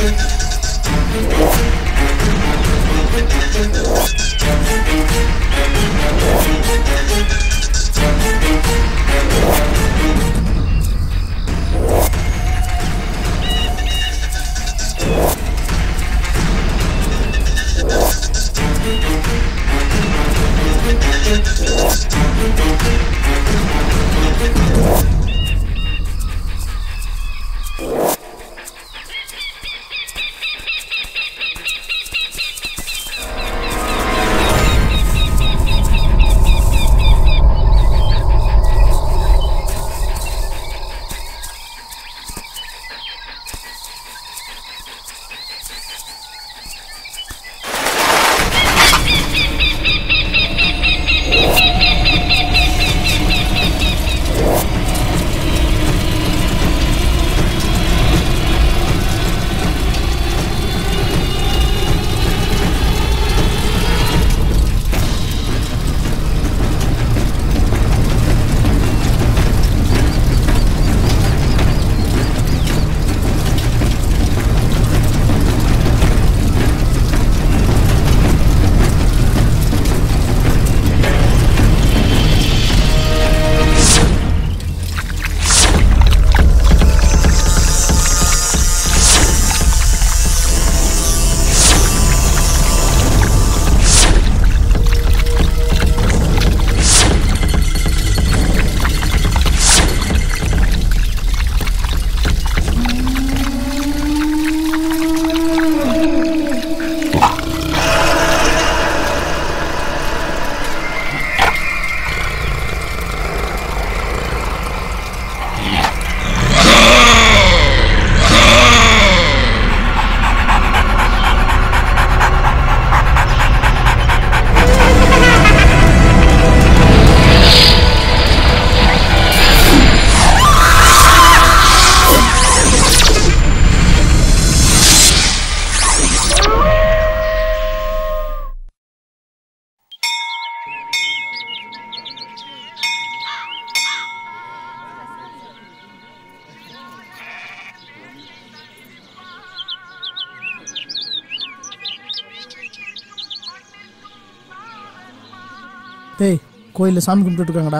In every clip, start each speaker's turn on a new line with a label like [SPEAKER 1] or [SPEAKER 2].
[SPEAKER 1] டேய் கோயிலில் சாமி கும்பிட்டுட்டு இருக்காங்கடா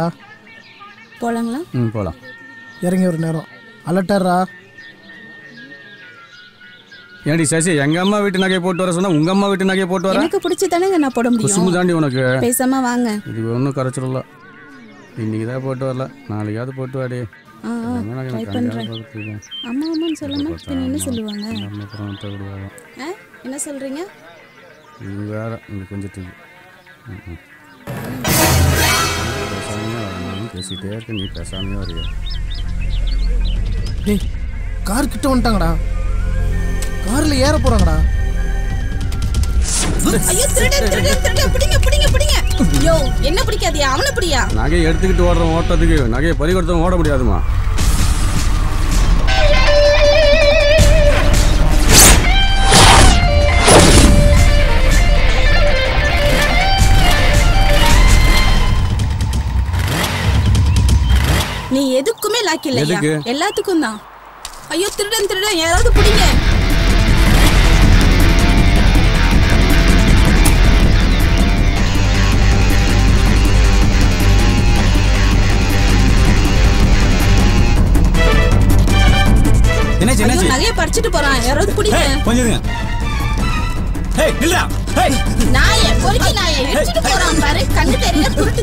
[SPEAKER 2] போலாங்களா
[SPEAKER 3] ம் போகலாம்
[SPEAKER 1] இறங்கி ஒரு நேரம் அலட்டாரா
[SPEAKER 3] ஏன்டி சசி எங்க அம்மா வீட்டு நகையை போட்டு வர சொன்னா உங்க அம்மா வீட்டு நகையை போட்டு வர
[SPEAKER 2] எனக்கு பிடிச்சி தானேங்க நான் போட
[SPEAKER 3] குசும்பு
[SPEAKER 2] முடியும்
[SPEAKER 3] தாண்டி உனக்கு
[SPEAKER 2] பேசாம வாங்க
[SPEAKER 3] இது ஒன்றும் குறைச்சிடல இன்னைக்கு தான் போட்டு வரல நாளைக்காவது போட்டு வாடி
[SPEAKER 2] ஆ ஆ ட்ரை பண்றேன் அம்மா அம்மான்னு சொல்லாம பின்ன என்ன சொல்லுவாங்க
[SPEAKER 3] அப்புறம் விடுவாங்க
[SPEAKER 2] ஆ என்ன சொல்றீங்க
[SPEAKER 3] இது வேற இந்த கொஞ்சத்துக்கு ம், ம். பேசாமையே வர நானும் பேசிட்டே இருக்கேன் நீ பேசாமையே வரையா
[SPEAKER 1] டேய் கார் கிட்ட வந்துட்டாங்கடா காரில் ஏற போகிறாங்கடா
[SPEAKER 2] ஐயோ திருடன் திருடன் திருடன் பிடிங்க பிடிங்க பிடிங்க ஐயோ என்ன பிடிக்காதியா அவனை பிடியா
[SPEAKER 3] நகையை எடுத்துக்கிட்டு ஓடுறோம் ஓட்டத்துக்கு நகையை பறி கொடுத்தவன் ஓட முடியாதுமா
[SPEAKER 2] நீ எதுக்குமே லாக்கி இல்லையா
[SPEAKER 3] எதுக்கு?
[SPEAKER 2] எல்லாத்துக்கும் தான் ஐயோ திருடன் திருடன் யாராவது பிடிங்க
[SPEAKER 4] என்னாச்சு
[SPEAKER 2] ஐயோ
[SPEAKER 4] என்னாச்சு
[SPEAKER 2] நகைய பறிச்சுட்டு போறான் யாராவது பிடிங்க
[SPEAKER 4] ஏய், கொஞ்சம் இருங்க ஏய் நில்றா ஏய்
[SPEAKER 2] நாய பொறுக்கி நாய இடிச்சிட்டு போறான் பாரு கண்ணு தெரியல குருட்டு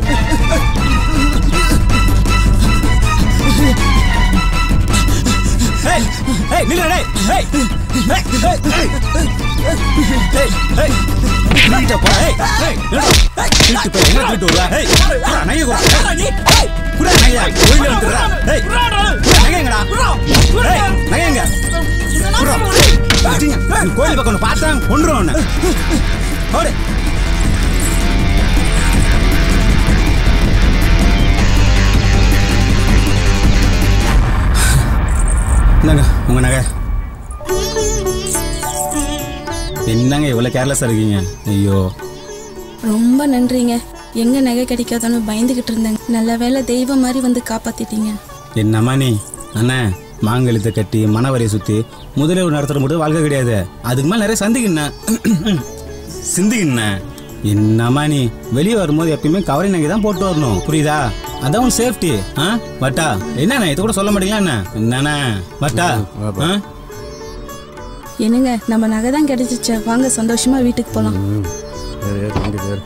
[SPEAKER 4] ஏய் ஏய் நில்றா டேய் ஏய் ஏய் ஏய் ஏய் ஏய் ஏய் நில்லுடா போ ஏய் ஏய் நில்லுடா. ஏய் நில்லுட்டு போய் எங்க போயிட்டு வருவா ஏய் குடா, நகைய குடா ஏய் குடா நகையா கோயில்ல வந்துடுறா ஏய் குடா, நகை எங்கடா ஏய் நகை எங்க குடா அடிங்க. நீ கோயில் பக்கம் ஒன்று பார்த்தா கொண்டுரும் உன்னை ஓடு இந்தாங்க உங்க நகை என்னங்க இவ்வளோ கேர்லெஸ்ஸாக இருக்கீங்க ஐயோ
[SPEAKER 2] ரொம்ப நன்றிங்க எங்க நகை கிடைக்காதான்னு பயந்துகிட்டு இருந்தேங்க நல்ல வேளை தெய்வம் மாதிரி வந்து காப்பாத்திட்டீங்க
[SPEAKER 4] என்னம்மா நீ அண்ணே மாங்கல்யத்தை கட்டி மனவரையை சுற்றி முதலில் நடத்துகிற மட்டும் வாழ்க்கை கிடையாது அதுக்கு மேலே நிறைய சந்திக்கிண்ண சிந்திக்கிண்ண என்னம்மா நீ வெளியே வரும்போது எப்பயுமே கவரை நகை தான் போட்டு வரணும் புரியுதா அதான் உன் சேஃப்டி ஆ வட்டா என்னண்ணே இது கூட சொல்ல மாட்டீங்களா என்ன என்னண்ணே வட்டா ஆ
[SPEAKER 2] என்னங்க நம்ம நகை தான் கிடைச்சிச்சு வாங்க சந்தோஷமா வீட்டுக்கு போலாம்
[SPEAKER 3] ம் சரி ஏறு வண்டி பேர்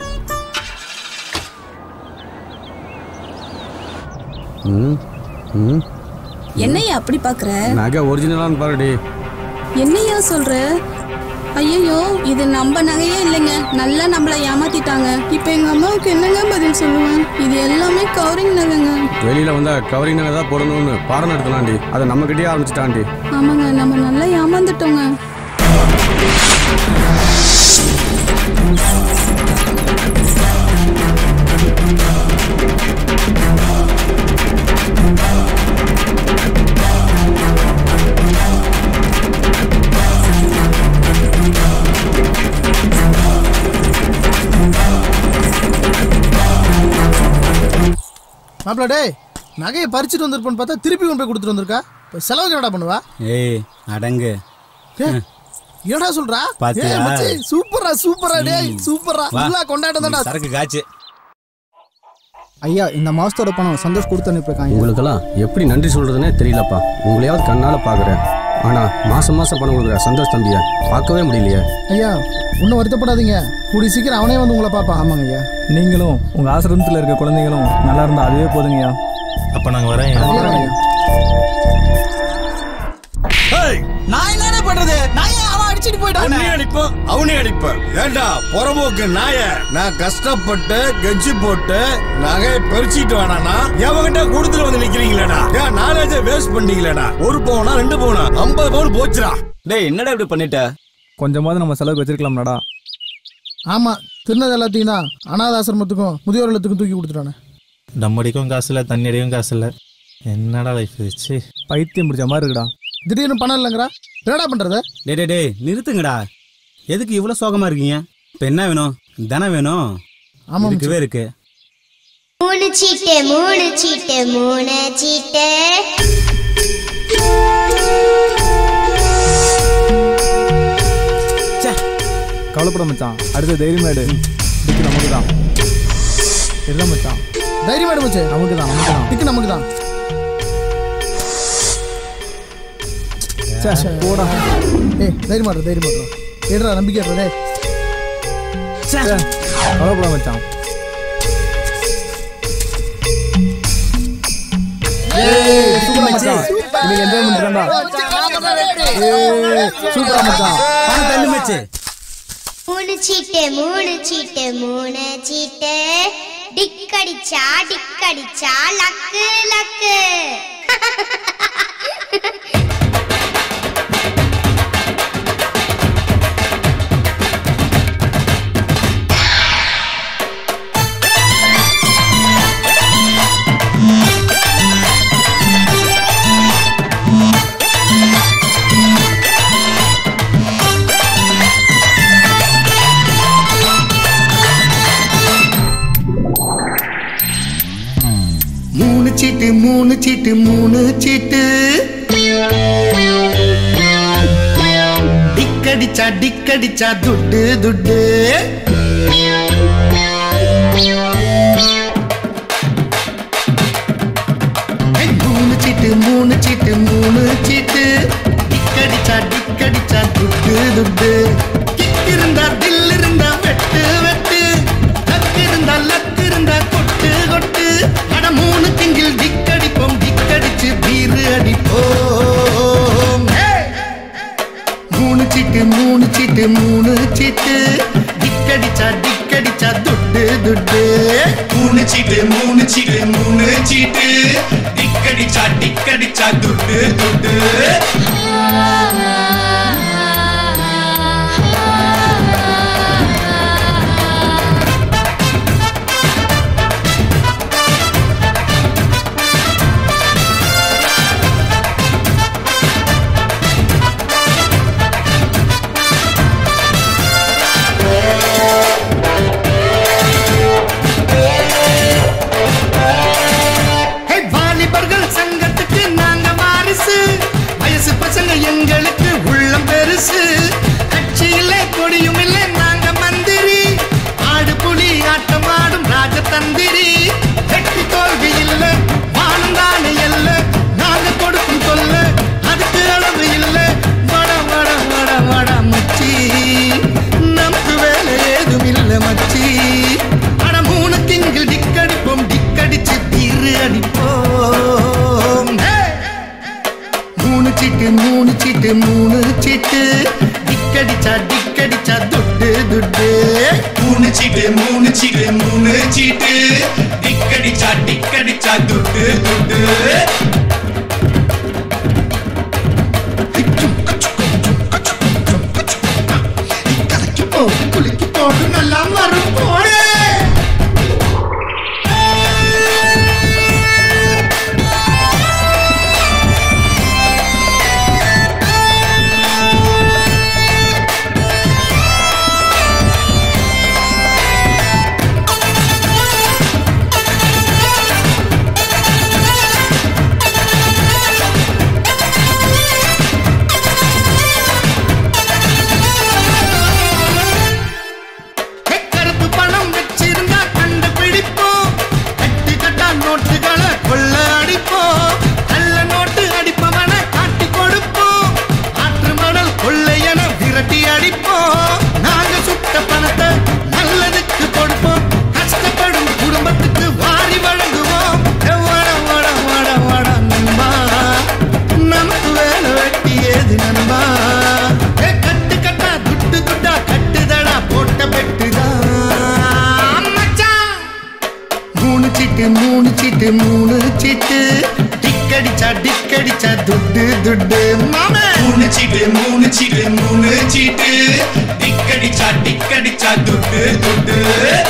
[SPEAKER 3] ம் ம்
[SPEAKER 2] என்னையா அப்படி பாக்குற
[SPEAKER 3] நகை ஒரிஜினலான்னு பாருடி
[SPEAKER 2] என்னையா சொல்ற ஐயோ இது நம்ம நகையே இல்லைங்க நல்லா நம்மள ஏமாத்திட்டாங்க இப்போ எங்க அம்மாவுக்கு என்னங்க பதில் சொல்லுவேன் இது எல்லாமே கவரிங் நகைங்க
[SPEAKER 3] வெளியில் வந்தால் கவரிங் நகை தான் போடணும்னு பாடம் நடத்தலாம்டி அதை நம்மக்கிட்டே ஆரம்பிச்சிட்டான்டி
[SPEAKER 2] ஆமாங்க நம்ம நல்லா ஏமாந்துட்டோங்க
[SPEAKER 1] மாப்பிள டேய் நகையை பறிச்சுட்டு வந்திருப்போன்னு பார்த்தா திருப்பி கொண்டு போய் கொடுத்துட்டு வந்திருக்கா இப்போ செலவுக்கு என்னடா பண்ணுவா
[SPEAKER 4] ஏய் அடங்கு
[SPEAKER 1] டேய், என்னடா சொல்றா
[SPEAKER 4] பாத்தியா?
[SPEAKER 1] ஏய், மச்சி, சூப்பரா சூப்பரா டேய் சூப்பரா
[SPEAKER 4] வா.
[SPEAKER 1] ஃபுல்லா கொண்டாட்டம் தான்டா
[SPEAKER 4] சரக்கு காய்ச்சி
[SPEAKER 5] ஐயா இந்த மாசத்தோட பணம் சந்தோஷ் கொடுத்து அனுப்பியிருக்காங்க
[SPEAKER 3] உங்களுக்கெல்லாம் எப்படி நன்றி சொல்கிறதுனே தெரியலப்பா உங்களையாவது கண்ணால் பார்க்குறேன் ஆனால் மாதம் மாதம் பணம் கொடுக்குற சந்தோஷ் தம்பியை பார்க்கவே முடியலையே
[SPEAKER 1] ஐயா ஒன்றும் வருத்தப்படாதீங்க கூடிய சீக்கிரம் அவனே வந்து உங்களை பார்ப்பான்
[SPEAKER 5] ஆமாங்க ஐயா
[SPEAKER 6] நீங்களும் உங்க ஆசிரமத்தில் இருக்க குழந்தைங்களும் நல்லா இருந்தா அதுவே போதுங்கய்யா
[SPEAKER 7] அப்ப நாங்க வரேன்
[SPEAKER 5] ஆமாங்க ஐயா
[SPEAKER 1] நான் என்னடா பண்றது நான் ஏன் அவன் அடிச்சிட்டு போயிட்டான்
[SPEAKER 8] அடிப்போம் அவனே அடிப்பேன் ஏண்டா புறம்போக்கு நாய நான் கஷ்டப்பட்டு கெஞ்சி போட்டு நகையை பறிச்சிட்டு வேணானா எவகிட்ட கொடுத்துட்டு வந்து நிக்கிறீங்களேடா ஏன் நாலேஜ வேஸ்ட் பண்ணீங்களேடா ஒரு பவுனா ரெண்டு பவுனா ஐம்பது பவுன் போச்சுடா
[SPEAKER 4] டேய் என்னடா இப்படி பண்ணிட்ட
[SPEAKER 6] கொஞ்சமாவது நம்ம செலவுக்கு வச்சிருக்கலாம்லடா
[SPEAKER 1] ஆமா திருநது எல்லாத்தையும் தான் அனாத ஆசிரமத்துக்கும் முதியோர் இல்லத்துக்கும் தூக்கி கொடுத்துட்டானே
[SPEAKER 7] டம் அடிக்கும் காசு இல்ல தண்ணி அடிக்கும் காசு இல்ல என்னடா லைஃப் வச்சு
[SPEAKER 6] பைத்தியம் பிடிச்ச மாதிரி இருக்குடா
[SPEAKER 1] திடீர்னு பணம் இல்லைங்கிறா என்னடா பண்றது
[SPEAKER 4] டே டே டேய் நிறுத்துங்கடா எதுக்கு இவ்வளோ சோகமா இருக்கீங்க இப்போ என்ன வேணும் தனம் வேணும்
[SPEAKER 1] ஆமா
[SPEAKER 4] இருக்கவே இருக்கு
[SPEAKER 9] மூணு சீட்டு மூணு சீட்டு மூணு சீட்டு
[SPEAKER 6] கவலைப்பட மச்சான் அடுத்த தைரியமாடு இதுக்கு நமக்கு தான் இதுதான் மச்சான்
[SPEAKER 1] தைரியமா மச்சு
[SPEAKER 6] நமக்கு தான் நமக்கு தான்
[SPEAKER 1] டிக்கு நமக்கு தான்
[SPEAKER 6] ச்சே, போடா
[SPEAKER 1] ஏய் தைரியமா இரு, தைரியமா இரு. ஏடுறா நம்பிக்கை ஏடுறா, டேய்
[SPEAKER 6] ச்சே, கவலைப்பட மச்சான் சூப்பரா மச்சான் இன்னைக்கு என்ஜாய் பண்ணிட்டான்டா சூப்பரா மச்சான்
[SPEAKER 4] பணம் தள்ளு மச்சு
[SPEAKER 9] மூணு சீட்டு மூணு சீட்டு மூணு சீட்டு டிக்கடிச்சா டிக்கடிச்சா லக்கு லக்கு
[SPEAKER 10] மூணு சீட்டு மூணு சீட்டு மூணு சீட்டு டிக்கடிச்சா டிக்கடிச்சா துட்டு துட்டு ஏய், மூணு சீட்டு மூணு சீட்டு மூணு சீட்டு டிக்கடிச்சா டிக்கடிச்சா துட்டு துட்டு கிக் இருந்தா தில் இருந்தா வெட்டு வெட்டு லக்கு இருந்தா லக்கு இருந்தா கொட்டு கொட்டு அட மூணு திங்கில் டிக்கடிப்போம் டிக்கடிச்சு பீரு அடிப்போம் ஏய்! மூணு சீட்டு மூணு சீட்டு மூணு சீட்டு டிக்கடிச்சா டிக்கடிச்சா துட்டு துட்டு மூணு சீட்டு மூணு சீட்டு மூணு சீட்டு டிக்கடிச்சா டிக்கடிச்சா துட்டு துட்டு ஹே, வாலிபர்கள் சங்கத்துக்கு நாங்க வாரிசு டிக்கடிச்சா டிக்கடிச்சா துட்டு துட்டு மூணு சீட்டு மூணு சீட்டு மூணு சீட்டு டிக்கடிச்சா டிக்கடிச்சா துட்டு துட்டு கலக்கி போடு குலுக்கி போடு நல்லா வரும் போடு கருப்பு பணம் வச்சிருந்தா கண்டுபிடிப்போம் கட்டு கட்டா நோட்டுகளை கொள்ள அடிப்போம் நல்ல நோட்டு அடிப்பவன காட்டி கொடுப்போம் ஆற்று மணல் கொள்ளையன விரட்டி அடிப்போம் நாங்க சுட்ட பணத்தை நல்லதுக்கு கொடுப்போம் கஷ்டப்படும் குடும்பத்துக்கு வாரி வழங்குவோம் வட வட வட வட நண்பா நமக்கு வேலை வெட்டி ஏது நண்பா ஏ, கட்டு கட்டா துட்டு துட்டா கட்டுதடா போட்ட பெட்டுதான் மச்சான் மூணு சீட்டு மூணு சீட்டு மூணு சீட்டு டிக்கடிச்சா டிக்கடிச்சா துட்டு துட்டு மாமே மூணு சீட்டு மூணு சீட்டு மூணு சீட்டு டிக்கடிச்சா டிக்கடிச்சா துட்டு துட்டு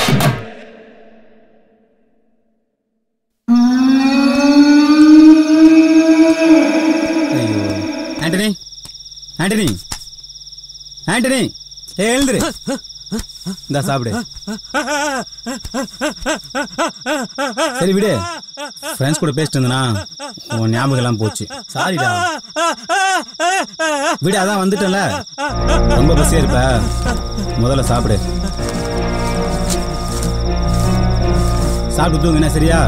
[SPEAKER 4] ஐயோ ஆண்டனி ஆண்டனி ஆண்டனி ஏ எழுந்துரு இந்தா சாப்பிடு சரி விடு ஃப்ரெண்ட்ஸ் கூட பேசிட்டு இருந்தனா உன் ஞாபகம் எல்லாம் போச்சு சாரிடா விடு அதான் வந்துட்டல ரொம்ப பசியா இருப்ப முதல்ல சாப்பிடு சாப்பிட்டு தூங்குனா சரியா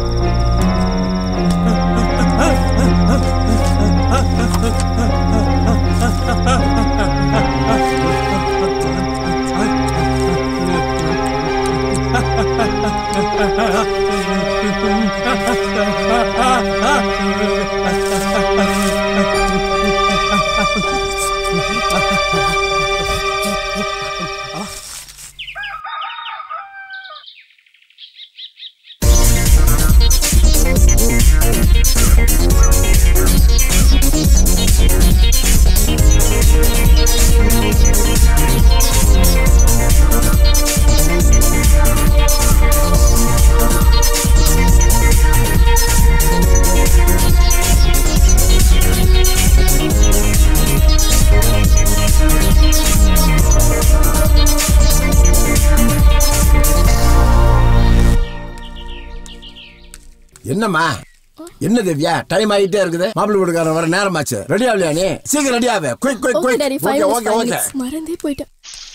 [SPEAKER 11] என்னம்மா என்ன திவ்யா டைம் ஆகிட்டே இருக்குது மாப்பிள்ளை வீட்டுக்காரன் வர நேரமாச்சு ரெடி ஆகலையா நீ சீக்கிரம் ரெடி ஆகு quick quick
[SPEAKER 12] okay daddy
[SPEAKER 11] quick
[SPEAKER 12] five
[SPEAKER 11] okay okay okay
[SPEAKER 12] மறந்தே போயிட்டேன்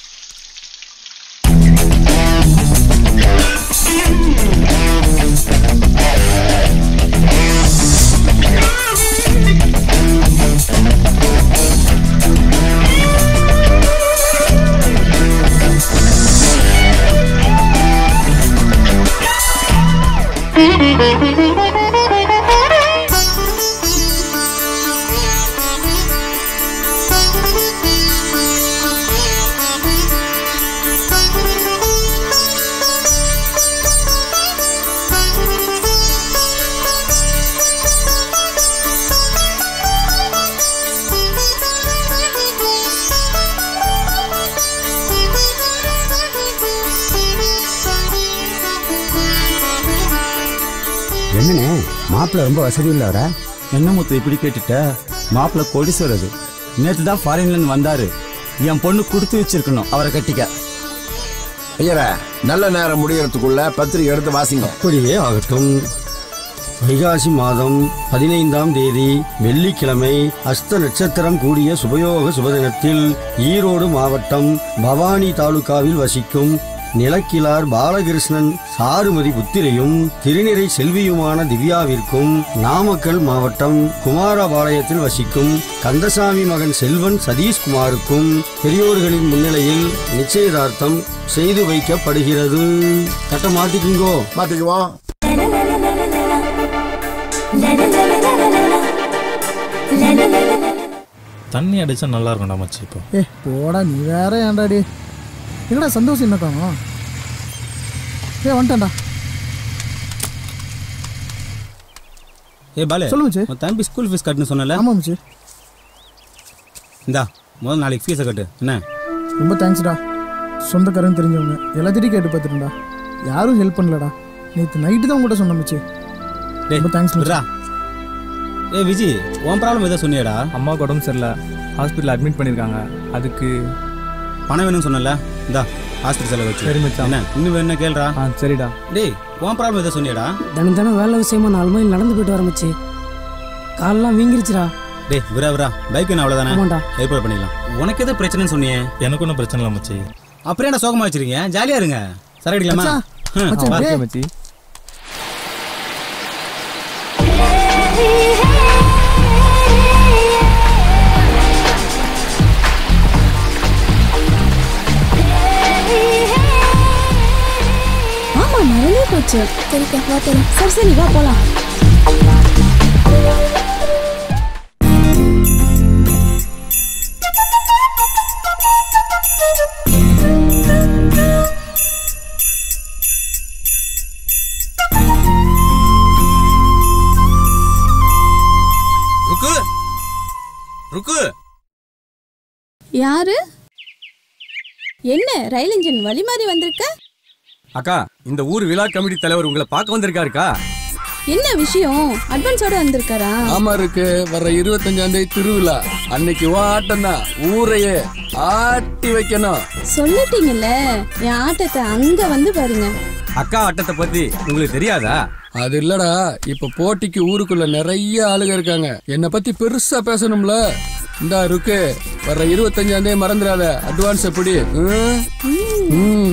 [SPEAKER 3] என்னண்ணே மாப்பிள்ளை ரொம்ப வசதி உள்ளவரா
[SPEAKER 4] என்ன முத்து இப்படி கேட்டுட்ட மாப்பிள்ள கோடீஸ்வரர் நேற்று தான் ஃபாரின்ல இருந்து வந்தாரு என் பொண்ணு கொடுத்து வச்சிருக்கணும் அவரை கட்டிக்க
[SPEAKER 11] ஐயரா நல்ல நேரம் முடியறதுக்குள்ள பத்திரிக்கை எடுத்து வாசிங்க
[SPEAKER 3] அப்படியே ஆகட்டும் வைகாசி மாதம் பதினைந்தாம் தேதி வெள்ளிக்கிழமை அஸ்த நட்சத்திரம் கூடிய சுபயோக சுபதினத்தில் ஈரோடு மாவட்டம் பவானி தாலுகாவில் வசிக்கும் நிலக்கிலார் பாலகிருஷ்ணன் சாருமதி புத்திரையும் திருநிறை செல்வியுமான திவ்யாவிற்கும் நாமக்கல் மாவட்டம் குமாரபாளையத்தில் வசிக்கும் கந்தசாமி மகன் செல்வன் சதீஷ்குமாருக்கும் பெரியோர்களின் முன்னிலையில் நிச்சயதார்த்தம் செய்து வைக்கப்படுகிறது கட்ட மாத்திக்குங்கோ
[SPEAKER 11] மாத்திக்குவோம்
[SPEAKER 7] தண்ணி அடிச்சா நல்லா இருக்கும்டா மச்சி இப்போ
[SPEAKER 1] ஏ போடா நீ வேற ஏன்டாடி என்னடா சந்தோஷம் என்ன காணும் ஏ வந்துட்டேன்டா
[SPEAKER 4] ஏ பாலு
[SPEAKER 1] சொல்லு மச்சி.
[SPEAKER 4] உன் தம்பி ஸ்கூல் ஃபீஸ் கட்டணும் சொன்னல
[SPEAKER 1] ஆமாம் மச்சி
[SPEAKER 4] இந்தா முதல்ல நாளைக்கு ஃபீஸை கட்டு என்ன
[SPEAKER 1] ரொம்ப தேங்க்ஸ்டா சொந்தக்காரன் தெரிஞ்சவங்க எல்லாத்திட்டையும் கேட்டு பார்த்துட்டேன்டா யாரும் ஹெல்ப் பண்ணலடா நேற்று நைட்டு தான் உங்கள்கிட்ட சொன்ன மச்சி
[SPEAKER 4] டேய்
[SPEAKER 1] ரொம்ப தேங்க்ஸ்
[SPEAKER 4] விட்றா ஏ விஜி உன் ப்ராப்ளம் எதோ சொன்னியாடா
[SPEAKER 6] அம்மாவுக்கு உடம்பு சரியில்லை ஹாஸ்பிட்டல் அட்மிட் பண்ணியிருக்காங்க அதுக்கு
[SPEAKER 4] பணம் வேணும்னு சொன்னல இந்தா ஹாஸ்பிட்டல் செலவு வச்சு
[SPEAKER 6] சரி மச்சான்.
[SPEAKER 4] என்ன இன்னும் வேணும்னா கேளுடா
[SPEAKER 6] ஆ சரிடா
[SPEAKER 4] டேய் உன் ப்ராப்ளம் எதோ சொன்னியாடா
[SPEAKER 12] தினம் தினம் வேலை விஷயமா நாலு மைல் நடந்து போயிட்டு வர மச்சி காலெல்லாம் வீங்கிருச்சுடா
[SPEAKER 4] டேய் விரா விரா பைக் என்ன அவ்வளோதானே
[SPEAKER 12] ஆமாண்டா.
[SPEAKER 4] ஏற்பாடு பண்ணிக்கலாம் உனக்கு எது பிரச்சனைன்னு சொன்னியே
[SPEAKER 7] எனக்கு ஒன்றும் பிரச்சனை இல்லை மச்சி
[SPEAKER 4] அப்புறம் என்ன சோகமா வச்சிருக்கீங்க ஜாலியா இருங்க சரி அடிக்கலாமா
[SPEAKER 1] மச்சான்,
[SPEAKER 4] ம்,
[SPEAKER 1] மச்சான்,
[SPEAKER 4] வா.
[SPEAKER 1] டேய்.
[SPEAKER 6] ஓகே மச்சி
[SPEAKER 2] ஆமா மறந்தே போச்சு சரிக்கா வா போலாம் சரி சரி வா போலாம்
[SPEAKER 4] ருக்கு ருக்கு
[SPEAKER 2] யாரு என்ன ரயில் இன்ஜின் வழி மாறி வந்திருக்க
[SPEAKER 3] அக்கா இந்த ஊர் விழா கமிட்டி தலைவர் உங்களை பார்க்க வந்திருக்காருக்கா
[SPEAKER 2] என்ன விஷயம் அட்வான்ஸோட வந்திருக்காரா
[SPEAKER 13] ஆமா இருக்கு வர்ற இருபத்தஞ்சாம் தேதி திருவிழா அன்னைக்கு உன் ஆட்டம் தான் ஊரையே ஆட்டி வைக்கணும்
[SPEAKER 2] சொல்லிட்டீங்கல்ல என் ஆட்டத்தை அங்க வந்து பாருங்க
[SPEAKER 3] அக்கா ஆட்டத்தை பத்தி உங்களுக்கு தெரியாதா
[SPEAKER 13] அது இல்லடா இப்ப போட்டிக்கு ஊருக்குள்ள நிறைய ஆளுங்க இருக்காங்க என்னை பத்தி பெருசா பேசணும்ல இந்தா இருக்கு வர்ற இருபத்தஞ்சாம் தேதி மறந்துடாத அட்வான்ஸ் எப்படி ம்? ம்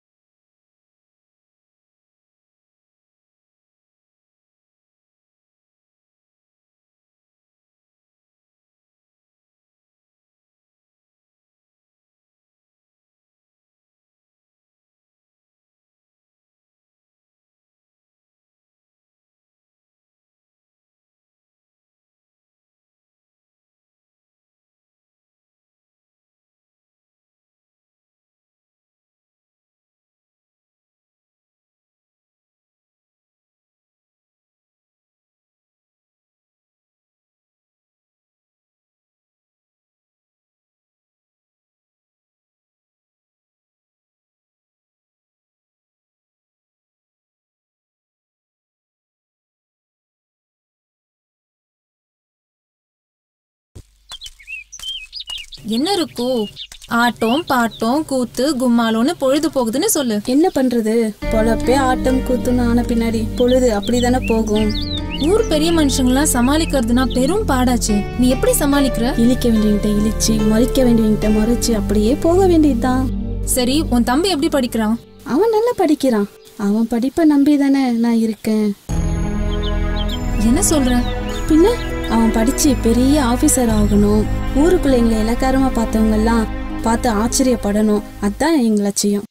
[SPEAKER 14] என்ன இருக்கோ ஆட்டம் பாட்டம் கூத்து கும்மாலோன்னு பொழுது போகுதுன்னு சொல்லு
[SPEAKER 2] என்ன பண்றது பொழப்பே ஆட்டம் கூத்துன்னு ஆன பின்னாடி பொழுது அப்படிதானே போகும்
[SPEAKER 14] ஊர் பெரிய மனுஷங்களாம் சமாளிக்கிறதுனா பெரும் பாடாச்சு நீ எப்படி சமாளிக்கிற
[SPEAKER 2] இழிக்க வேண்டியவங்கிட்ட இழிச்சு மறிக்க வேண்டியவங்கிட்ட மறைச்சு அப்படியே போக வேண்டியதுதான்
[SPEAKER 14] சரி உன் தம்பி எப்படி படிக்கிறான்
[SPEAKER 2] அவன் நல்லா படிக்கிறான் அவன் படிப்பை நம்பி தானே நான் இருக்கேன்
[SPEAKER 14] என்ன சொல்ற
[SPEAKER 2] பின்ன அவன் படிச்சு பெரிய ஆபீசர் ஆகணும் ஊருக்குள்ள எங்களை இலக்காரமா பார்த்தவங்க எல்லாம் பார்த்து ஆச்சரியப்படணும் அதான் எங்க லட்சியம்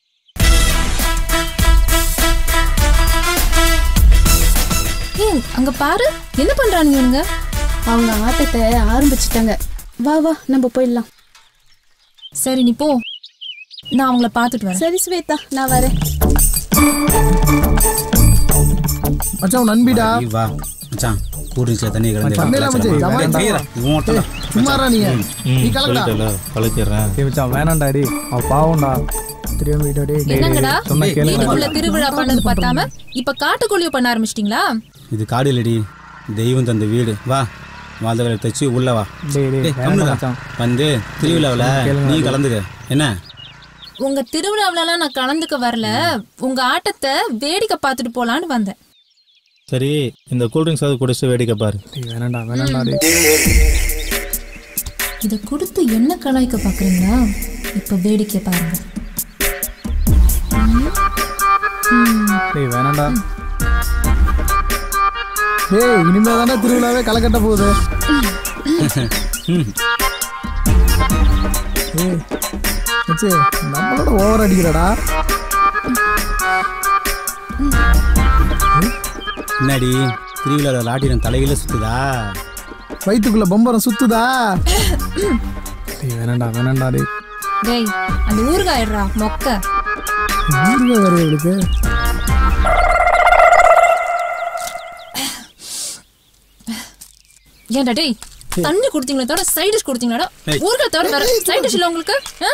[SPEAKER 14] ஏய் அங்க பாரு என்ன பண்றானுங்க இவனுங்க
[SPEAKER 2] அவங்க ஆட்டத்தை ஆரம்பிச்சிட்டாங்க வா வா நம்ம போயிடலாம்
[SPEAKER 14] சரி நீ போ நான் அவங்கள பார்த்துட்டு வரேன்
[SPEAKER 2] சரி ஸ்வேதா நான் வரேன்
[SPEAKER 1] மச்சான் உன் நண்பிடா
[SPEAKER 4] நீ வா மச்சான் கூடிச்சில் தண்ணி
[SPEAKER 1] மச்சான், இல்ல மச்சி, ஜமால்
[SPEAKER 4] கலந்து
[SPEAKER 1] சும்மாரா நீ நீ கலக்கடா
[SPEAKER 7] சொல்லிட்டல கலக்கிறேன்
[SPEAKER 6] ஏய் மச்சான் வேணாம்டா டி அவ பாவம்டா
[SPEAKER 1] தெரியாம வீட்டோட
[SPEAKER 14] என்னங்கடா
[SPEAKER 6] சொன்னா கேளுங்க
[SPEAKER 14] வீட்டுக்குள்ள திருவிழா பண்ணது பார்த்தாம இப்ப காட்டுக்குழிய பண்ண ஆரம்பிச்சிட்டீங்களா
[SPEAKER 4] இது காடு இல்லடி தெய்வம் தந்த வீடு வா வாழ்ந்தவரை தச்சு உள்ள வா
[SPEAKER 6] டேய், டேய்,
[SPEAKER 4] டேய்,
[SPEAKER 6] வேணாம்
[SPEAKER 4] கம்முனுடா.
[SPEAKER 6] மச்சான்.
[SPEAKER 4] வந்து திருவிழாவில்
[SPEAKER 6] கேளுங்க,
[SPEAKER 4] நீ
[SPEAKER 6] அது.
[SPEAKER 4] கலந்துக்க என்ன
[SPEAKER 14] உங்க திருவிழாவிலலாம் நான் கலந்துக்க வரல உங்க ஆட்டத்தை வேடிக்கை பார்த்துட்டு போலான்னு வந்தேன்
[SPEAKER 7] சரி இந்த கூல்ட்ரிங்க்ஸ் அது குடிச்சு வேடிக்கை பாரு
[SPEAKER 6] டேய் வேணாம்டா வேணாம்டா டேய்
[SPEAKER 14] இதை கொடுத்து என்ன கலாய்க்க பாக்குறீங்களா இப்ப வேடிக்கை பாருங்க
[SPEAKER 6] டேய் வேணாம்டா
[SPEAKER 1] ஏய் இனிமே தானே திருவிழாவே கலக்கட்ட போகுது ஏய் மச்சி நம்மளோட ஓவர் அடிக்கிறடா
[SPEAKER 4] என்னடி திருவிழாவில் லாட்டினம் தலையில சுத்துதா
[SPEAKER 1] வயிற்றுக்குள்ள பொம்பரம் சுத்துதா
[SPEAKER 6] டேய் வேணாண்டா வேணாண்டா டேய்
[SPEAKER 14] டேய் அந்த ஊறுகாயிடுறா மொக்க
[SPEAKER 1] ஊறுகாய் வேற இவளுக்கு
[SPEAKER 14] ஏன்டா டேய் தண்ணி கொடுத்தீங்களே தவிர சைட் டிஷ் கொடுத்தீங்களாடா
[SPEAKER 4] ஏய்.
[SPEAKER 14] ஊறுகாய் தவிர வேற சைட் டிஷ் இல்ல உங்களுக்கு ஆ?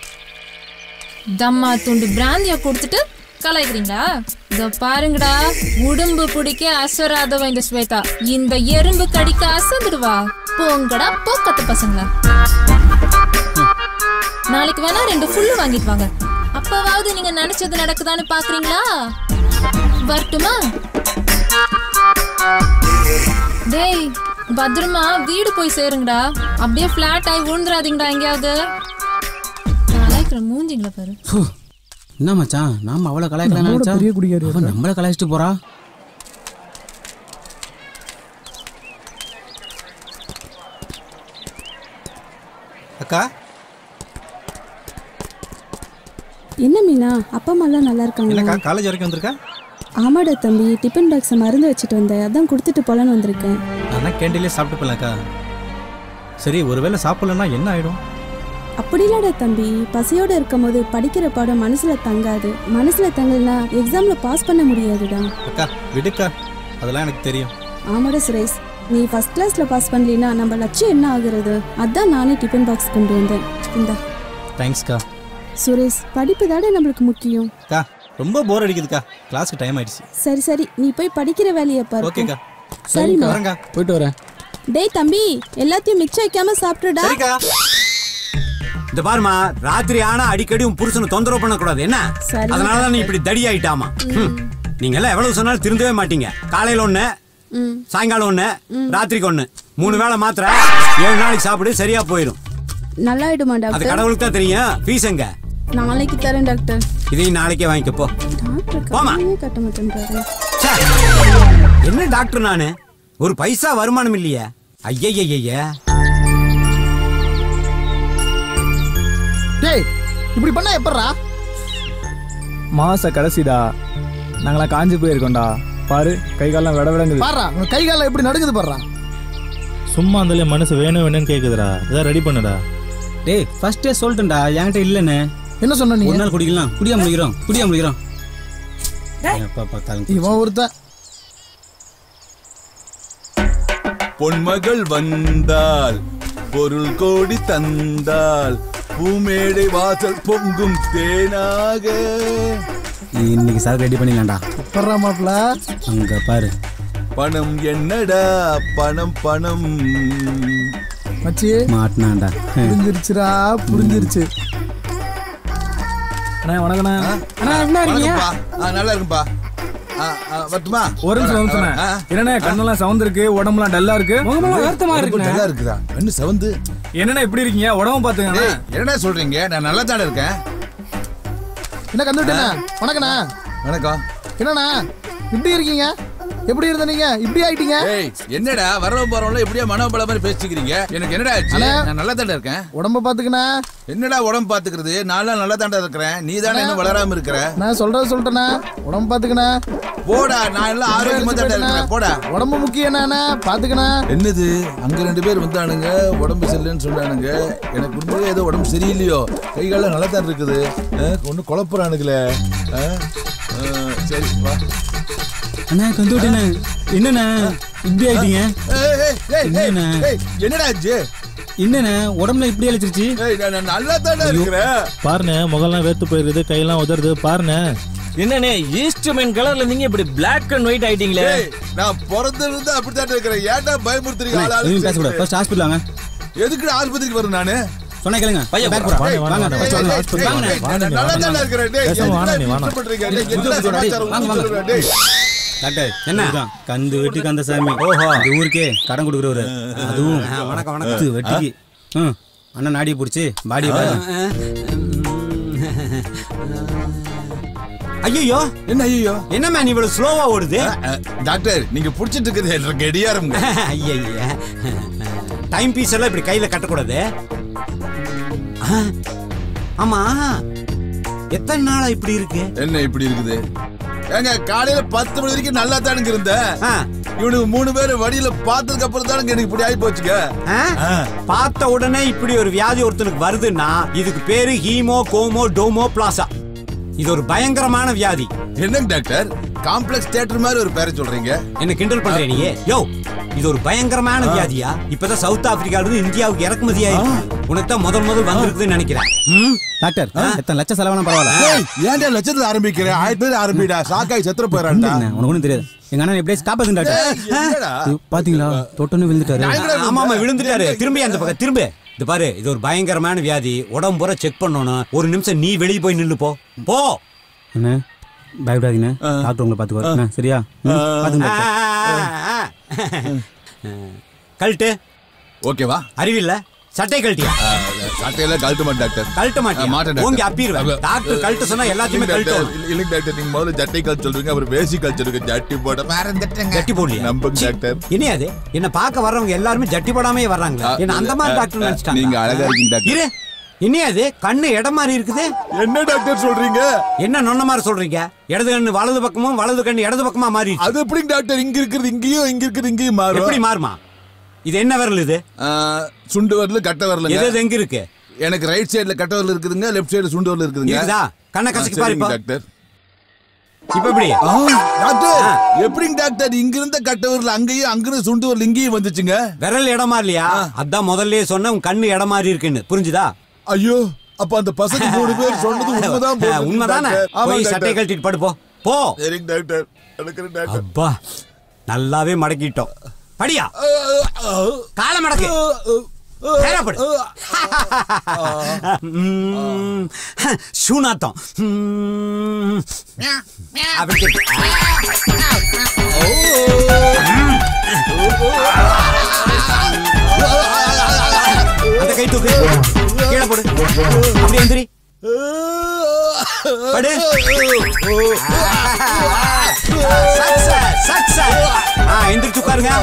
[SPEAKER 14] தம்மா துண்டு பிராந்திய கொடுத்துட்டு கலாய்க்கிறீங்களா இதோ பாருங்கடா உடம்பு பிடிக்க அசராதவ இந்த ஸ்வேதா இந்த எறும்பு கடிக்க அசந்துடுவா போங்கடா போக்கத்து பசங்களா நாளைக்கு வேணா ரெண்டு ஃபுல்லு வாங்கிட்டு வாங்க அப்பவாவது நீங்க நினைச்சது நடக்குதான்னு பாக்குறீங்களா வரட்டுமா டேய் பத்திரமா வீடு போய் சேருங்கடா அப்படியே ஃபிளாட் ஆகி விழுந்துடாதீங்கடா எங்கேயாவது கலாய்க்கிற மூஞ்சிங்கள பாரு
[SPEAKER 4] என்ன மச்சான் நாம அவளை கலாய்க்கலாம்
[SPEAKER 1] நம்மளோட
[SPEAKER 4] நினைச்சா
[SPEAKER 1] பெரிய குடிகாரி
[SPEAKER 4] அவன் நம்மள கலாய்ச்சிட்டு போறா
[SPEAKER 7] அக்கா
[SPEAKER 2] என்ன மீனா அப்பா அம்மாலாம் நல்லா
[SPEAKER 7] என்னக்கா
[SPEAKER 2] இருக்காங்களா
[SPEAKER 7] காலேஜ் வரைக்கும் வந்திருக்கா
[SPEAKER 2] ஆமாடா தம்பி டிஃபன் பாக்ஸ் மருந்து வச்சுட்டு வந்தேன் அதான் கொடுத்துட்டு போலான்னு வந்திருக்கேன்
[SPEAKER 7] நான் கேண்டீன்லேயே சாப்பிட்டு போலக்கா சரி ஒருவேளை சாப்பிடலன்னா என்ன ஆயிடும்
[SPEAKER 2] அப்படி இல்லடா தம்பி பசியோட இருக்கும்போது படிக்கிற பாடம் மனசுல தங்காது மனசுல தங்கலனா எக்ஸாம்ல பாஸ் பண்ண முடியாதுடா
[SPEAKER 7] அக்கா விடுக்கா அதெல்லாம் எனக்கு தெரியும்
[SPEAKER 2] ஆமாடா சுரேஷ் நீ ஃபர்ஸ்ட் கிளாஸ்ல பாஸ் பண்ணலினா நம்ம லட்சியம் என்ன ஆகுறது அதான் நானே டிஃபன் பாக்ஸ் கொண்டு வந்தேன் இந்தா
[SPEAKER 7] தேங்க்ஸ்க்கா
[SPEAKER 2] சுரேஷ் படிப்பு தானே நம்மளுக்கு முக்கியம்
[SPEAKER 7] அக்கா ரொம்ப போர் அடிக்குதுக்கா கிளாஸ்க்கு டைம் ஆயிடுச்சு
[SPEAKER 2] சரி சரி நீ போய் படிக்கிற வேலையை பாரு
[SPEAKER 7] ஓகேக்கா
[SPEAKER 2] சரிம்மா
[SPEAKER 7] வரேங்க்கா
[SPEAKER 13] போயிட்டு வரேன்
[SPEAKER 2] டேய் தம்பி எல்லாத்தையும் மிச்சம் வைக்காம சாப்பிட்டுடா
[SPEAKER 4] இந்த பாருமா ராத்திரி ஆனா அடிக்கடி உன் புருஷனை தொந்தரவு பண்ணக்கூடாது என்ன
[SPEAKER 2] சரி.
[SPEAKER 4] அதனாலதான் நீ இப்படி தடி ஆயிட்டாமா ஹம். நீங்க எல்லாம் எவ்வளவு சொன்னாலும் திருந்தவே மாட்டீங்க காலையில ஒண்ணு
[SPEAKER 2] ம்
[SPEAKER 4] சாயங்காலம் ஒண்ணு ராத்திரிக்கு ஒண்ணு மூணு வேளை மாத்திரை ஏழு நாளைக்கு சாப்பிடு சரியா போயிடும்
[SPEAKER 2] நல்லாயிடுமா
[SPEAKER 4] அது
[SPEAKER 2] டாக்டர்
[SPEAKER 4] கடவுளுக்கு தான் தெரியும் ஃபீஸ் எங்க
[SPEAKER 2] நாளைக்கு தரேன் டாக்டர்
[SPEAKER 4] இதையும் நாளைக்கே வாங்கிக்க போ
[SPEAKER 2] டாக்டர்
[SPEAKER 4] போம்மா.
[SPEAKER 2] கட்டணமே கட்ட மாட்டேன்றாரு
[SPEAKER 4] ச்சே. என்ன டாக்டர் நானு ஒரு பைசா வருமானம் இல்லையே ஐயய்யய்ய
[SPEAKER 1] டேய் இப்படி பண்ணா எப்பட்றா
[SPEAKER 6] மாச கடைசிடா நாங்களாம் காஞ்சி போயிருக்கோம்டா பாரு கை கால்லாம் விட விடங்குது
[SPEAKER 1] பாடுறா உன் கை காலம் எப்படி நடக்குது பாடுறா
[SPEAKER 7] சும்மா அந்த மனசு வேணும் வேணும்னு கேக்குதுடா இதான் ரெடி பண்ணுடா
[SPEAKER 3] டேய் ஃபர்ஸ்டே சொல்லிட்டேன்டா என்கிட்ட இல்லைன்னு
[SPEAKER 1] என்ன சொன்ன நீ
[SPEAKER 3] ஒரு நாள் குடிக்கலாம் குடியா முடிக்கிறோம் குடியா முடிக்கிறோம் எப்ப பார்த்தாலும்
[SPEAKER 1] இவன் ஒருத்தன்
[SPEAKER 15] பொன்மகள் வந்தால் பொருள் கோடி தந்தால் பூமேடை வாசல் பொங்கும் தேனாக
[SPEAKER 3] இன்னைக்கு சார் ரெடி பண்ணிடலாம்டா
[SPEAKER 1] எப்பட்றா மாப்பிள
[SPEAKER 3] அங்க பாரு
[SPEAKER 15] பணம் என்னடா பணம் பணம்
[SPEAKER 1] மச்சி
[SPEAKER 3] மாட்டினாண்டா
[SPEAKER 1] புரிஞ்சிருச்சுடா புரிஞ்சிருச்சு
[SPEAKER 6] அண்ணா வணக்கண்ணா
[SPEAKER 15] அண்ணா,
[SPEAKER 6] என்ன இருக்கீங்க?
[SPEAKER 15] வணக்கம்ப்பா. ஆ, நல்லா இருக்குப்பா ஆ, ஆ, வரட்டுமா
[SPEAKER 6] ஒரு நிமிஷம் ஒரு நிமிஷம்
[SPEAKER 15] ஆ,
[SPEAKER 6] என்னண்ணே கண்ணெல்லாம் சவுந்து இருக்கு உடம்புலாம் டல்லா இருக்கு முகமெல்லாம் வருத்தமா
[SPEAKER 15] உடம்பு
[SPEAKER 6] இருக்குண்ணே
[SPEAKER 15] நல்லா இருக்குதா கண்ணு செவந்து
[SPEAKER 6] என்னண்ணே இப்படி இருக்கீங்க உடம்பு பாத்துங்க
[SPEAKER 15] ஏய், என்னடா சொல்றீங்க நான் நல்லா தானே இருக்கேன்
[SPEAKER 1] என்ன கந்துட்டேண்ணா வணக்கண்ணா
[SPEAKER 15] வணக்கம்
[SPEAKER 1] என்னண்ணா இப்படி இருக்கீங்க எப்படி இருந்த நீங்க இப்படி ஆயிட்டீங்க
[SPEAKER 15] ஏய் என்னடா வரவன் போறவங்கள எப்படியா மனோபல மாதிரி பேசிக்கிறீங்க எனக்கு என்னடா ஆச்சு
[SPEAKER 1] அண்ணா.
[SPEAKER 15] நான் நல்லா தானே இருக்கேன்
[SPEAKER 1] உடம்ப பாத்துக்கண்ணா
[SPEAKER 15] என்னடா உடம்பு பாத்துக்கிறது நான்லாம் நல்லா தாண்டா இருக்கிறேன் நீ தானே இன்னும் வளராம இருக்கிற
[SPEAKER 1] நான் சொல்றத சொல்லிட்டேண்ணா உடம்பு பாத்துக்கண்ணா
[SPEAKER 15] போடா நான் எல்லாம் ஆரோக்கியமா தாண்டா இருக்கிறேன் போடா
[SPEAKER 1] உடம்பு முக்கியண்ணா பாத்துக்கண்ணா
[SPEAKER 15] என்னது அங்க ரெண்டு பேர் வந்தானுங்க உடம்பு சரியில்லைன்னு சொன்னானுங்க எனக்கு உண்மையிலே ஏதோ உடம்பு சரியில்லையோ கை காலம் நல்லா தான் இருக்குது ஒன்றும் குழப்புறானுங்களே ஆ? ஆ, சரி வா
[SPEAKER 3] அண்ணா கந்து விட்டேண்ணே என்னண்ணே இப்படி ஆயிட்டீங்க
[SPEAKER 15] ஏய், ஏய், ஏய், ஏய்,
[SPEAKER 3] என்னண்ணே?
[SPEAKER 15] ஏய், என்னடா ஆச்சு
[SPEAKER 3] என்னண்ணே உடம்புல இப்படி அழைச்சிருச்சு
[SPEAKER 15] ஏய், நான் நான் நல்லா தானே இருக்கிறேன்
[SPEAKER 7] பாருண்ணே முகம்லாம் வேர்த்து போயிருக்குது கையெல்லாம் உதறுது பாருண்ணே
[SPEAKER 16] என்னண்ணே ஈஸ்ட்மென் கலர்ல நீங்க இப்படி பிளாக் அண்ட் ஒயிட் ஆயிட்டீங்களே
[SPEAKER 15] ஏய், நான் பிறந்திருந்து அப்படித்தான் இருக்கிறேன் ஏன்டா பயமுறுத்துறீங்க
[SPEAKER 3] அண்ணே,
[SPEAKER 15] ஆளாளுக்கு
[SPEAKER 3] எதுவும் பேசக்கூடாது ஃபர்ஸ்ட் ஹாஸ்பிட்டல் வாங்க
[SPEAKER 15] எதுக்கு ஆஸ்பத்திரிக்கு வரும் நானு
[SPEAKER 3] சொன்னா கேளுங்க
[SPEAKER 16] பையன்
[SPEAKER 3] பேக்
[SPEAKER 16] போடா.
[SPEAKER 3] போடா.
[SPEAKER 7] வாங்க,
[SPEAKER 3] வாங்க
[SPEAKER 7] வாங்க,
[SPEAKER 3] first வாங்க
[SPEAKER 15] ஏய்,
[SPEAKER 3] ஹாஸ்பிட்டல்
[SPEAKER 15] ஏய்,
[SPEAKER 3] வாங்க
[SPEAKER 15] ஏய், நான் நல்லா தானே இருக்கிறேன் டேய்,
[SPEAKER 7] பேசாம
[SPEAKER 15] எதுக்குடா
[SPEAKER 7] வாங்க,
[SPEAKER 15] இப்படி
[SPEAKER 7] வாங்க.
[SPEAKER 15] இப்படி பண்றீங்க? டேய்,
[SPEAKER 3] கொஞ்சம்
[SPEAKER 15] என்ன
[SPEAKER 3] கொஞ்சம்
[SPEAKER 15] சமாச்சாரம்
[SPEAKER 3] வாங்க,
[SPEAKER 15] உங்களுக்கு
[SPEAKER 3] வாங்க.
[SPEAKER 15] சொல்லுங்க, டேய்.
[SPEAKER 3] டாக்டர்
[SPEAKER 4] என்ன?
[SPEAKER 3] இதுதான், கந்து வெட்டி கந்த சாமி ஓஹோ இந்த ஊருக்கே கடன் கொடுக்குறவரு அதுவும்
[SPEAKER 4] வணக்கம், வணக்கம்.
[SPEAKER 3] பத்து வெட்டிக்கு ம் அண்ணன் நாடியை பிடிச்சி பாடியை பாருங்க
[SPEAKER 4] ஐயோ
[SPEAKER 15] என்ன ஐயோ
[SPEAKER 4] என்ன மேன் இவ்வளவு ஸ்லோவா ஓடுது
[SPEAKER 15] டாக்டர் நீங்க புடிச்சிட்டு இருக்குது எனக்கு கடியாரம்
[SPEAKER 4] ஐயா டைம் பீஸ் எல்லாம் இப்படி கையில கட்டக்கூடாது ஆ, ஆமா எத்தனை நாளா இப்படி இருக்கு
[SPEAKER 15] என்ன இப்படி இருக்குது ஏங்க காலையில பத்து மணி வரைக்கும் நல்லா தானுங்க இருந்தேன்
[SPEAKER 4] ஆ,
[SPEAKER 15] இவனுக்கு மூணு பேர் வழியில பார்த்ததுக்கு அப்புறம் தானுங்க எனக்கு இப்படி ஆகி போச்சுங்க
[SPEAKER 4] ஆ? பார்த்த உடனே இப்படி ஒரு வியாதி ஒருத்தனுக்கு வருதுன்னா இதுக்கு பேரு ஹீமோ கோமோ டோமோ பிளாசா இது ஒரு பயங்கரமான வியாதி
[SPEAKER 15] என்னங்க டாக்டர் காம்ப்ளெக்ஸ் தியேட்டர் மாதிரி ஒரு பேரை சொல்றீங்க
[SPEAKER 4] என்ன கிண்டல் பண்ற நீ யோ இது ஒரு பயங்கரமான வியாதியா இப்பதான் சவுத் ஆப்பிரிக்கால இருந்து இந்தியாவுக்கு இறக்குமதி ஆயிருக்கு உனக்கு தான் முதல் முதல் வந்திருக்குதுன்னு நினைக்கிறேன் ம்?
[SPEAKER 6] டாக்டர் எத்தனை லட்சம் செலவான பரவாயில்ல
[SPEAKER 15] ஏய், ஏன்டா லட்சத்துல ஆரம்பிக்கிறேன் ஆயிரத்தி பேர் ஆரம்பிடா சாக்காய் செத்துற போறான்டா
[SPEAKER 6] உனக்கு ஒன்றும் தெரியாது எங்க அண்ணன் எப்படியே காப்பாத்து டாக்டர்
[SPEAKER 15] என்னடா?
[SPEAKER 6] இது பாத்தீங்களா தொட்டோன்னு விழுந்துட்டாரு
[SPEAKER 4] ஆமா ஆமா விழுந்துட்டாரு திரும்பி அந்த பக்கம் திரும்ப இது பாரு இது ஒரு பயங்கரமான வியாதி உடம்பு பூரா செக் பண்ணணும் ஒரு நிமிஷம் நீ வெளியே போய் நில்லு போ போ
[SPEAKER 6] என்ன பயப்படாதீங்க டாக்டர் உங்களை பார்த்துக்குவாரு என்ன, சரியா ம், பாத்துங்க டாக்டர்.
[SPEAKER 4] கழட்டு
[SPEAKER 15] ஓகேவா
[SPEAKER 4] அறிவில்ல சட்டை கழட்டியா
[SPEAKER 15] சட்டையில கழட்ட மாட்டேன் டாக்டர்
[SPEAKER 4] கழட்ட மாட்டியா?
[SPEAKER 15] ஆ, மாட்டேன் டாக்டர்.
[SPEAKER 4] ஓங்கி அப்பிருவேன்.
[SPEAKER 15] அப்ப-
[SPEAKER 4] டாக்டர் கழட்ட சொன்னா எல்லாத்தையுமே
[SPEAKER 15] இல்லைங்க டாக்டர்,
[SPEAKER 4] கழட்டணும்.
[SPEAKER 15] இல்ல- இல்லைங்க டாக்டர் நீங்க முதல்ல ஜட்டை கழட்ட சொல்றீங்க அப்புறம் வேசி கழட்ட சொல்லுங்க ஜட்டி போட மறந்துட்டேங்க
[SPEAKER 4] ஜட்டி போடலையா
[SPEAKER 15] நம்புங்க டாக்டர்
[SPEAKER 4] இனி அது என்ன பார்க்க வர்றவங்க எல்லாருமே ஜட்டி போடாமே வர்றாங்க
[SPEAKER 15] ஆ,
[SPEAKER 4] என்ன அந்த மாதிரி
[SPEAKER 15] ஆ,
[SPEAKER 4] டாக்டர்
[SPEAKER 15] ஆ,
[SPEAKER 4] நினைச்சிட்டாங்க
[SPEAKER 15] நீங்க அழகா இருக்கீங்க டாக்டர்.
[SPEAKER 4] இரு இனி அது கண்ணு இடம் மாதிரி இருக்குது
[SPEAKER 15] என்ன டாக்டர் சொல்றீங்க
[SPEAKER 4] என்ன நொன்ன மாதிரி சொல்றீங்க இடது கண்ணு வலது பக்கமும் வலது கண்ணு இடது பக்கமா மாறி
[SPEAKER 15] அது எப்படி டாக்டர் இங்க இருக்கிறது இங்கேயும் இங்க இருக்கிறது இங்கேயும் மாறும்
[SPEAKER 4] எப்படி மாறுமா இது என்ன விரல் இது
[SPEAKER 15] ஆ, சுண்டு வரல கட்ட வரலங்க
[SPEAKER 4] எது எது எங்க இருக்கு
[SPEAKER 15] எனக்கு ரைட் சைடுல கட்ட வரல இருக்குதுங்க லெஃப்ட் சைடுல சுண்டு வரல இருக்குதுங்க
[SPEAKER 4] இருக்குதா? கண்ணை கசக்கி
[SPEAKER 15] ஆ,
[SPEAKER 4] பாரு
[SPEAKER 15] சரிங்க
[SPEAKER 4] இப்போ.
[SPEAKER 15] டாக்டர்
[SPEAKER 4] இப்ப எப்படி
[SPEAKER 15] ஆ, டாக்டர் எப்படிங்க டாக்டர் இங்க இருந்த கட்ட வரல அங்கேயும் அங்கிருந்து சுண்டு வரல இங்கேயும் வந்துச்சுங்க
[SPEAKER 4] விரல் இடமா இல்லையா அதான் முதல்லயே சொன்ன உன் கண்ணு இடம் மாதிரி இருக்குன்னு புரிஞ்சுதா
[SPEAKER 15] ஐயோ அப்ப அந்த பசங்க மூணு பேர் சொன்னது உண்மைதான் போல இருக்கு
[SPEAKER 4] உண்மைதானே
[SPEAKER 15] டாக்டர். ஆமா
[SPEAKER 4] போய்
[SPEAKER 15] டாக்டர்.
[SPEAKER 4] சட்டை கழட்டிட்டு படு போ போ
[SPEAKER 15] சரிங்க டாக்டர் நடக்கிறேன் டாக்டர்
[SPEAKER 4] அப்பா நல்லாவே மடக்கிட்டோம் படியா கால மடக்கு நேரா படு. ம், சூனாத்தம் ம், அப்படி கேட்டு. அந்த கை தூக்கு கீழே போடு அப்படி எந்திரி படு சக்சஸ் சக்சஸ் ஆ எந்திரிச்சு உட்காருங்க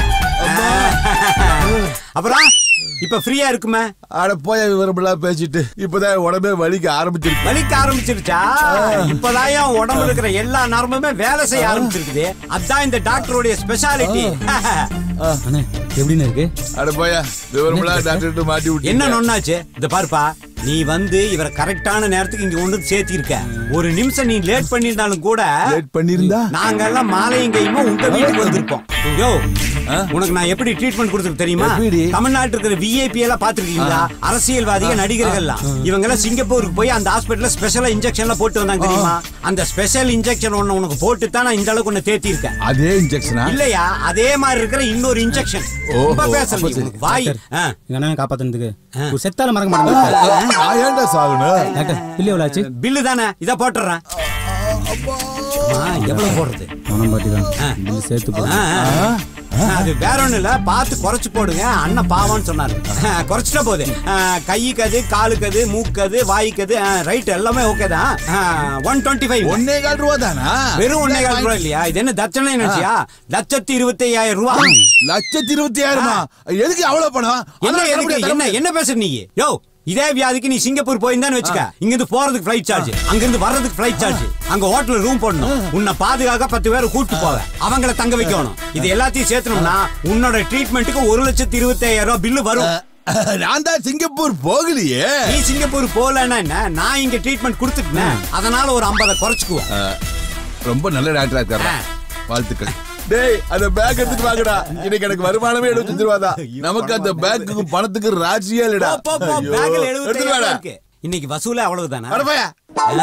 [SPEAKER 4] அப்புறம் இப்ப ஃப்ரீயா இருக்குமே
[SPEAKER 15] அட போய் விவரமெல்லாம் பேசிட்டு இப்பதான் உடம்பே வலிக்க ஆரம்பிச்சிருக்கு
[SPEAKER 4] வலிக்க ஆரம்பிச்சிருச்சா இப்பதான் என் உடம்புல இருக்கிற எல்லா நரம்புமே வேலை செய்ய ஆரம்பிச்சிருக்குது அதான் இந்த டாக்டருடைய ஸ்பெஷாலிட்டி
[SPEAKER 6] அண்ணே எப்படின்னு இருக்கு
[SPEAKER 15] அட போயா விவரமெல்லாம் டாக்டர் மாட்டி விட்டு
[SPEAKER 4] என்ன நொன்னாச்சு இந்த பாருப்பா நீ வந்து இவரை கரெக்டான நேரத்துக்கு இங்க கொண்டு சேர்த்தி இருக்க ஒரு நிமிஷம் நீ லேட் பண்ணிருந்தாலும் கூட
[SPEAKER 15] லேட் பண்ணிருந்தா
[SPEAKER 4] நாங்க எல்லாம் மாலையும் கையுமா உங்க வீட்டுக்கு வந்திருப்போம் யோ உனக்கு நான் எப்படி ட்ரீட்மெண்ட் கொடுத்துருக்கு தெரியுமா தமிழ்நாட்டுல இருக்கிற விஐபி எல்லாம் பாத்துருக்கீங்களா அரசியல்வாதிகள் நடிகர்கள் எல்லாம் இவங்க எல்லாம் சிங்கப்பூருக்கு போய் அந்த ஹாஸ்பிட்டல்ல ஸ்பெஷலா இன்ஜெக்ஷன் எல்லாம் போட்டு வந்தாங்க தெரியுமா அந்த ஸ்பெஷல் இன்ஜெக்ஷன் ஒண்ணு உனக்கு போட்டு தான் நான் இந்த அளவுக்கு உன்னை தேத்தி இருக்கேன்
[SPEAKER 15] அதே இன்ஜெக்ஷனா
[SPEAKER 4] இல்லையா அதே மாதிரி இருக்கிற இன்னொரு இன்ஜெக்ஷன் ரொம்ப பேசல நீ. உனக்கு வாய் ஆ.
[SPEAKER 6] எங்க அண்ணனை காப்பாத்துனதுக்கு ஒரு செத்தால மறக்க மாட்டேன்
[SPEAKER 15] நான் ஏன்டா சாகணும்
[SPEAKER 6] டாக்டர் பில்லு எவ்வளோ ஆச்சு
[SPEAKER 4] பில்லு தானே இதை போட்டுறேன் அம்மா, எவ்வளவு போடுறது
[SPEAKER 6] பணம் பாட்டி தான் பில்லு சேர்த்து போடு.
[SPEAKER 4] ஆ, ஆ. அது வேற ஒண்ணும் இல்ல பார்த்து குறைச்சு போடுங்க அண்ணன் பாவான்னு சொன்னாரு குறைச்சிட்டா போகுது ஆ, கைக்கு அது காலுக்கு அது மூக்கு அது வாய்க்கு அது ரைட் எல்லாமே ஓகே தான் ஒன் டுவெண்ட்டி ஃபைவ்
[SPEAKER 15] ஒன்னே கால் ரூபா தானா
[SPEAKER 4] வெறும் ஒன்னே கால் ரூபாய் இல்லையா இது என்ன தட்சணை நினைச்சியா லட்சத்தி இருபத்தி ஐயாயிரம் ரூபாய்
[SPEAKER 15] லட்சத்தி இருபத்தி ஆயிரமா எதுக்கு அவ்வளவு பணம்
[SPEAKER 4] என்ன
[SPEAKER 15] அதெல்லாம் தர
[SPEAKER 4] எதுக்கு
[SPEAKER 15] முடியாது, தர
[SPEAKER 4] என்ன என்ன பேசுற நீ யோ இதே வியாதிக்கு நீ சிங்கப்பூர் போயிருந்தான்னு வச்சுக்க இங்க இருந்து போறதுக்கு ஃபிளைட் சார்ஜ் அங்க இருந்து வர்றதுக்கு ஃபிளைட் சார்ஜ் அங்க ஹோட்டல்ல ரூம் போடணும் உன்னை பாதுகாக்க பத்து பேரை கூட்டு போவேன் அவங்கள தங்க வைக்கணும் இது எல்லாத்தையும் சேர்த்தணும்னா உன்னோட ட்ரீட்மெண்ட்டுக்கு ஒரு லட்சத்தி இருபத்தி ஐயாயிரம் ரூபாய் பில்லு வரும்
[SPEAKER 15] நான் தான் சிங்கப்பூர் போகலையே
[SPEAKER 4] நீ சிங்கப்பூர் போகலன்னா என்ன நான் இங்க ட்ரீட்மெண்ட் கொடுத்துட்டேன் அதனால ஒரு ஐம்பதை குறைச்சுக்குவோம்
[SPEAKER 15] அஹ், ரொம்ப நல்ல டாக்டரா இருக்காரு வாழ்த்துக்கள் டேய் அந்த பேக் எடுத்துட்டு வாங்கடா இன்னைக்கு எனக்கு வருமானமே எழுபத்தஞ்சு ரூபா தான் நமக்கு அந்த பேக்குக்கும் பணத்துக்கு ராஜியே இல்லடா
[SPEAKER 4] போ, போ,
[SPEAKER 15] ஐயோ.
[SPEAKER 4] பேக்ல
[SPEAKER 15] எடுத்துட்டு
[SPEAKER 4] 75
[SPEAKER 15] வாடா
[SPEAKER 4] இருக்கு இன்னைக்கு வசூல அவ்வளவுதானா
[SPEAKER 15] அட போயா.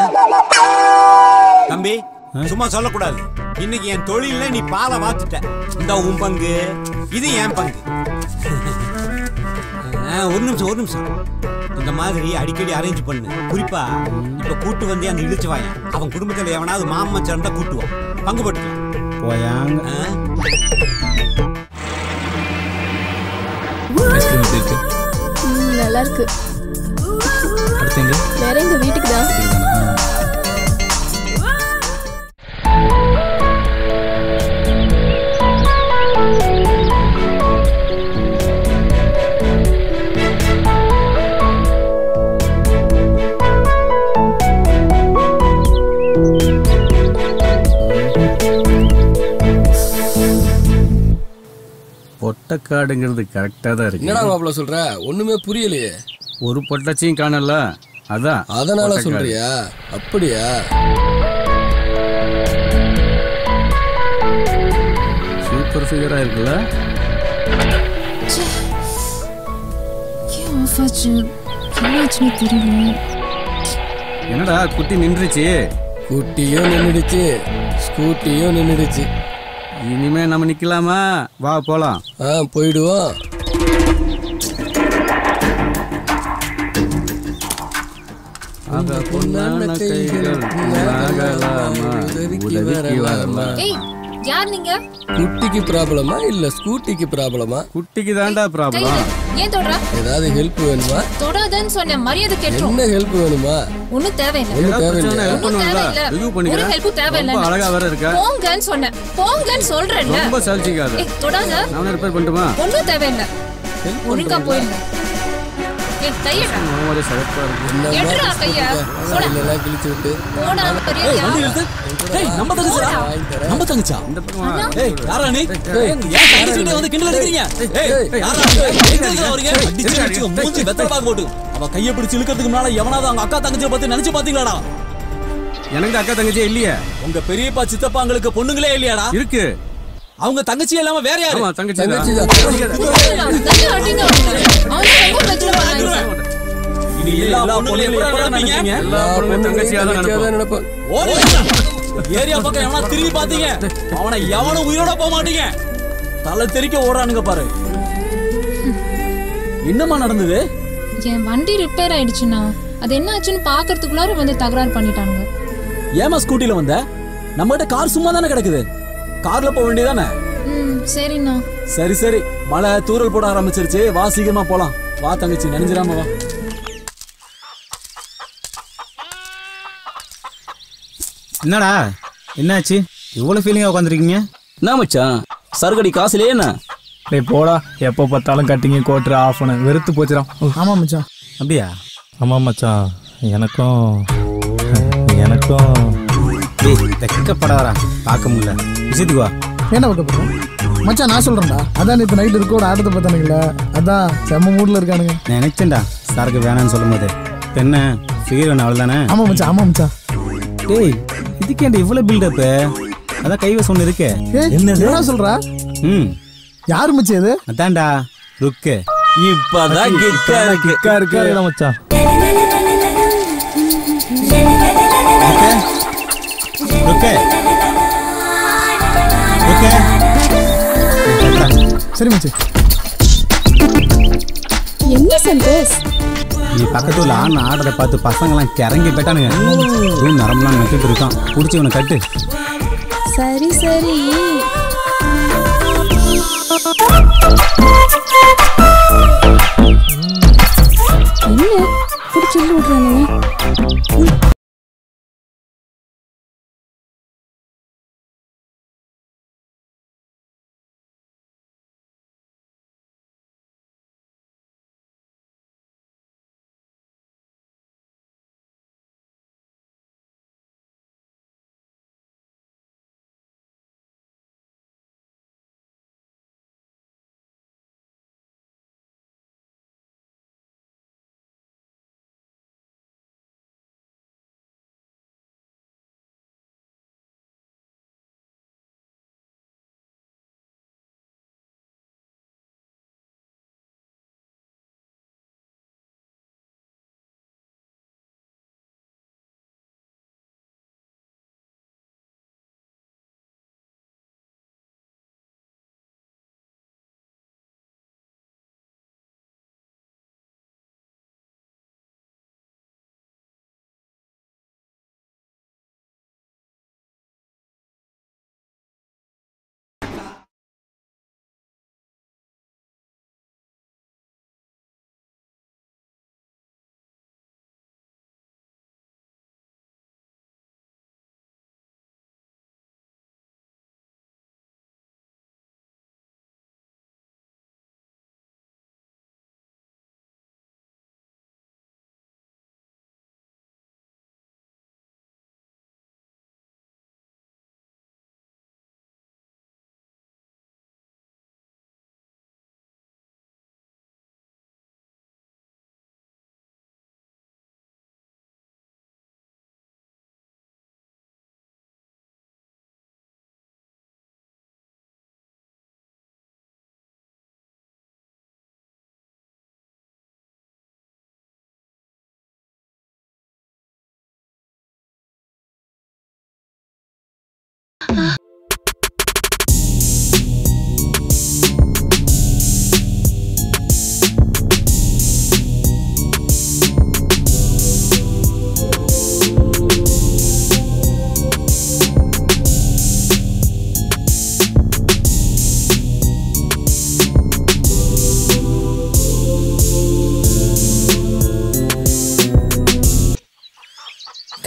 [SPEAKER 4] தம்பி சும்மா சொல்லக்கூடாது இன்னைக்கு என் தொழில்ல நீ பாலை வாத்துட்ட இந்த உன் பங்கு இது என் பங்கு ஆ, ஒரு நிமிஷம் ஒரு நிமிஷம் இந்த மாதிரி அடிக்கடி அரேஞ்ச் பண்ணு குறிப்பா இப்ப கூட்டு வந்தே அந்த இழுச்சு வாயன் அவன் குடும்பத்துல எவனாவது மாமன் சேர்ந்தா கூட்டுவான் பங்கு போட்டுக்கலாம்
[SPEAKER 6] போயாங்க
[SPEAKER 4] ஆ?
[SPEAKER 6] ஐஸ்கிரீம் எப்படி இருக்கு
[SPEAKER 2] ம், நல்லா இருக்கு
[SPEAKER 6] அடுத்து எங்க
[SPEAKER 2] வேற எங்க வீட்டுக்கு தான்
[SPEAKER 3] பொட்டக்காடுங்கிறது கரெக்டாக தான் இருக்கு
[SPEAKER 13] என்னடா மாப்பிள்ள சொல்ற ஒண்ணுமே புரியலையே
[SPEAKER 3] ஒரு பொட்டச்சியும் காணல அதான்
[SPEAKER 13] அதனால
[SPEAKER 3] பொட்டக்காடு.
[SPEAKER 13] சொல்றியா அப்படியா
[SPEAKER 3] சூப்பர் ஃபிகராக இருக்குல்ல
[SPEAKER 14] ஏன் ஆஃப் ஆச்சு என்னாச்சுன்னு தெரியல
[SPEAKER 3] என்னடா குட்டி நின்றுச்சு
[SPEAKER 13] குட்டியும் நின்றுடுச்சு ஸ்கூட்டியும் நின்றுடுச்சு
[SPEAKER 3] இனிமே நம்ம நிக்கலாமா வா போலாம்
[SPEAKER 13] ஆ போயிடுவோம்
[SPEAKER 3] ஆக பொன்னான கைகள் உலகலாமா, உதவிக்கு வரமா
[SPEAKER 14] ஏய் யார் நீங்க
[SPEAKER 13] குட்டிக்கு ப்ராப்ளமா இல்ல ஸ்கூட்டிக்கு ப்ராப்ளமா
[SPEAKER 3] குட்டிக்கு தான்டா ப்ராப்ளம்
[SPEAKER 14] ஏன் தொடுறா
[SPEAKER 13] ஏதாவது ஹெல்ப் வேணுமா
[SPEAKER 14] தொடாதன்னு சொன்ன மரியாதை கேட்டுரும்
[SPEAKER 13] என்ன ஹெல்ப் வேணுமா
[SPEAKER 14] ஒண்ணும் தேவையில்லை
[SPEAKER 13] ஒண்ணும் தேவையில்லை.
[SPEAKER 3] help
[SPEAKER 14] ஒண்ணும்
[SPEAKER 3] பண்ணுவேன்ல?
[SPEAKER 14] தேவையில்லை
[SPEAKER 3] review பண்ணிக்கிறேன்.
[SPEAKER 14] ஒரு ஹெல்ப்பும் தேவையில்லை
[SPEAKER 3] ரொம்ப அழகா வேற இருக்க.
[SPEAKER 14] போங்கன்னு சொன்னேன் போங்கன்னு சொல்றேன்ல
[SPEAKER 3] ரொம்ப சலிச்சிக்காத
[SPEAKER 14] ஏய் தொடாத
[SPEAKER 3] நான் ரிப்பேர் பண்ணட்டுமா
[SPEAKER 14] ஒண்ணும் தேவையில்லை ஒழுங்கா போயிடுங்க என் கையடா
[SPEAKER 3] ஒரு சிறப்பா இருக்கு
[SPEAKER 14] எடுறா கைய போடா
[SPEAKER 13] எல்லாம் கிழிச்சு விட்டு
[SPEAKER 14] போடா
[SPEAKER 4] ஏய்
[SPEAKER 14] மரியாதையா
[SPEAKER 4] வண்டி நிறுத்து ஏய் நம்ம தங்கச்சிடா நம்ம தங்கச்சா
[SPEAKER 3] இந்த பக்கமா
[SPEAKER 4] ஏய் யாரா நீ ஏய் ஏன் தங்கச்சிட்டே வந்து கிண்டல் அடிக்கிறீங்க ஏய் யாரா நீ? எங்க இருந்து வரீங்க அடிச்சு அடிச்சு மூஞ்சி வெத்தல பாக்க போட்டு அவ கைய பிடிச்சு இழுக்கிறதுக்கு முன்னால எவனாவது அவங்க அக்கா தங்கச்சியை பத்தி நினைச்சு பாத்தீங்களாடா
[SPEAKER 3] எனக்கு அக்கா தங்கச்சியே இல்லையே
[SPEAKER 4] உங்க பெரியப்பா சித்தப்பாங்களுக்கு பொண்ணுங்களே இல்லையாடா
[SPEAKER 3] இருக்கு
[SPEAKER 4] அவங்க தங்கச்சி இல்லாம வேற யாரு
[SPEAKER 3] ஆமா தங்கச்சி
[SPEAKER 13] தங்கச்சி
[SPEAKER 3] தான்.
[SPEAKER 14] கைய அடிங்க அவனை ரொம்ப பிரச்சனை பண்ணாங்க
[SPEAKER 4] இனி எல்லா பொண்ணுங்களையும் எப்படிடா நினைப்பீங்க
[SPEAKER 3] எல்லா பொண்ணுமே தங்கச்சியா தான் நினைப்போம்
[SPEAKER 13] நினைப்போம்
[SPEAKER 4] ஓடுங்கடா. ஏரியா பக்கம் எவனா திரும்பி பாத்தீங்க அவனை எவனும் உயிரோட போக மாட்டீங்க தலை தெறிக்க ஓடுறானுங்க பாரு என்னம்மா நடந்தது
[SPEAKER 14] என் வண்டி ரிப்பேர் ஆயிடுச்சுண்ணா அது என்ன ஆச்சுன்னு பாக்குறதுக்குள்ளார வந்து தகராறு பண்ணிட்டானுங்க
[SPEAKER 4] ஏமா ஸ்கூட்டில வந்த நம்மகிட்ட கார் சும்மா தானே கிடக்குது கார்ல போக வேண்டியதானே
[SPEAKER 14] ம் சரிண்ணா
[SPEAKER 4] சரி சரி மழை தூறல் போட ஆரம்பிச்சிருச்சு வா சீக்கிரமா போலாம் வா தங்கச்சி நினைஞ்சிராம வா
[SPEAKER 16] என்னடா என்னாச்சு இவ்வளோ ஃபீலிங்காக உட்காந்துருக்கீங்க
[SPEAKER 17] என்ன மச்சான் சரக்கடி காசுலயே என்ன
[SPEAKER 6] டேய் போடா எப்போ பார்த்தாலும் கட்டிங்க கோட்ரு ஆஃப் பண்ணு வெறுத்து போச்சுடா
[SPEAKER 1] ஆமா மச்சான்
[SPEAKER 16] அப்படியா ஆமாம் மச்சான் எனக்கும் எனக்கும் டேய் வெக்கப்படாதடா பார்க்க முடியல விஷயத்துக்கு வா
[SPEAKER 1] என்ன பக்கம் போகிறோம் மச்சான் நான் சொல்றேன்டா அதான் நேற்று நைட் இருக்கோட ஆட்டத்தை பார்த்தானுங்களே அதான் செம்ம மூட்ல இருக்கானுங்க
[SPEAKER 16] நினைச்சேன்டா சரக்கு வேணாம்னு சொல்லும் போது என்ன ஃபிகர் வேணும் அவ்வளோதானே
[SPEAKER 1] ஆமா மச்சான் ஆமா மச்சான்
[SPEAKER 16] டேய் இதுக்கேண்ட இவ்வளோ பில்டப்பு அதான் கைவசம் ஒன்று இருக்கே
[SPEAKER 1] ஏய், என்ன சொல்றா
[SPEAKER 16] ம்
[SPEAKER 1] யாரு மச்சான் இது
[SPEAKER 16] அதான்டா ருக்கு
[SPEAKER 17] இப்பதான் கிக்கா இருக்கு
[SPEAKER 16] கிக்கா இருக்கு மச்சான் ருக்கு ருக்கு
[SPEAKER 1] சரி மச்சான்
[SPEAKER 2] என்ன சந்தோஷ்
[SPEAKER 16] நீ பக்கத்து ஊர்ல ஆன ஆடுறத பார்த்து பசங்கெல்லாம் கிறங்கி போயிட்டானுங்க ரூம் நரம்பெல்லாம் நட்டுட்டு இருக்கான் பிடிச்சி இவனை கட்டு
[SPEAKER 2] சரி சரி என்ன பிடிச்சி விடுறானுங்க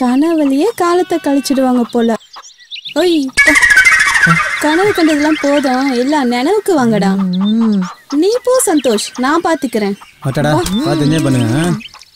[SPEAKER 2] கனவுலயே காலத்தை கழிச்சிடுவாங்க போல ஒய் கனவு கண்டதெல்லாம் போதும் எல்லாம் நினைவுக்கு வாங்கடா நீ போ சந்தோஷ் நான் பாத்துக்கிறேன்
[SPEAKER 16] மட்டடா பார்த்து என்ஜாய் பண்ணுங்க ஆ?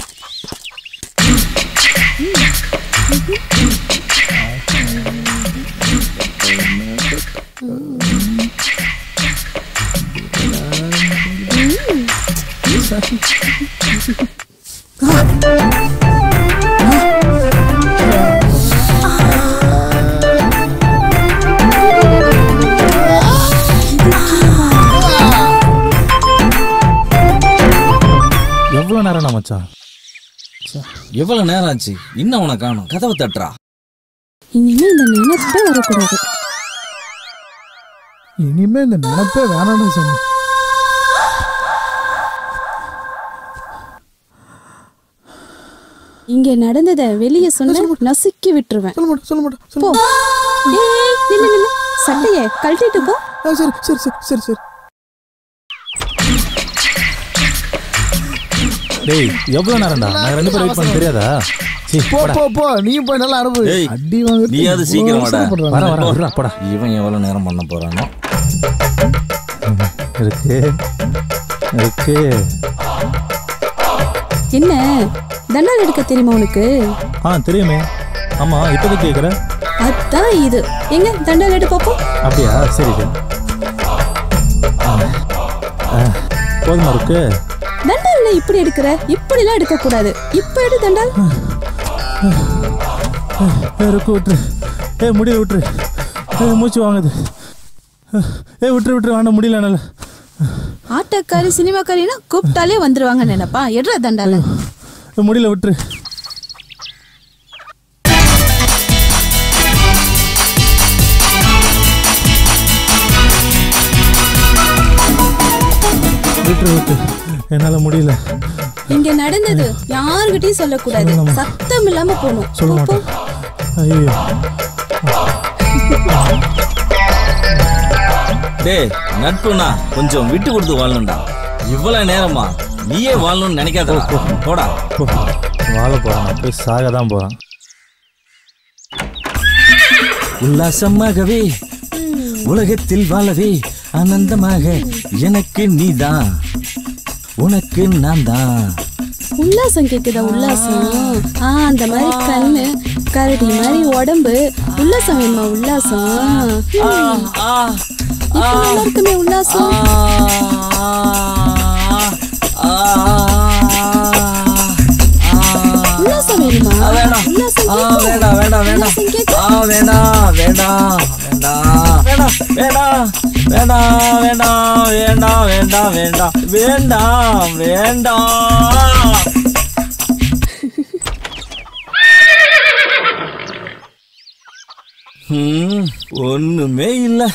[SPEAKER 7] எவ்வளோ நேரம் மச்சான்
[SPEAKER 17] எவ்வளவு நேரம் ஆச்சு இன்னும் உனக்கு காணும் கதவை தட்டுறா
[SPEAKER 2] இனிமே இந்த நினைப்பே வரக்கூடாது
[SPEAKER 1] இனிமே இந்த நினப்பே வேணாம்னு சொன்னேன்
[SPEAKER 2] இங்க நடந்தத வெளிய சொன்ன நசுக்கி விட்டுருவேன்
[SPEAKER 1] சொல்ல மாட்டேன் சொல்ல மாட்டேன்
[SPEAKER 2] போ ஏய் நில்லு நில்லு சட்டைய கழட்டிட்டு போ
[SPEAKER 1] சரி சரி சரி சரி சரி
[SPEAKER 7] டேய் எவ்வளோ நேரம்டா நாங்கள் ரெண்டு பேரும் வெயிட் பண்ண தெரியாதா சீ,
[SPEAKER 1] போ
[SPEAKER 7] போடா.
[SPEAKER 1] போ போ நீயும் போய் நல்லா அனுபவி
[SPEAKER 17] ஏய்,
[SPEAKER 1] அடி வாங்க
[SPEAKER 17] நீயாவது சீக்கிரம் வாடா
[SPEAKER 7] வரேன், வரேன், விட்றா, போடா.
[SPEAKER 17] இவன் எவ்வளவு நேரம் பண்ண போறானோ
[SPEAKER 7] இருக்கு இருக்கு
[SPEAKER 2] என்ன தண்டால் எடுக்க தெரியுமா உனக்கு
[SPEAKER 7] ஆ தெரியுமே ஆமா இப்போதைக்கு கேட்குற
[SPEAKER 2] அதான் இது எங்க தண்டால் எடு பாப்போம்
[SPEAKER 7] அப்படியா சரி சரி ஆ. ஆ, போதுமா இருக்கு
[SPEAKER 2] தண்டால்ல இப்படி எடுக்கிற இப்படி எல்லாம் எடுக்க கூடாது இப்ப எடு தண்டால்
[SPEAKER 7] ஏ இருக்கு விட்டுரு ஏ முடியல விட்டுரு ஏ மூச்சு வாங்குது ஏ விட்டுரு விட்டுரு வேண்டாம் முடியல என்னால
[SPEAKER 2] ஆட்டக்காரி சினிமாக்காரினா கூப்பிட்டாலே வந்துருவாங்க நினைப்பா எடுற தண்டால
[SPEAKER 7] ஏ, முடியல விட்டுரு விட்டுரு விட்டு என்னால முடியல
[SPEAKER 2] இங்க நடந்தது யாருகிட்டயும் சொல்லக்கூடாது
[SPEAKER 7] சொல்லலாமா?
[SPEAKER 2] சத்தம் இல்லாம போகணும்
[SPEAKER 7] சொல்ல மாட்டேன் ஐயோ
[SPEAKER 17] டேய் நட்புனா கொஞ்சம் விட்டு கொடுத்து வாழணும்டா இவ்வளவு நேரமா நீயே வாழணும்னு நினைக்காதடா போடா
[SPEAKER 7] போ. வாழ போறான் நான் போய் சாக தான் போறான்
[SPEAKER 17] உல்லாசமாகவே உலகத்தில் வாழவே ஆனந்தமாக எனக்கு நீதான் உனக்கு நான் தான்
[SPEAKER 2] உல்லாசம் கேக்குதா உல்லாசம் ஆ அந்த மாதிரி கண்ணு கரடி மாதிரி உடம்பு உல்லாசம் வேணுமா உல்லாசம் ஹம். இப்ப நல்லா இருக்குமே உல்லாசம் உல்லாசம் வேணுமா உல்லாசம்
[SPEAKER 17] ஆ,
[SPEAKER 2] கேக்கும்.
[SPEAKER 17] வேண்டாம் வேண்டாம் வேண்டாம்
[SPEAKER 2] உல்லாசம் கேக்கும்.
[SPEAKER 17] ஆ வேண்டாம் வேண்டாம் வேண்டாம் வேண்டாம் வேண்டாம் வேண்டாம் வேண்டாம் வேண்டாம் வேண்டாம் வேண்டாம் வேண்டாம் ம், ஒண்ணுமே இல்லை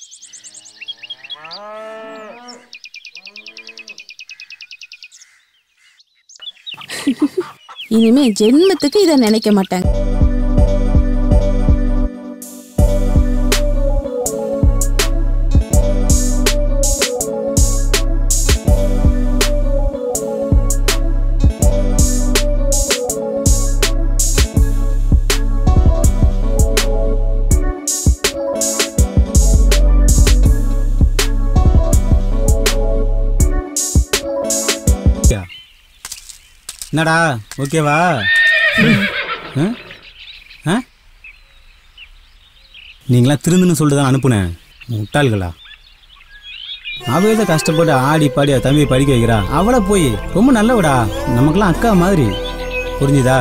[SPEAKER 2] இனிமே ஜென்மத்துக்கு இதை நினைக்க மாட்டாங்க
[SPEAKER 16] என்னடா ஓகேவா ஆ? ஆ? நீங்களாம் திருந்துன்னு சொல்லிட்டு தான் அனுப்புனேன் முட்டாள்களா அவளே தான் கஷ்டப்பட்டு ஆடி பாடி அவ தம்பியை படிக்க வைக்கிறா அவளை போய் ரொம்ப நல்லவடா நமக்கெல்லாம் அக்கா மாதிரி புரிஞ்சுதா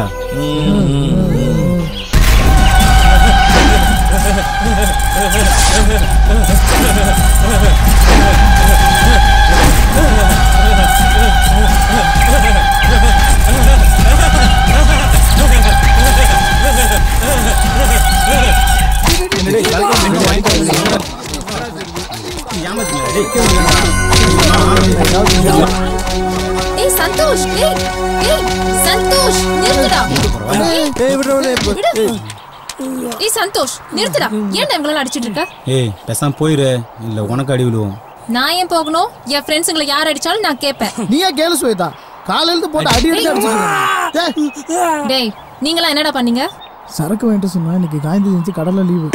[SPEAKER 14] ஏய் சந்தோஷ் ஏய் ஏய் சந்தோஷ் நிறுத்துடா
[SPEAKER 1] ஏய் விடு விடு
[SPEAKER 14] விடு. ஏய் சந்தோஷ் நிறுத்துடா ஏன்டா இவங்களெல்லாம் அடிச்சிட்டு இருக்க
[SPEAKER 16] ஏய் பேசாம போயிரு இல்லை உனக்கு அடி விழுவோம்
[SPEAKER 14] நான் ஏன் போகணும் என் ஃப்ரெண்ட்ஸுங்களை யார் அடிச்சாலும் நான் கேட்பேன்
[SPEAKER 1] நீயா கேளு ஸ்வேதா காலையில இருந்து போட்டு அடி அடிச்சு அடிச்சு
[SPEAKER 14] டேய் நீங்களா என்னடா பண்ணீங்க
[SPEAKER 1] சரக்கு வாங்கிட்டு சொன்னா இன்னைக்கு காய்ந்து செஞ்சு கடல்ல லீவு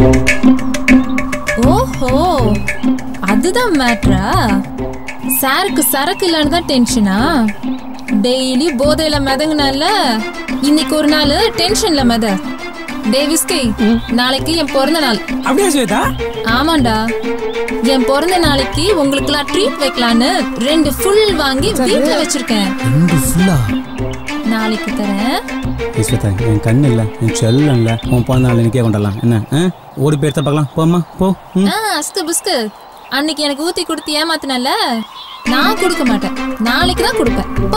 [SPEAKER 14] ஓஹோ அதுதான் மேட்ரா சாருக்கு சரக்கு இல்லைன்னு தான் டென்ஷனா டெய்லி போதையில மிதங்குனால இன்னைக்கு ஒரு நாள் டென்ஷன்ல மித டே விஸ்கி நாளைக்கு என் பிறந்த நாள்
[SPEAKER 12] அப்படியே ஸ்வேதா
[SPEAKER 14] ஆமாண்டா என் பிறந்த நாளைக்கு உங்களுக்குலாம் ட்ரீட் வைக்கலான்னு ரெண்டு ஃபுல் வாங்கி வீட்ல வச்சிருக்கேன்
[SPEAKER 16] ரெண்டு ஃபுல்லா
[SPEAKER 14] நாளைக்கு தரேன்
[SPEAKER 16] ஏய் ஸ்வேதா என் கண்ணு இல்லை என் செல்லம் இல்லை உன் பிறந்த நாள் எனக்கே கொண்டாடலாம் என்ன ஆ ஓடி போய் எடுத்து பார்க்கலாம் போம்மா போ ம்
[SPEAKER 14] ஆ அஸ்கு புஸ்கு அன்னைக்கு எனக்கு ஊத்தி கொடுத்து ஏமாத்தினல நான் கொடுக்க மாட்டேன் நாளைக்கு தான் கொடுப்பேன் போ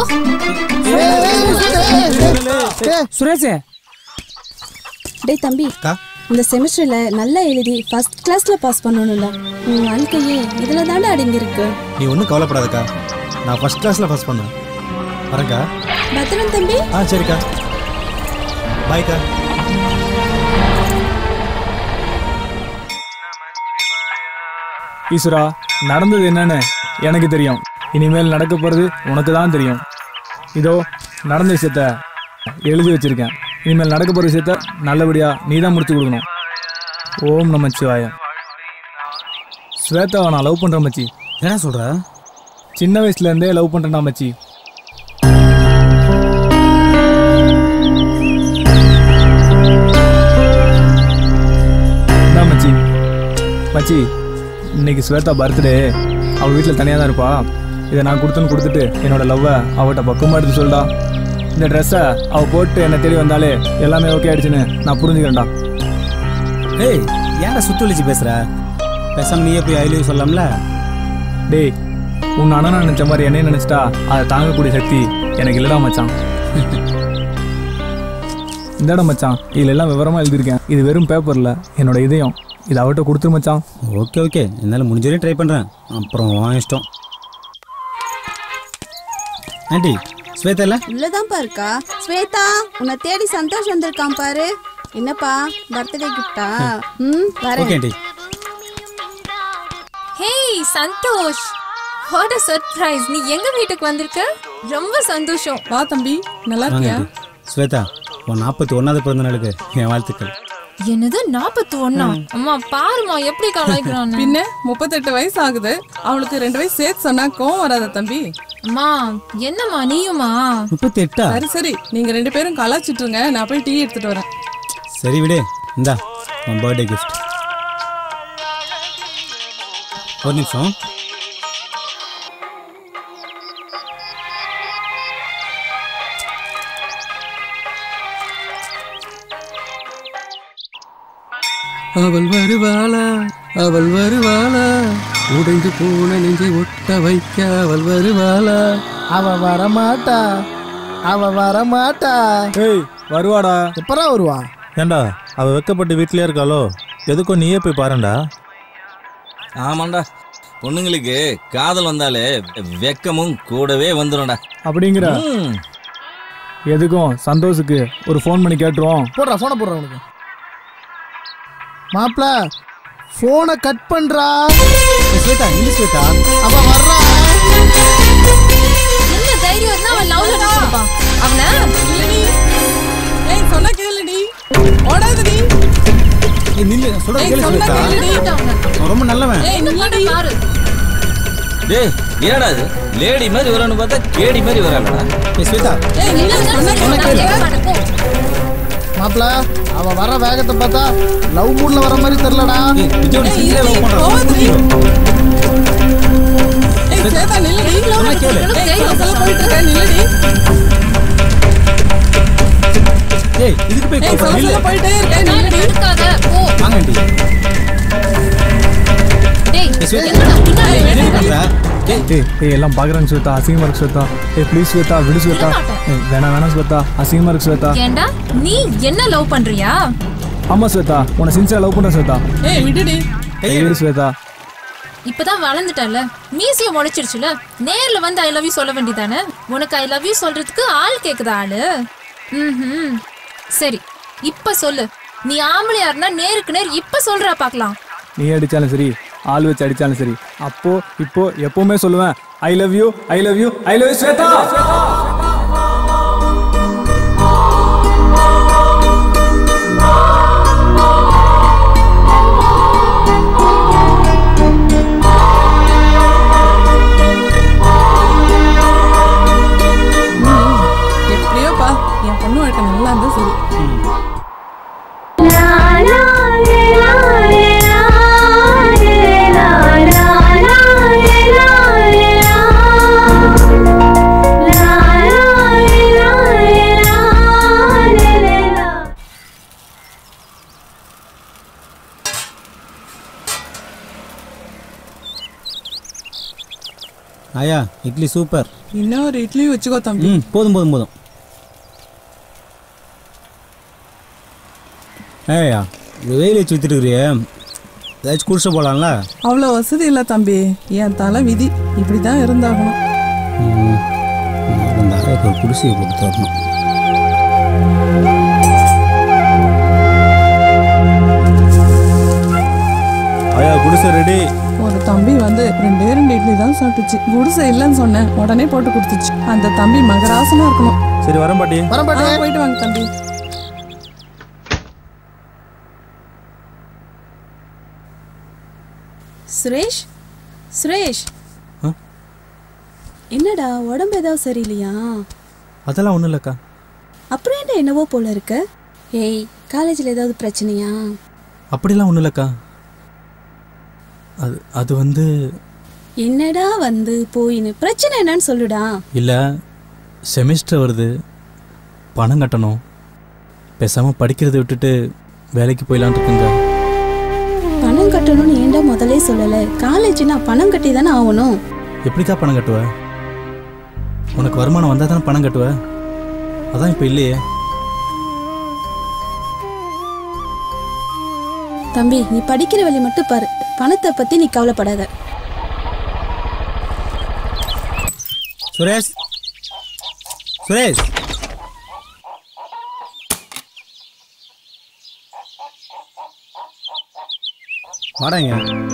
[SPEAKER 12] சுரேஷே
[SPEAKER 2] டேய் தம்பி இந்த செமிஸ்டர்ல நல்லா எழுதி ஃபர்ஸ்ட் கிளாஸ்ல பாஸ் பண்ணணும்ல உன் வாழ்க்கையே இதுல தானே அடங்கி இருக்கு
[SPEAKER 7] நீ ஒன்றும் கவலைப்படாதக்கா நான் ஃபர்ஸ்ட் கிளாஸில் ஃபர்ஸ்ட் பண்ணேன் வரேன்க்கா
[SPEAKER 2] பத்திரம் தம்பி
[SPEAKER 7] ஆ சரிக்கா பாய்க்கா
[SPEAKER 6] ஈஸ்வரா நடந்தது என்னன்னு எனக்கு தெரியும் இனிமேல் நடக்க போறது உனக்கு தான் தெரியும் இதோ நடந்த விஷயத்த எழுதி வச்சிருக்கேன் இனிமேல் நடக்க போற விஷயத்த நல்லபடியா நீ தான் முடிச்சு கொடுக்கணும் ஓம் நமச்சிவாய ஸ்வேதாவை நான் லவ் பண்றேன் மச்சி
[SPEAKER 16] என்ன சொல்ற
[SPEAKER 6] சின்ன வயசுல இருந்தே லவ் பண்றேன்டா மச்சி இந்தா மச்சி மச்சி இன்னைக்கு ஸ்வேதா பர்த்டே அவள் வீட்டில் தனியாக தான் இருப்பா இதை நான் கொடுத்தேன்னு கொடுத்துட்டு என்னோட லவ்வை அவட்ட பக்கமாக எடுத்து சொல்டா இந்த ட்ரெஸ்ஸை அவள் போட்டு என்னை தேடி வந்தாலே எல்லாமே ஓகே ஆயிடுச்சுன்னு நான் புரிஞ்சுக்கிறேன்டா
[SPEAKER 16] ஏய் ஏன்டா சுத்தி ஒழிச்சு பேசுற பேசாம நீயே போய் ஐலி சொல்லலாம்ல
[SPEAKER 6] டேய் உன் அண்ணனை நினைச்ச மாதிரி என்னையும் நினைச்சிட்டா அதை தாங்கக்கூடிய சக்தி எனக்கு இல்லடா மச்சான் இந்தடா மச்சான் இதுல எல்லாம் விவரமா எழுதியிருக்கேன் இது வெறும் பேப்பர்ல என்னோட இதயம் இது அவட்ட கொடுத்துரு மச்சான்
[SPEAKER 16] ஓகே ஓகே என்னால் முடிஞ்ச வரையும் ட்ரை பண்ணுறேன் அப்புறம் உன் இஷ்டம் ஆண்டி ஸ்வேதா இல்லை
[SPEAKER 2] உள்ளதான்ப்பா இருக்கா ஸ்வேதா உன்னை தேடி சந்தோஷ் வந்திருக்கான் பாரு என்னப்பா பர்த்டே கிஃப்டா ம்
[SPEAKER 16] ஓகே
[SPEAKER 2] வரேன்
[SPEAKER 16] aunty
[SPEAKER 14] hey Santhosh what a surprise நீ எங்க வீட்டுக்கு வந்திருக்க ரொம்ப சந்தோஷம்
[SPEAKER 18] வா தம்பி நல்லா
[SPEAKER 16] வாங்க
[SPEAKER 18] இருக்கியா
[SPEAKER 16] ஆண்டி ஸ்வேதா உன் நாற்பத்தி ஒன்றாவது பிறந்த நாளுக்கு என் வாழ்த்துக்கள்
[SPEAKER 14] என்னது நாற்பத்தி ஒன்னா அம்மா பாருமா எப்படி கலாய்க்கிறான்னு
[SPEAKER 18] பின்ன முப்பத்தெட்டு வயசு ஆகுது அவளுக்கு ரெண்டு வயசு சேர்த்து சொன்னா கோவம் வராத தம்பி
[SPEAKER 14] அம்மா என்னம்மா நீயுமா
[SPEAKER 16] முப்பத்தி எட்டா
[SPEAKER 18] சரி சரி நீங்க ரெண்டு பேரும் கலாச்சிட்டு இருங்க நான் போய் டீ எடுத்துட்டு வரேன்
[SPEAKER 16] சரி விடு இந்தா உன் பர்த்டே கிஃப்ட் ஒரு நிமிஷம்
[SPEAKER 13] அவள் வருவாளா அவள் வருவாளா உடைந்து போன நெஞ்சை ஒட்ட வைக்க அவள் வருவாளா
[SPEAKER 1] அவ வரமாட்டா அவ வரமாட்டா
[SPEAKER 6] ஏய் வருவாடா
[SPEAKER 1] எப்பரா வருவா
[SPEAKER 7] ஏண்டா அவ வெக்கப்பட்டு வீட்லயே இருக்காளோ எதுக்கும் நீயே போய் பாருடா
[SPEAKER 17] ஆமாண்டா பொண்ணுங்களுக்கு காதல் வந்தாலே வெக்கமும் கூடவே வந்துடும்டா
[SPEAKER 6] அப்படிங்கிற
[SPEAKER 17] ம்.
[SPEAKER 6] எதுக்கும் சந்தோஷுக்கு ஒரு ஃபோன் பண்ணி கேட்டுருவோம்
[SPEAKER 1] போடுறா போனை போடுறா உனக்கு மாப்பிள போனை கட் பண்றா
[SPEAKER 16] ஸ்வேதா இல்ல ஸ்வேதா
[SPEAKER 1] அவ வர்றா
[SPEAKER 14] என்ன தைரியம் இருந்தா அவன் லவ் லெட்டர் கொடுப்பான் அவன
[SPEAKER 18] ஏய் சொன்னா கேளுடி ஓடாதடி
[SPEAKER 16] ஏய் நில்லு நான் சொல்றத
[SPEAKER 18] ஏய்,
[SPEAKER 16] கேளு
[SPEAKER 18] சொன்னா
[SPEAKER 16] ஸ்வேதா
[SPEAKER 18] கேளுடி.
[SPEAKER 16] அவன் ரொம்ப நல்லவன்
[SPEAKER 18] ஏய் நில்லடி
[SPEAKER 14] பாரு
[SPEAKER 17] டேய் ஏடா இது லேடி மாதிரி வரணும்னு பார்த்தா கேடி மாதிரி வராங்கடா
[SPEAKER 16] ஏய் ஸ்வேதா
[SPEAKER 18] ஏய் நில்லு சொன்னா கேளுடி
[SPEAKER 1] மாப்பிள அவ வர வேகத்தை பார்த்தா லவ் மூட்ல வர மாதிரி தெரியலடா
[SPEAKER 16] ஏய் விஜயோட
[SPEAKER 18] ஏய்,
[SPEAKER 16] சின்சியரா லவ் பண்றான்
[SPEAKER 18] போகாதடி. ஏய் சேதா நில்லடி
[SPEAKER 16] சொன்னா கேளு.
[SPEAKER 18] ஏய் கிளாஸ்ல போயிட்டு இருக்க நில்லடி
[SPEAKER 16] ஏய் இதுக்கு போய்
[SPEAKER 18] ஏய்
[SPEAKER 16] கூப்பிடு, நில்லு
[SPEAKER 18] கிளாஸ்ல போயிட்டே இருக்க நில்லடி
[SPEAKER 14] எடுக்காத போ
[SPEAKER 16] வாங்க ஆண்டி
[SPEAKER 14] டேய்
[SPEAKER 16] ஏய் ஸ்வேதா
[SPEAKER 14] என்னடா பின்னாடி
[SPEAKER 16] என்ன பண்ற ஏய்
[SPEAKER 6] ஏய் ஏய் எல்லாம் பார்க்குறாங்க ஸ்வேதா அசிங்கமா இருக்கு ஸ்வேதா ஏய் ப்ளீஸ் ஸ்வேதா விடு ஸ்வேதா ஏய் வேணாம் வேணாம் ஸ்வேதா அசிங்கமா இருக்கு ஸ்வேதா
[SPEAKER 14] ஏண்டா நீ என்ன லவ் பண்றியா
[SPEAKER 6] ஆமா ஸ்வேதா உன்னை சின்சியரா லவ் பண்றேன் ஸ்வேதா
[SPEAKER 18] ஏய் விடுடி
[SPEAKER 6] ஏய் விடு ஸ்வேதா
[SPEAKER 14] இப்பதான் வளர்ந்துட்டல மீசிய முளைச்சிருச்சுல நேர்ல வந்து ஐ லவ் யூ சொல்ல வேண்டியதானே உனக்கு ஐ லவ் யூ சொல்றதுக்கு ஆள் கேக்குதா ஆளு ம்ஹும். சரி இப்ப சொல்லு நீ ஆம்பளையா இருந்தா நேருக்கு நேர் இப்ப சொல்றா பார்க்கலாம்
[SPEAKER 6] நீ அடிச்சாலும் சரி ஆள் வச்சு அடிச்சாலும் சரி அப்போ இப்போ எப்பவுமே சொல்லுவேன் I love you I love you I love you Swetha
[SPEAKER 18] நல்லா இருந்தா சரி
[SPEAKER 16] ஆயா இட்லி சூப்பர்
[SPEAKER 18] இன்னும் ஒரு இட்லி வச்சுக்கோ தம்பி
[SPEAKER 16] ம் போதும் போதும் போதும் ஏய்யா இந்த வெயில் வச்சு வித்துட்டுக்கிறியே ஏதாச்சும் குடிச்சு போகலாம்ல
[SPEAKER 18] அவ்வளோ வசதி இல்லை தம்பி என் தலை விதி இப்படிதான் இருந்தாகணும்
[SPEAKER 16] ம் இந்த ஆயாக்கு ஒரு குடிசையை போட்டு தரணும் ஆயா குடிசை ரெடி
[SPEAKER 18] ஒரு தம்பி வந்து ரெண்டே ரெண்டு இட்லி தான் சாப்பிட்டுச்சு குடிசை இல்லைன்னு சொன்னேன் உடனே போட்டு கொடுத்துச்சு அந்த தம்பி மகராசனா இருக்கணும்
[SPEAKER 16] சரி வரேன் பாட்டி
[SPEAKER 18] ஆ, போயிட்டு வாங்க தம்பி
[SPEAKER 2] சுரேஷ் சுரேஷ்
[SPEAKER 19] ஆ?
[SPEAKER 2] என்னடா உடம்பு ஏதாவது சரியில்லையா
[SPEAKER 19] அதெல்லாம் ஒன்றும் இல்லைக்கா
[SPEAKER 2] அப்புறம் என்ன என்னவோ போல இருக்க ஏய் காலேஜில் ஏதாவது பிரச்சனையா
[SPEAKER 19] அப்படிலாம் ஒன்றும் இல்லைக்கா அது அது வந்து
[SPEAKER 2] என்னடா வந்து போயின்னு பிரச்சனை என்னன்னு சொல்லுடா
[SPEAKER 19] இல்லை செமிஸ்டர் வருது பணம் கட்டணும் பேசாமல் படிக்கிறதை விட்டுட்டு வேலைக்கு போயிடலான் இருக்குங்க
[SPEAKER 2] பணம் கட்டணும்னு ஏன்டா முதல்ல சொல்லலை காலேஜ்னா பணம் கட்டி தானே ஆகணும்
[SPEAKER 19] எப்படிக்கா பணம் கட்டுவ உனக்கு வருமானம் வந்தால் தானே பணம் கட்டுவ அதான் இப்போ இல்லையே
[SPEAKER 2] தம்பி நீ படிக்கிற வழி மட்டும் பாரு பணத்தை பத்தி நீ கவலைப்படாத
[SPEAKER 16] சுரேஷ் சுரேஷ் வாடாங்க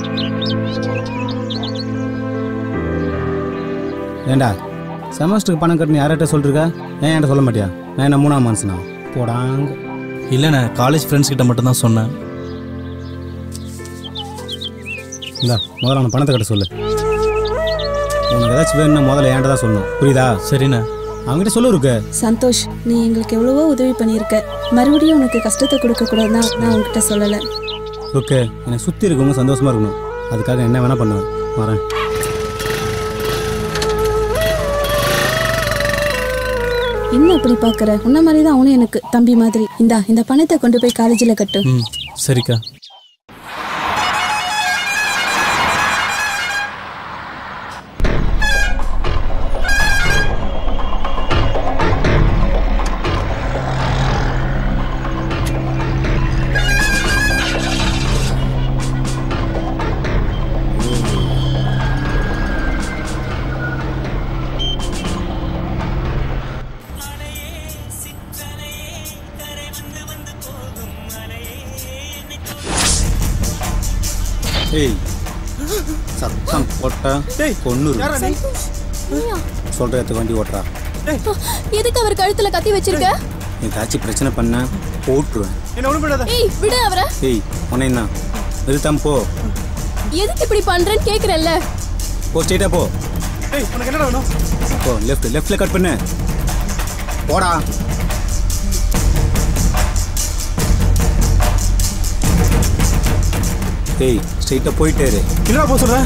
[SPEAKER 16] ஏண்டா செமஸ்டருக்கு பணம் கட்டணும் யார்கிட்ட சொல்லிருக்கா ஏன் என்கிட்ட சொல்ல மாட்டியா நான் என்ன மூணாம் மனுஷனா போடாங்க
[SPEAKER 19] இல்லைண்ணே காலேஜ் ஃப்ரெண்ட்ஸ் கிட்ட மட்டும்தான் சொன்னேன்
[SPEAKER 16] இந்தா முதல்ல அவனை பணத்தை கட்ட சொல்லு உனக்கு ஏதாச்சும் வேணும்னா முதல்ல என்கிட்ட தான் சொல்லணும் புரியுதா
[SPEAKER 19] சரிண்ணே
[SPEAKER 16] அவங்ககிட்ட சொல்லு இருக்கு
[SPEAKER 2] சந்தோஷ் நீ எங்களுக்கு எவ்வளவோ உதவி பண்ணியிருக்க மறுபடியும் உனக்கு கஷ்டத்தை கொடுக்க கூடாதுதான் நான் உன்கிட்ட சொல்லலை
[SPEAKER 16] ஓகே என்னை சுற்றி இருக்கவங்க சந்தோஷமா இருக்கணும் அதுக்காக என்ன வேணா பண்ணுவேன் வரேன்
[SPEAKER 2] என்ன அப்படி பார்க்கற உன்ன மாதிரி தான் அவனும் எனக்கு தம்பி மாதிரி இந்தா இந்த பணத்தை கொண்டு போய் காலேஜில் கட்டு
[SPEAKER 19] ம் சரிக்கா
[SPEAKER 16] ஏய் சத்தம் போட்டா பொண்ணு சொல்ற இடத்துக்கு வண்டி ஓட்டுறா
[SPEAKER 2] எதுக்கு அவர் கழுத்துல கத்தி வச்சிருக்க
[SPEAKER 16] ஏதாச்சும் பிரச்சனை பண்ண போட்டுருவேன்
[SPEAKER 2] ஏய் விடு அவரை
[SPEAKER 16] ஏய் உன்னை தான் நிறுத்தாம போ
[SPEAKER 2] எதுக்கு இப்படி பண்றேன்னு கேக்குறல்ல
[SPEAKER 16] போ ஸ்ட்ரெயிட்டா போ
[SPEAKER 7] ஏய் உனக்கு என்னடா வேணும்
[SPEAKER 16] போ லெஃப்ட் லெஃப்ட்ல கட் பண்ணு போடா ஏய் ஸ்ட்ரெயிட்டா போயிட்டே இரு
[SPEAKER 7] என்னடா போக சொல்ற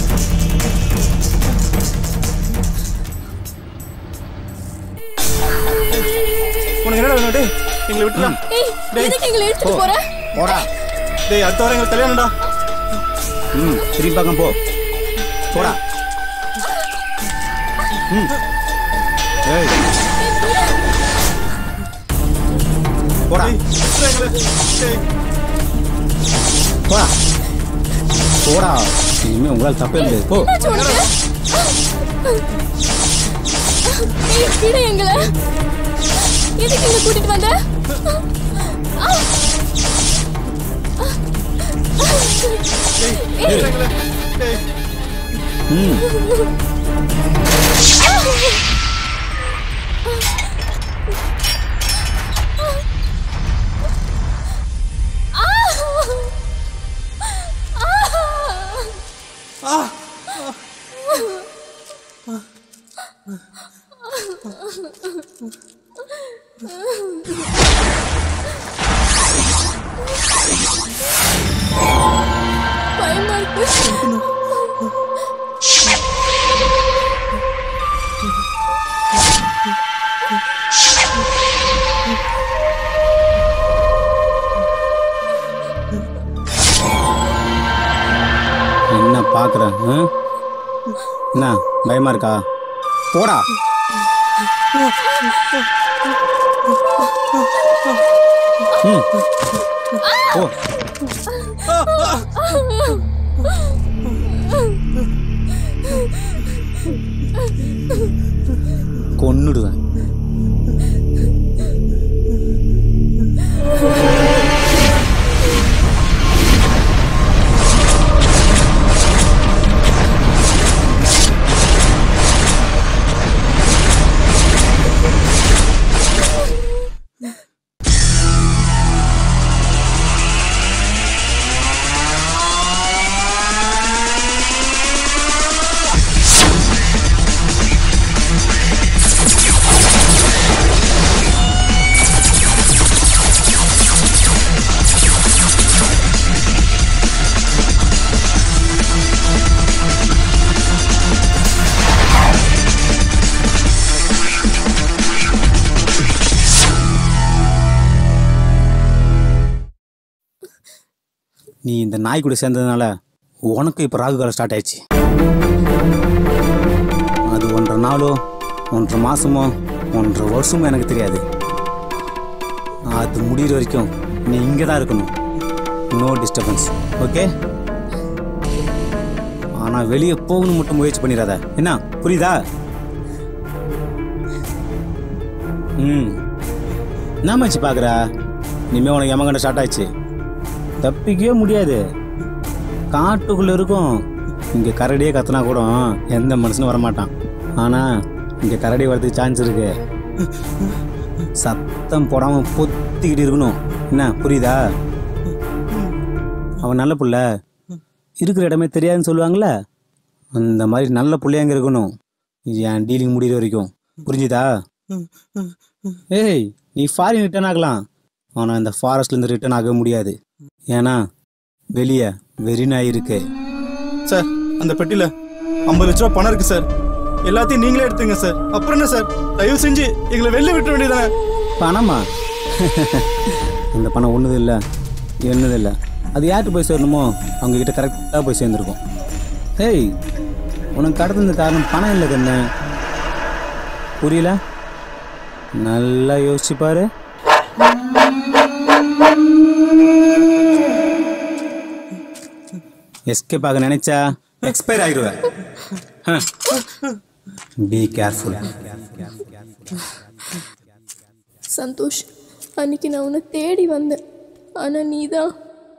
[SPEAKER 7] உனக்கு என்னடா வேணும் டேய் எங்களை விட்டுடா
[SPEAKER 2] ஏய் எதுக்கு எங்களை எடுத்துட்டு போற
[SPEAKER 16] போடா
[SPEAKER 7] டேய் அடுத்த வாரம் எங்களுக்கு கல்யாணம்டா
[SPEAKER 16] ம் திரும்பி பார்க்க போ போடா ம் ஏய் போடா போடா போடா இனிமே உங்களால் தப்பே முடியாது போ
[SPEAKER 2] என்னாச்சு உனக்கு? ஏய் விடு எங்களை எதுக்கு இங்க கூட்டிட்டு வந்த ஆ! ஏய்
[SPEAKER 16] ம்
[SPEAKER 2] ஆ பயமா இருக்கு
[SPEAKER 16] என்ன பார்க்குறேன் என்ன பயமா இருக்கா போடா ம் ஓ கொன்னுடுவேன் நீ இந்த நாய் கூட சேர்ந்ததுனால உனக்கு இப்போ ராகு காலம் ஸ்டார்ட் ஆயிடுச்சு அது ஒன்றரை நாளோ ஒன்றரை மாசமோ ஒன்றரை வருஷமோ எனக்கு தெரியாது அது முடிகிற வரைக்கும் நீ இங்கே தான் இருக்கணும் நோ டிஸ்டர்பன்ஸ் ஓகே ஆனால் வெளியே போகணும் மட்டும் முயற்சி பண்ணிடாத என்ன புரியுதா ம் என்ன மச்சி பார்க்குற இனிமேல் உனக்கு எமகண்ட ஸ்டார்ட் ஆயிடுச்சு தப்பிக்கவே முடியாது காட்டுக்குள்ள இருக்கும் இங்க கரடியே கத்துனா கூட எந்த மனுஷனும் வரமாட்டான் ஆனா இங்க கரடி வரதுக்கு சான்ஸ் இருக்கு சத்தம் போடாம பொத்திக்கிட்டு இருக்கணும் என்ன புரியுதா அவன் நல்ல புள்ள இருக்கிற இடமே தெரியாதுன்னு சொல்லுவாங்கல்ல அந்த மாதிரி நல்ல புள்ளையாங்க இருக்கணும் என் டீலிங் முடிகிற வரைக்கும் புரிஞ்சுதா ஏய் நீ ஃபாரின் ரிட்டர்ன் ஆகலாம் ஆனால் இந்த ஃபாரஸ்ட்லேருந்து ரிட்டர்ன் ஆக முடியாது ஏன்னா வெளியே வெறி நாய் இருக்கு
[SPEAKER 19] சார் அந்த பெட்டியில் ஐம்பது லட்ச ரூபா பணம் இருக்கு சார் எல்லாத்தையும் நீங்களே எடுத்துங்க சார் அப்புறம் என்ன சார் தயவு செஞ்சு எங்களை வெளில விட்டுற வேண்டியதானே
[SPEAKER 16] பணமா இந்த பணம் ஒன்றுது இல்லை என்னது இல்லை அது யார்கிட்ட போய் சேரணுமோ அவங்க கிட்ட கரெக்டாக போய் சேர்ந்துருக்கும் ஏய் உனக்கு கடந்த காரணம் பணம் இல்லை கண்ணு புரியல நல்லா யோசிச்சு பாரு எஸ்கேப் ஆக நினைச்சா எக்ஸ்பயர் ஆகிடுவேன் பி கேர்ஃபுல்
[SPEAKER 2] சந்தோஷ் அன்னைக்கு நான் உன்னை தேடி வந்தேன் ஆனா நீதான்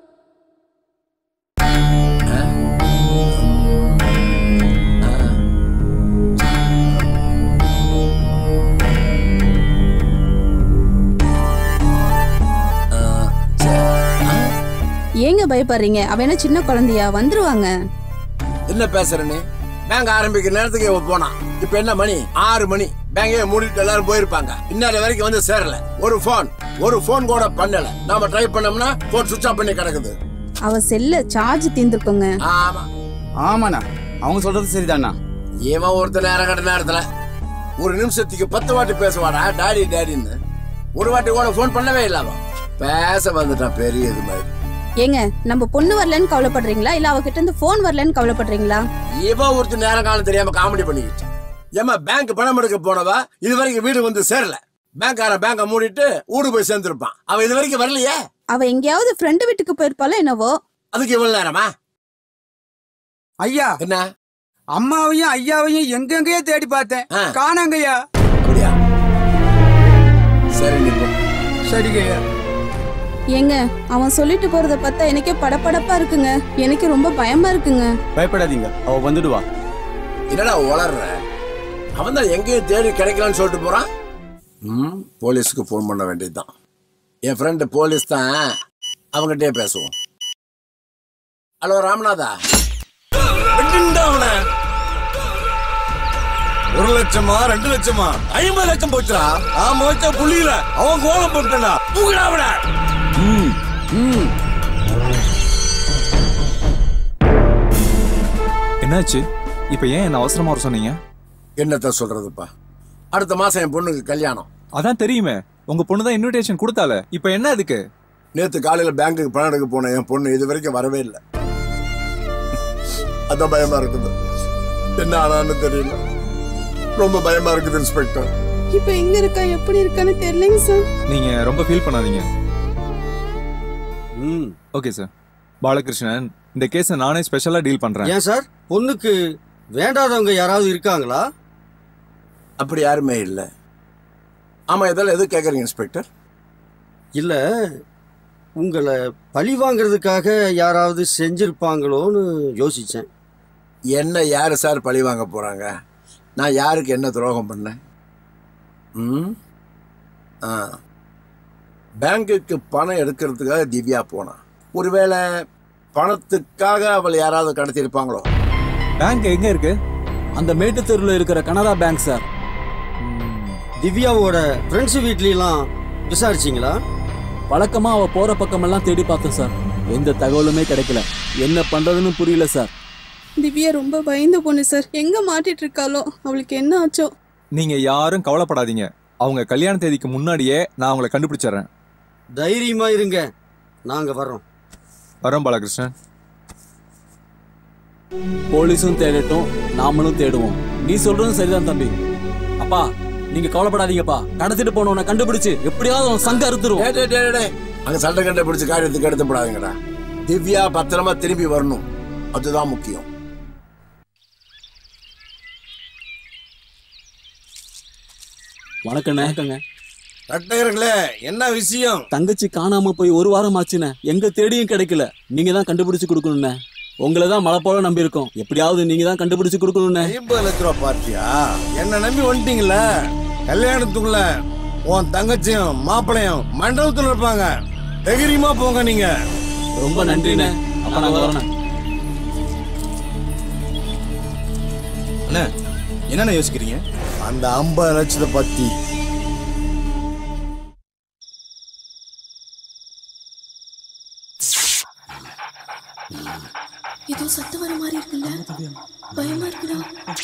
[SPEAKER 2] ஏங்க பயப்படுறீங்க அவ என்ன சின்ன குழந்தையா வந்துருவாங்க
[SPEAKER 11] என்ன பேசுற நீ பேங்க் ஆரம்பிக்கிற நேரத்துக்கு இவன் போனான் இப்ப என்ன மணி ஆறு மணி பேங்கே மூடிட்டு எல்லாரும் போயிருப்பாங்க இன்னொரு வரைக்கும் வந்து சேரல ஒரு போன் ஒரு போன் கூட பண்ணல நாம ட்ரை பண்ணோம்னா போன் சுவிட்ச் ஆஃப் பண்ணி கிடக்குது
[SPEAKER 2] அவ செல்ல சார்ஜ் தீர்ந்துருக்குங்க
[SPEAKER 11] ஆமா
[SPEAKER 20] ஆமாண்ணா அவங்க சொல்றது சரிதாண்ணா
[SPEAKER 11] இவன் ஒருத்தர் நேரம் கட்ட நேரத்துல ஒரு நிமிஷத்துக்கு பத்து வாட்டி பேசுவாடா டாடி டாடின்னு ஒரு வாட்டி கூட போன் பண்ணவே இல்ல அவன் பேச வந்துட்டான் பெரிய இது மாதிரி
[SPEAKER 2] ஏங்க நம்ம பொண்ணு வரலன்னு கவலைப்படுறீங்களா இல்ல அவகிட்ட இருந்து போன் வரலன்னு கவலைப்படுறீங்களா
[SPEAKER 11] இவன் ஒருத்தர் நேரம் காலம் தெரியாம காமெடி பண்ணிக்கிட்டு ஏமா பேங்க் பணம் எடுக்க போனவா இது வரைக்கும் வீடு வந்து சேரல பேங்க்கார பேங்க மூடிட்டு ஊடு போய் சேர்ந்திருப்பான் அவன் இது வரைக்கும் வரலையே
[SPEAKER 2] அவ எங்கேயாவது ஃப்ரெண்டு வீட்டுக்கு போயிருப்பாளோ என்னவோ
[SPEAKER 11] அதுக்கு இவ்வளவு நேரமா
[SPEAKER 20] ஐயா
[SPEAKER 11] என்ன
[SPEAKER 20] அம்மாவையும் ஐயாவையும் எங்கெங்கயோ தேடி பார்த்தேன் காணாங்கய்யா
[SPEAKER 11] சரி நீ போ.
[SPEAKER 20] சரிங்கய்யா
[SPEAKER 2] ஏங்க அவன் சொல்லிட்டு போறத பார்த்தா எனக்கே படபடப்பா இருக்குங்க எனக்கு ரொம்ப பயமா இருக்குங்க
[SPEAKER 20] பயப்படாதீங்க அவ வந்துடுவா
[SPEAKER 11] என்னடா உளர்ற அவன் தான் எங்கேயும் தேடி கிடைக்கலன்னு சொல்லிட்டு போறான் ம் போலீஸுக்கு ஃபோன் பண்ண வேண்டியதுதான் என் ஃப்ரெண்டு போலீஸ் தான் அவங்ககிட்டயே பேசுவோம் ஹலோ ராமநாதா விட்டுண்டா அவனை
[SPEAKER 8] ஒரு லட்சமா ரெண்டு லட்சமா ஐம்பது லட்சம் போச்சுடா ஆமா வச்சா புள்ளியில அவன் கோலம் போட்டா தூக்கிடா விட
[SPEAKER 4] ம் ம்
[SPEAKER 21] என்னாச்சு இப்போ ஏன் என்ன அவசரமா வர சொன்னீங்க
[SPEAKER 11] என்னத்த சொல்றதுப்பா அடுத்த மாசம் என் பொண்ணுக்கு கல்யாணம்
[SPEAKER 21] அதான் தெரியுமே உங்க பொண்ணு தான் இன்விடேஷன் கொடுத்தால இப்போ என்ன அதுக்கு
[SPEAKER 11] நேத்து காலையில பேங்க்குக்கு பணம் எடுக்க போன என் பொண்ணு இது வரைக்கும் வரவே இல்லை அதான் பயமா இருக்குது என்ன ஆனான்னு தெரியல ரொம்ப பயமா இருக்குது இன்ஸ்பெக்டர்
[SPEAKER 2] இப்ப எங்க இருக்கா எப்படி இருக்கான்னு தெரியலங்க சார்
[SPEAKER 21] நீங்க ரொம்ப ஃபீல் பண்ணாதீங்க ஓகே சார் பாலகிருஷ்ணன் இந்த கேஸை நானே ஸ்பெஷலா டீல் பண்றேன்
[SPEAKER 22] ஏன் சார் பொண்ணுக்கு வேண்டாதவங்க யாராவது இருக்காங்களா
[SPEAKER 11] அப்படி யாருமே இல்லை ஆமா இதெல்லாம் எது கேட்குறீங்க இன்ஸ்பெக்டர்
[SPEAKER 22] இல்ல உங்களை பழி வாங்குறதுக்காக யாராவது செஞ்சிருப்பாங்களோன்னு யோசிச்சேன்
[SPEAKER 11] என்ன யாரு சார் பழி வாங்க போறாங்க நான் யாருக்கு என்ன துரோகம் பண்ணேன் ம் ஆ பேங்குக்கு பணம் எடுக்கிறதுக்காக திவ்யா போனா ஒருவேளை பணத்துக்காக அவள் யாராவது கடத்தியிருப்பாங்களோ
[SPEAKER 21] பேங்க் எங்க இருக்கு
[SPEAKER 4] அந்த மேட்டு தெருவில் இருக்கிற கனரா பேங்க் சார்
[SPEAKER 22] திவ்யாவோட ஃப்ரெண்ட்ஸ் வீட்லாம் விசாரிச்சிங்களா
[SPEAKER 4] வழக்கமா அவ போற பக்கமெல்லாம் தேடி பார்த்தேன் சார் எந்த தகவலுமே கிடைக்கல என்ன பண்றதுன்னு புரியல சார்
[SPEAKER 2] திவ்யா ரொம்ப பயந்த பொண்ணு சார் எங்க மாட்டிட்டு இருக்காளோ அவளுக்கு என்ன ஆச்சோ
[SPEAKER 21] நீங்க யாரும் கவலைப்படாதீங்க அவங்க கல்யாண தேதிக்கு முன்னாடியே நான் அவங்கள கண்டுபிடிச்சிடுறேன்
[SPEAKER 22] தைரியமா இருங்க நாங்க வர்றோம்
[SPEAKER 21] வரோம் பாலகிருஷ்ணன்
[SPEAKER 4] போலீஸும் தேடட்டும் நாமளும் தேடுவோம் நீ சொல்றதும் சரிதான் தம்பி அப்பா நீங்க கவலைப்படாதீங்கப்பா கடத்திட்டு போனவனை கண்டுபிடிச்சு எப்படியாவது அவன் சங்க அறுத்துருவோம்
[SPEAKER 11] டேய், டேய், டேய், டேய். அங்க சண்டை கண்டை பிடிச்ச காரியத்துக்கு எடுத்துப்படாதீங்கடா திவ்யா பத்திரமா திரும்பி வரணும் அதுதான் முக்கியம்
[SPEAKER 4] வணக்கண்ணே வணக்கங்க
[SPEAKER 8] கட்டகர்களே என்ன விஷயம்
[SPEAKER 4] தங்கச்சி காணாம போய் ஒரு வாரம் ஆச்சுண்ணே எங்க தேடியும் கிடைக்கல நீங்க தான் கண்டுபிடிச்சு கொடுக்கணுண்ணே உங்களை தான் மழை போல நம்பி இருக்கோம் எப்படியாவது நீங்க தான் கண்டுபிடிச்சு கொடுக்கணுண்ணே
[SPEAKER 8] ஐம்பது லட்ச ரூபா பார்ட்டியா என்ன நம்பி வந்துட்டீங்கள கல்யாணத்துக்குள்ள உன் தங்கச்சியும் மாப்பிளையும் மண்டபத்துல இருப்பாங்க தைரியமா போங்க நீங்க
[SPEAKER 4] ரொம்ப நன்றிண்ணே அப்ப நாங்க வரணும்
[SPEAKER 19] அண்ணா என்னென்ன யோசிக்கிறீங்க
[SPEAKER 8] அந்த ஐம்பது லட்சத்தை பத்தி
[SPEAKER 2] ஏதோ சத்தம் வர மாதிரி இருக்குல்ல பயமா இருக்குடா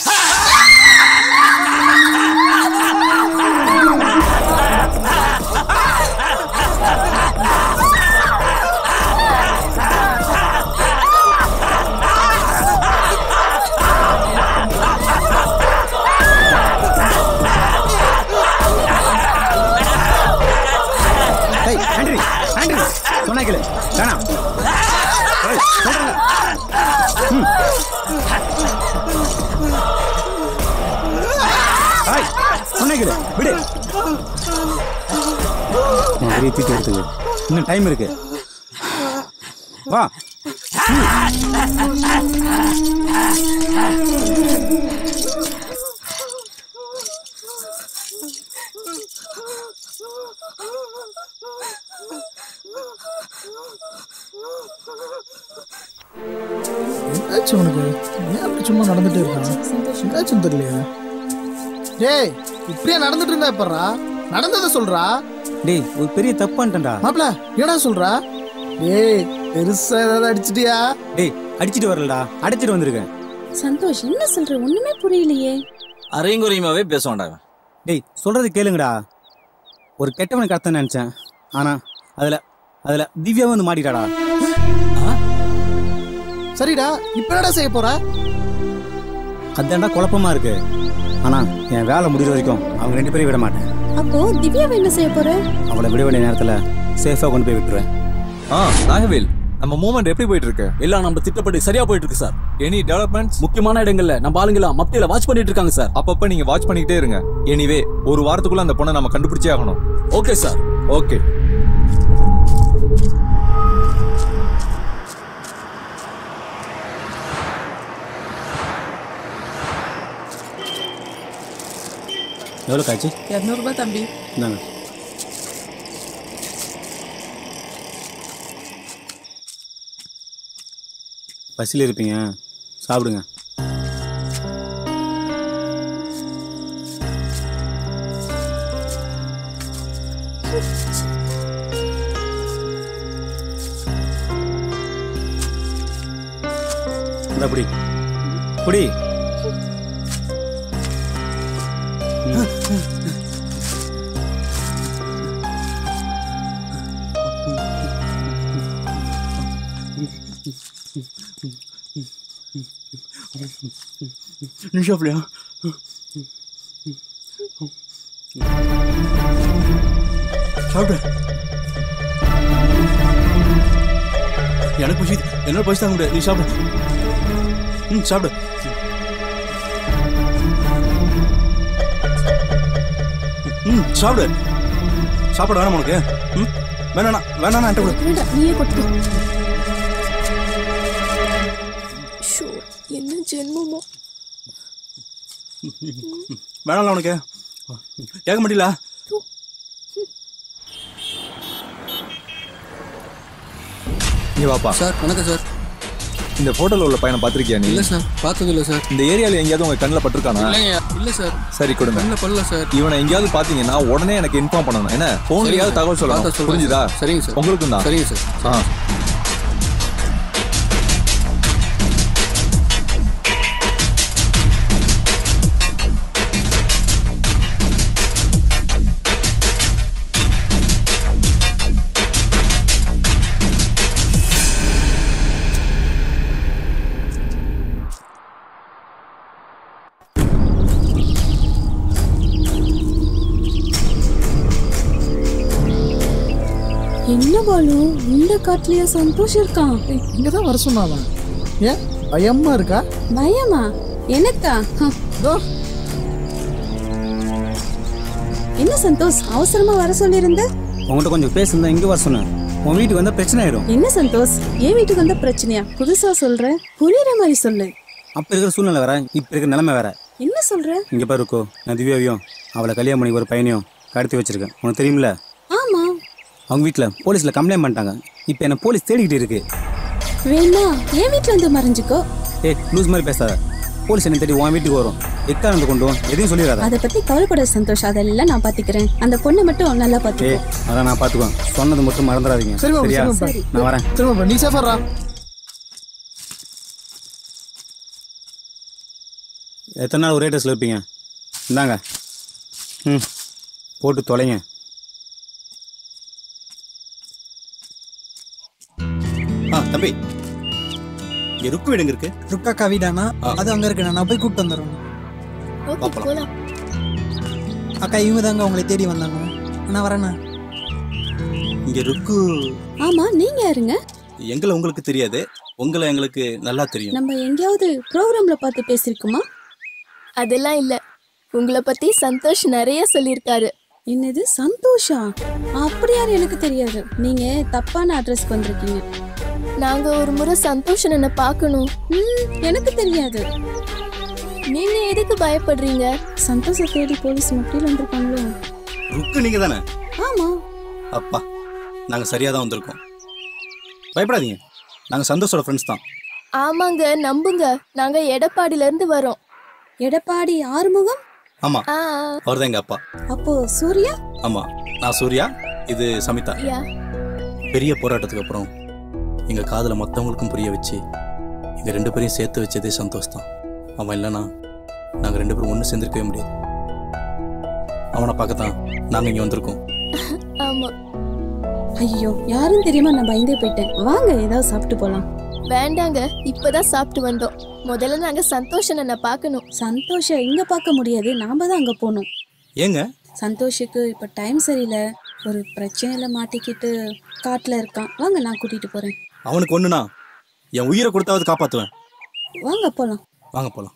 [SPEAKER 16] ஏய் ஆண்ட்ரி ஆண்ட்ரி சொன்னா கேளு வேணாம் ஏய், சொல்றேன்ல. ம். ஏய், சொன்னா கேளு விடு உன் பெரிய தீட்டு எடுத்துக்கு இன்னும் டைம் இருக்கு வா
[SPEAKER 1] என்னாச்சு உனக்கு ஏன் அப்படி சும்மா நடந்துட்டே இருக்கான் என்னாச்சும் தெரியலையா டேய் இப்படியே நடந்துட்டு இருந்தா எப்பறா நடந்ததை சொல்றா
[SPEAKER 16] டேய் ஒரு பெரிய தப்பு பண்ணிட்டேன்டா
[SPEAKER 1] மாப்ள ஏடா சொல்றா டேய் பெருசா ஏதாவது அடிச்சிட்டியா
[SPEAKER 16] டேய் அடிச்சிட்டு வரலடா அடிச்சிட்டு வந்திருக்கேன்
[SPEAKER 2] சந்தோஷ் என்ன சொல்ற ஒண்ணுமே புரியலையே
[SPEAKER 17] அரையும் குறையுமாவே பேசுவான்டா இவன்.
[SPEAKER 16] டேய் சொல்றது கேளுங்கடா ஒரு கெட்டவனை கடத்த நினைச்சேன் ஆனா அதுல அதுல திவ்யா வந்து மாட்டிட்டாடா
[SPEAKER 1] சரிடா இப்ப என்னடா செய்ய போற
[SPEAKER 16] அதான்டா குழப்பமா இருக்கு ஆனா என் வேலை முடிகிற வரைக்கும் அவங்க ரெண்டு பேரையும் விட மாட்டேன்
[SPEAKER 2] அப்போ திவ்யாவை என்ன செய்ய போற
[SPEAKER 16] அவளை விட வேண்டிய நேரத்துல சேஃபா கொண்டு போய் விட்டுருவேன்
[SPEAKER 21] ஆ நாகவேல் நம்ம மூவ்மெண்ட் எப்படி போயிட்டு இருக்கு
[SPEAKER 4] எல்லாம் நம்ம திட்டப்படி சரியா போயிட்டு இருக்கு சார்
[SPEAKER 21] எனி டெவலப்மெண்ட்ஸ்
[SPEAKER 4] முக்கியமான இடங்கள்ல நம்ம ஆளுங்களா மத்தியில வாட்ச் பண்ணிட்டு இருக்காங்க சார்
[SPEAKER 21] அப்பப்ப நீங்க வாட்ச் பண்ணிக்கிட்டே இருங்க எனிவே ஒரு வாரத்துக்குள்ள அந்த பொண்ணை நம்ம கண்டுபிடிச்சே ஆகணும்
[SPEAKER 4] ஓகே சார்
[SPEAKER 21] ஓகே
[SPEAKER 16] எவ்வளோ காய்ச்சி
[SPEAKER 18] இரநூறுபா தம்பி
[SPEAKER 16] இந்தாங்க பசியில் இருப்பீங்க சாப்பிடுங்க இந்த புடி புடி
[SPEAKER 19] நீ சாப்பிடலையா சாப்பிடு எனக்கு பசி என்னால பசி தாங்க முடியாது நீ சாப்பிடு ம் சாப்பிடு ம் சாப்பிடு சாப்பாடு வேணாம் உனக்கு ம் வேணாண்ணா வேணாண்ணா என்கிட்ட கொடு
[SPEAKER 2] வேண்டாம் நீயே கொட்டு ஷோ என்ன ஜென்மமோ
[SPEAKER 19] வேணாம்ல உனக்கு கேட்க மாட்டீங்களா
[SPEAKER 21] இங்க வாப்பா
[SPEAKER 13] சார் வணக்கம் சார்
[SPEAKER 21] இந்த போட்டோல உள்ள பையனை பாத்திருக்கியா நீ
[SPEAKER 13] இல்ல சார் பார்த்தது இல்ல சார்
[SPEAKER 21] இந்த ஏரியால எங்கேயாவது உங்க கண்ணுல பட்டிருக்கானா
[SPEAKER 13] இல்லைங்க இல்ல சார்
[SPEAKER 21] சரி கொடுங்க
[SPEAKER 13] கண்ணுல படல சார்
[SPEAKER 21] இவனை எங்கேயாவது பாத்தீங்கன்னா உடனே எனக்கு இன்ஃபார்ம் பண்ணணும் என்ன
[SPEAKER 13] சரிங்க
[SPEAKER 21] போன்லயாவது
[SPEAKER 13] சார்.
[SPEAKER 21] தகவல்
[SPEAKER 13] பார்த்தா
[SPEAKER 21] சொல்லணும்
[SPEAKER 13] சொல்றேன்
[SPEAKER 21] புரிஞ்சுதா
[SPEAKER 13] சார். சரிங்க சார்.
[SPEAKER 21] உங்களுக்கும் தான்
[SPEAKER 13] சரிங்க சார்.
[SPEAKER 21] ஆ
[SPEAKER 2] என்ன பாலு இந்த காட்டுலயா சந்தோஷம் இருக்கான்
[SPEAKER 1] இங்க தான் வர சொன்னாவன் ஏன் பயமா இருக்கா
[SPEAKER 2] பயமா எனக்கா ஹம். என்ன சந்தோஷ் அவசரமா வர சொல்லியிருந்த
[SPEAKER 16] உங்கள்கிட்ட கொஞ்சம் பேசுனா இங்கே வர சொன்னேன் உன் வீட்டுக்கு வந்தால் பிரச்சனை ஆயிடும்
[SPEAKER 2] என்ன சந்தோஷ் என் வீட்டுக்கு வந்த பிரச்சனையா புதுசா சொல்ற புரியுற மாதிரி சொல்லு
[SPEAKER 16] அப்போ இருக்கிற சூழ்நிலை வேற இப்போ இருக்கிற நிலைமை வேற
[SPEAKER 2] என்ன சொல்ற
[SPEAKER 16] இங்கே பாரு இருக்கோ நான் திவ்யாவையும் அவளை கல்யாணம் பண்ணி ஒரு பையனையும் கடத்தி வச்சிருக்கேன் உனக்கு தெரியுமில்ல
[SPEAKER 2] ஆமா
[SPEAKER 16] அவங்க வீட்டில் போலீஸில் கம்ப்ளைண்ட் பண்ணிட்டாங்க இப்போ என்ன போலீஸ் தேடிக்கிட்டு இருக்கு
[SPEAKER 2] வேணா என் வீட்டுல வந்து மறைஞ்சுக்கோ
[SPEAKER 16] ஏய் லூஸ் மாதிரி பேசாத போலீஸ் என்ன தேடி உன் வீட்டுக்கு வரும் எக்காரணத்தை கொண்டு வா, எதையும் சொல்லிடாத
[SPEAKER 2] அத பத்தி கவலைப்பட சந்தோஷ் அதெல்லாம் நான் பாத்துக்கிறேன் அந்த பொண்ணை மட்டும் நல்லா
[SPEAKER 16] ஏய்
[SPEAKER 2] பாத்துக்கோ
[SPEAKER 16] அதான் நான் பார்த்துக்குவேன் சொன்னது மட்டும் மறந்துடாதீங்க
[SPEAKER 1] சரி மாமா
[SPEAKER 16] சரியா
[SPEAKER 1] சரி மாமா.
[SPEAKER 16] நான் வரேன்
[SPEAKER 1] சரி மாமா நீ சேஃபர்ரா
[SPEAKER 16] எத்தனை நாள் ஒரே ட்ரெஸ்ஸில் இருப்பீங்க இந்தாங்க ம் போட்டு தொலைங்க
[SPEAKER 19] ஆ தம்பி இங்க ருக்கு வீடுங்க இருக்கு
[SPEAKER 5] ருக்கா கவிதானா அது அங்க இருக்கு நான் போய் கூப்பிட்டு வந்துடுறேன்
[SPEAKER 2] போலாம்
[SPEAKER 5] அக்கா இவங்க தாங்க உங்களை தேடி வந்தாங்க நான் வரேண்ணா
[SPEAKER 19] இங்க ருக்கு
[SPEAKER 2] ஆமா நீங்க யாருங்க
[SPEAKER 19] எங்களை உங்களுக்கு தெரியாது உங்களை எங்களுக்கு நல்லா தெரியும்
[SPEAKER 2] நம்ம எங்கேயாவது ப்ரோக்ராம்ல பார்த்து பேசிருக்குமா
[SPEAKER 9] அதெல்லாம் இல்ல உங்களை பத்தி சந்தோஷ் நிறைய சொல்லியிருக்காரு
[SPEAKER 2] என்னது சந்தோஷா அப்படி யாரும் எனக்கு தெரியாது நீங்க தப்பான அட்ரஸ்க்கு வந்திருக்கீங்க
[SPEAKER 9] நாங்க ஒரு முறை சந்தோஷ் என்ன பார்க்கணும்
[SPEAKER 2] எனக்கு தெரியாது
[SPEAKER 9] நீங்க எதுக்கு பயப்படுறீங்க
[SPEAKER 2] சந்தோஷ தேடி போலீஸ் முட்டியில் வந்திருக்காங்களோ
[SPEAKER 19] ருக்கு நீங்க தானே
[SPEAKER 2] ஆமா
[SPEAKER 19] அப்பா நாங்க சரியா தான் வந்திருக்கோம் பயப்படாதீங்க நாங்க சந்தோஷோட ஃப்ரெண்ட்ஸ் தான்
[SPEAKER 9] ஆமாங்க நம்புங்க நாங்க எடப்பாடில இருந்து வரோம்
[SPEAKER 2] எடப்பாடி ஆறுமுகம்
[SPEAKER 19] ஆமா
[SPEAKER 9] ஆ
[SPEAKER 19] அவர் தான் எங்க அப்பா
[SPEAKER 2] அப்போ சூர்யா
[SPEAKER 19] ஆமா நான் சூர்யா இது சமிதா
[SPEAKER 9] யா
[SPEAKER 19] பெரிய போராட்டத்துக்கு அப்புறம் எங்க காதல மத்தவங்களுக்கும் புரிய வச்சு எங்க ரெண்டு பேரையும் சேர்த்து வச்சதே சந்தோஷ் தான் அவன் இல்லைன்னா நாங்க ரெண்டு பேரும் ஒன்று சேர்ந்திருக்கவே முடியாது அவனை பார்க்கத்தான் நாங்க இங்க வந்திருக்கோம்
[SPEAKER 9] ஆமா
[SPEAKER 2] ஐயோ யாரும் தெரியாம நான் பயந்தே போயிட்டேன் வாங்க ஏதாவது சாப்பிட்டு போலாம்
[SPEAKER 9] வேண்டாங்க இப்பதான் சாப்பிட்டு வந்தோம் முதல்ல நாங்க சந்தோஷ் அண்ணனை பார்க்கணும்
[SPEAKER 2] சந்தோஷ இங்க பார்க்க முடியாது நாம தான் அங்க போகணும்
[SPEAKER 19] ஏங்க
[SPEAKER 2] சந்தோஷுக்கு இப்ப டைம் சரியில்லை ஒரு பிரச்சனையில மாட்டிக்கிட்டு காட்டுல இருக்கான் வாங்க நான் கூட்டிட்டு போறேன்
[SPEAKER 19] அவனுக்கு ஒண்ணுனா என் உயிரை கொடுத்தாவது காப்பாத்துவேன்
[SPEAKER 2] வாங்க போலாம்
[SPEAKER 19] வாங்க போலாம்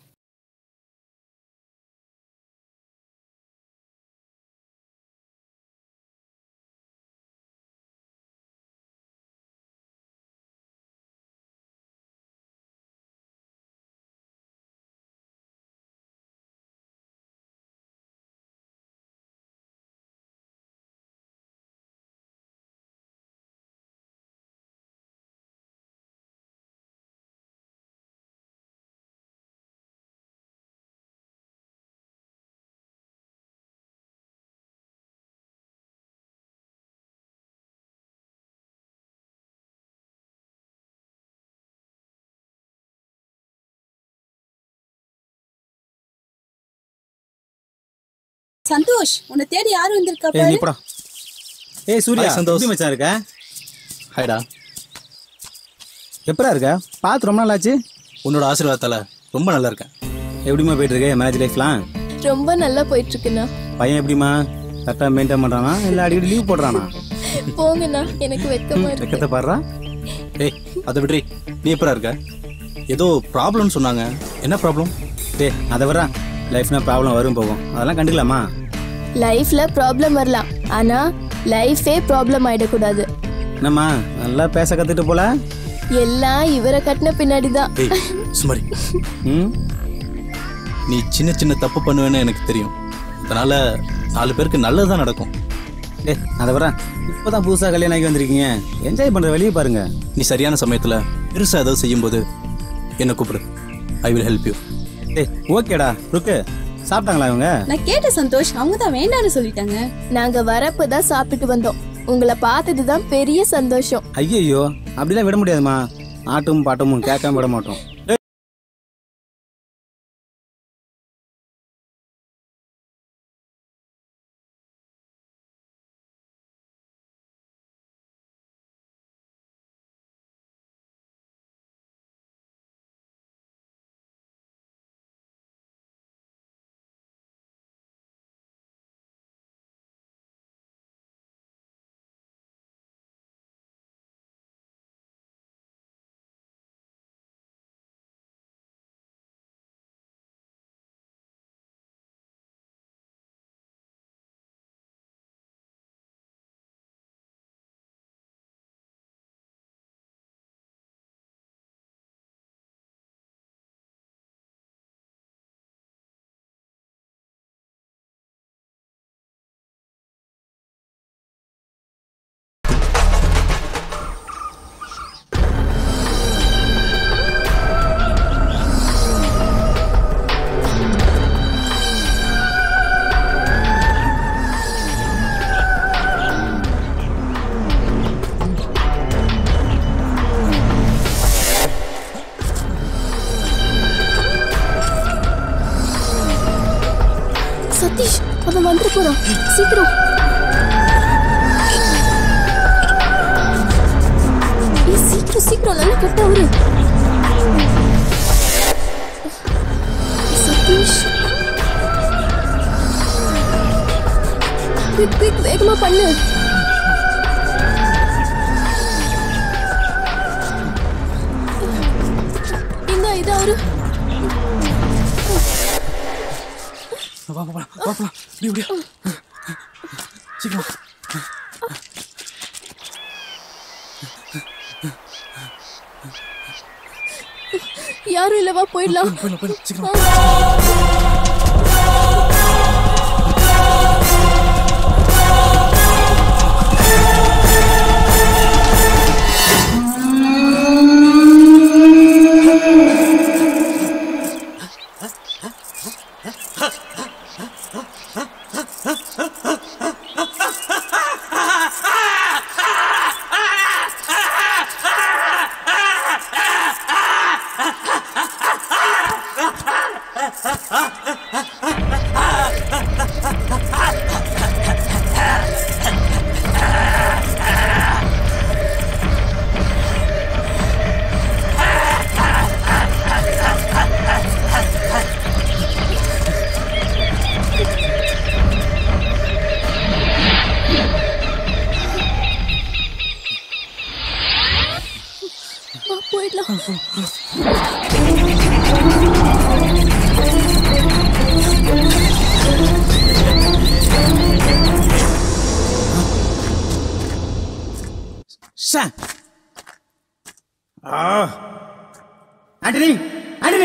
[SPEAKER 2] சந்தோஷ் உன்னை தேடி யாரும் வந்திருக்கா
[SPEAKER 16] ஏய் நீ
[SPEAKER 2] பாரு
[SPEAKER 16] போடா ஏய் சூர்யா
[SPEAKER 19] Hi, சந்தோஷ்.
[SPEAKER 16] எப்படி மச்சான் இருக்க
[SPEAKER 19] ஹாய்டா
[SPEAKER 16] எப்படா இருக்க பார்த்து ரொம்ப நாள் ஆச்சு
[SPEAKER 19] உன்னோட ஆசீர்வாதத்தால ரொம்ப நல்லா இருக்கேன்
[SPEAKER 16] எப்படிம்மா போயிட்டு இருக்க மேரேஜ் லைஃப்லாம்
[SPEAKER 9] ரொம்ப நல்லா போயிட்டு இருக்குண்ணா
[SPEAKER 16] பையன் எப்படிம்மா கரெக்டாக மெயின்டைன் பண்ணுறானா இல்லை அடிக்கடி லீவ் போடுறானா
[SPEAKER 9] போங்கண்ணா எனக்கு வெக்கமா இருக்கு
[SPEAKER 16] வெக்கத்தை பாடுறா
[SPEAKER 19] ஏய் அதை விட்ரி நீ எப்படா இருக்க ஏதோ ப்ராப்ளம்னு சொன்னாங்க என்ன ப்ராப்ளம்
[SPEAKER 16] டேய் அதை விட்றா லைஃப்னா ப்ராப்ளம் வரும் போகும் அதெல்லாம் கண்டுக்கலாமா
[SPEAKER 9] லைஃப்ல ப்ராப்ளம் வரலாம் ஆனா லைஃபே ப்ராப்ளம் ஆயிடக்கூடாது
[SPEAKER 16] என்னம்மா நல்லா பேச கற்றுட்டு போல
[SPEAKER 9] எல்லாம் இவரை கட்டின பின்னாடி தான்
[SPEAKER 19] ஏய் சுமாரி
[SPEAKER 16] ம்
[SPEAKER 19] நீ சின்ன சின்ன தப்பு பண்ணுவேன்னு எனக்கு தெரியும் அதனால நாலு பேருக்கு நல்லதுதான் நடக்கும்
[SPEAKER 16] டே அதை விட்றா இப்போ தான் புதுசாக கல்யாணம் ஆகி வந்திருக்கீங்க என்ஜாய் பண்ணுற வெளியே பாருங்க
[SPEAKER 19] நீ சரியான சமயத்துல பெருசா ஏதாவது செய்யும்போது என்ன கூப்பிடு ஐ வில் ஹெல்ப் யூ
[SPEAKER 16] டேய் ஓகேடா ருக்கு சாப்பிட்டாங்களா இவங்க
[SPEAKER 2] நான் கேட்ட சந்தோஷ் அவங்க தான் வேண்டாம்னு சொல்லிட்டாங்க
[SPEAKER 9] நாங்க வரப்ப தான் சாப்பிட்டு வந்தோம் உங்களை பார்த்தது தான் பெரிய சந்தோஷம்
[SPEAKER 16] ஐயோ அப்படிலாம் விட முடியாதும்மா ஆட்டும் பாட்டமும் கேட்காம விட மாட்டோம்
[SPEAKER 9] சதீஷ் அவன் வந்துட்டு போறான் சீக்கிரம் ஏய், சீக்கிரம் சீக்கிரம் நல்லா கட்ட அவரு சதீஷ் குயிக் குயிக் வேகமா பண்ணு இந்த இது அவரு
[SPEAKER 19] வா வா வா வா போலாம். இப்படி இப்படியா சீக்கிரம்
[SPEAKER 9] யாரும் இல்லவா போயிடலாம்
[SPEAKER 19] போயிடலாம் போயிடலாம் சீக்கிரம்
[SPEAKER 9] வா, போயிடலாம்
[SPEAKER 16] ஷா ஆ ஆண்டனி ஆண்டனி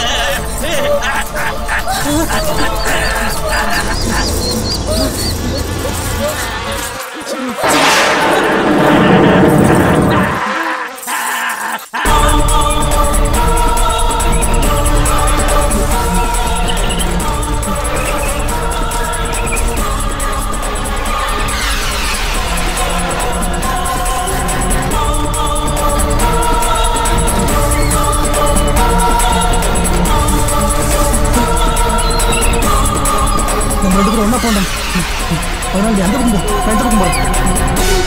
[SPEAKER 9] சதீஷ்
[SPEAKER 1] நம்ம ரெண்டு பேரும் ஒன்றா போண்டோம் அதனால நீ அந்த பக்கம் போ நான் இந்த பக்கம் போகிறேன்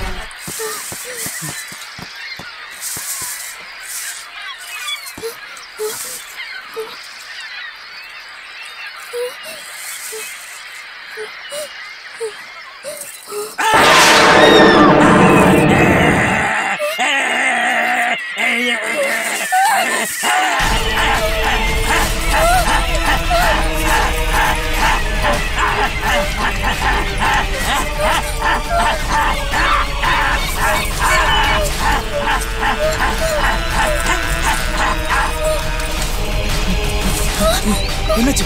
[SPEAKER 4] என்னாச்சு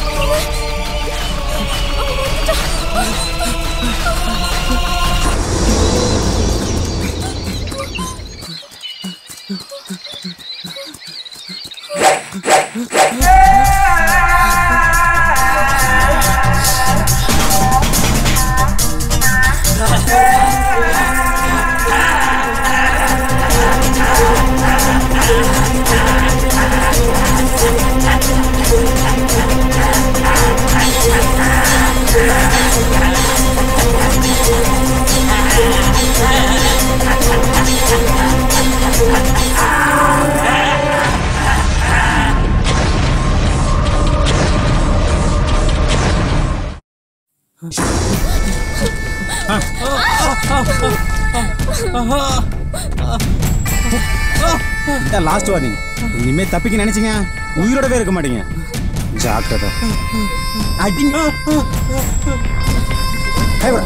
[SPEAKER 16] இதான் லாஸ்ட் வார்னிங் இனிமே தப்பிக்க நினைச்சீங்க உயிரோடவே இருக்க மாட்டீங்க ஜாக்கிரதை அடிங்க கைவிட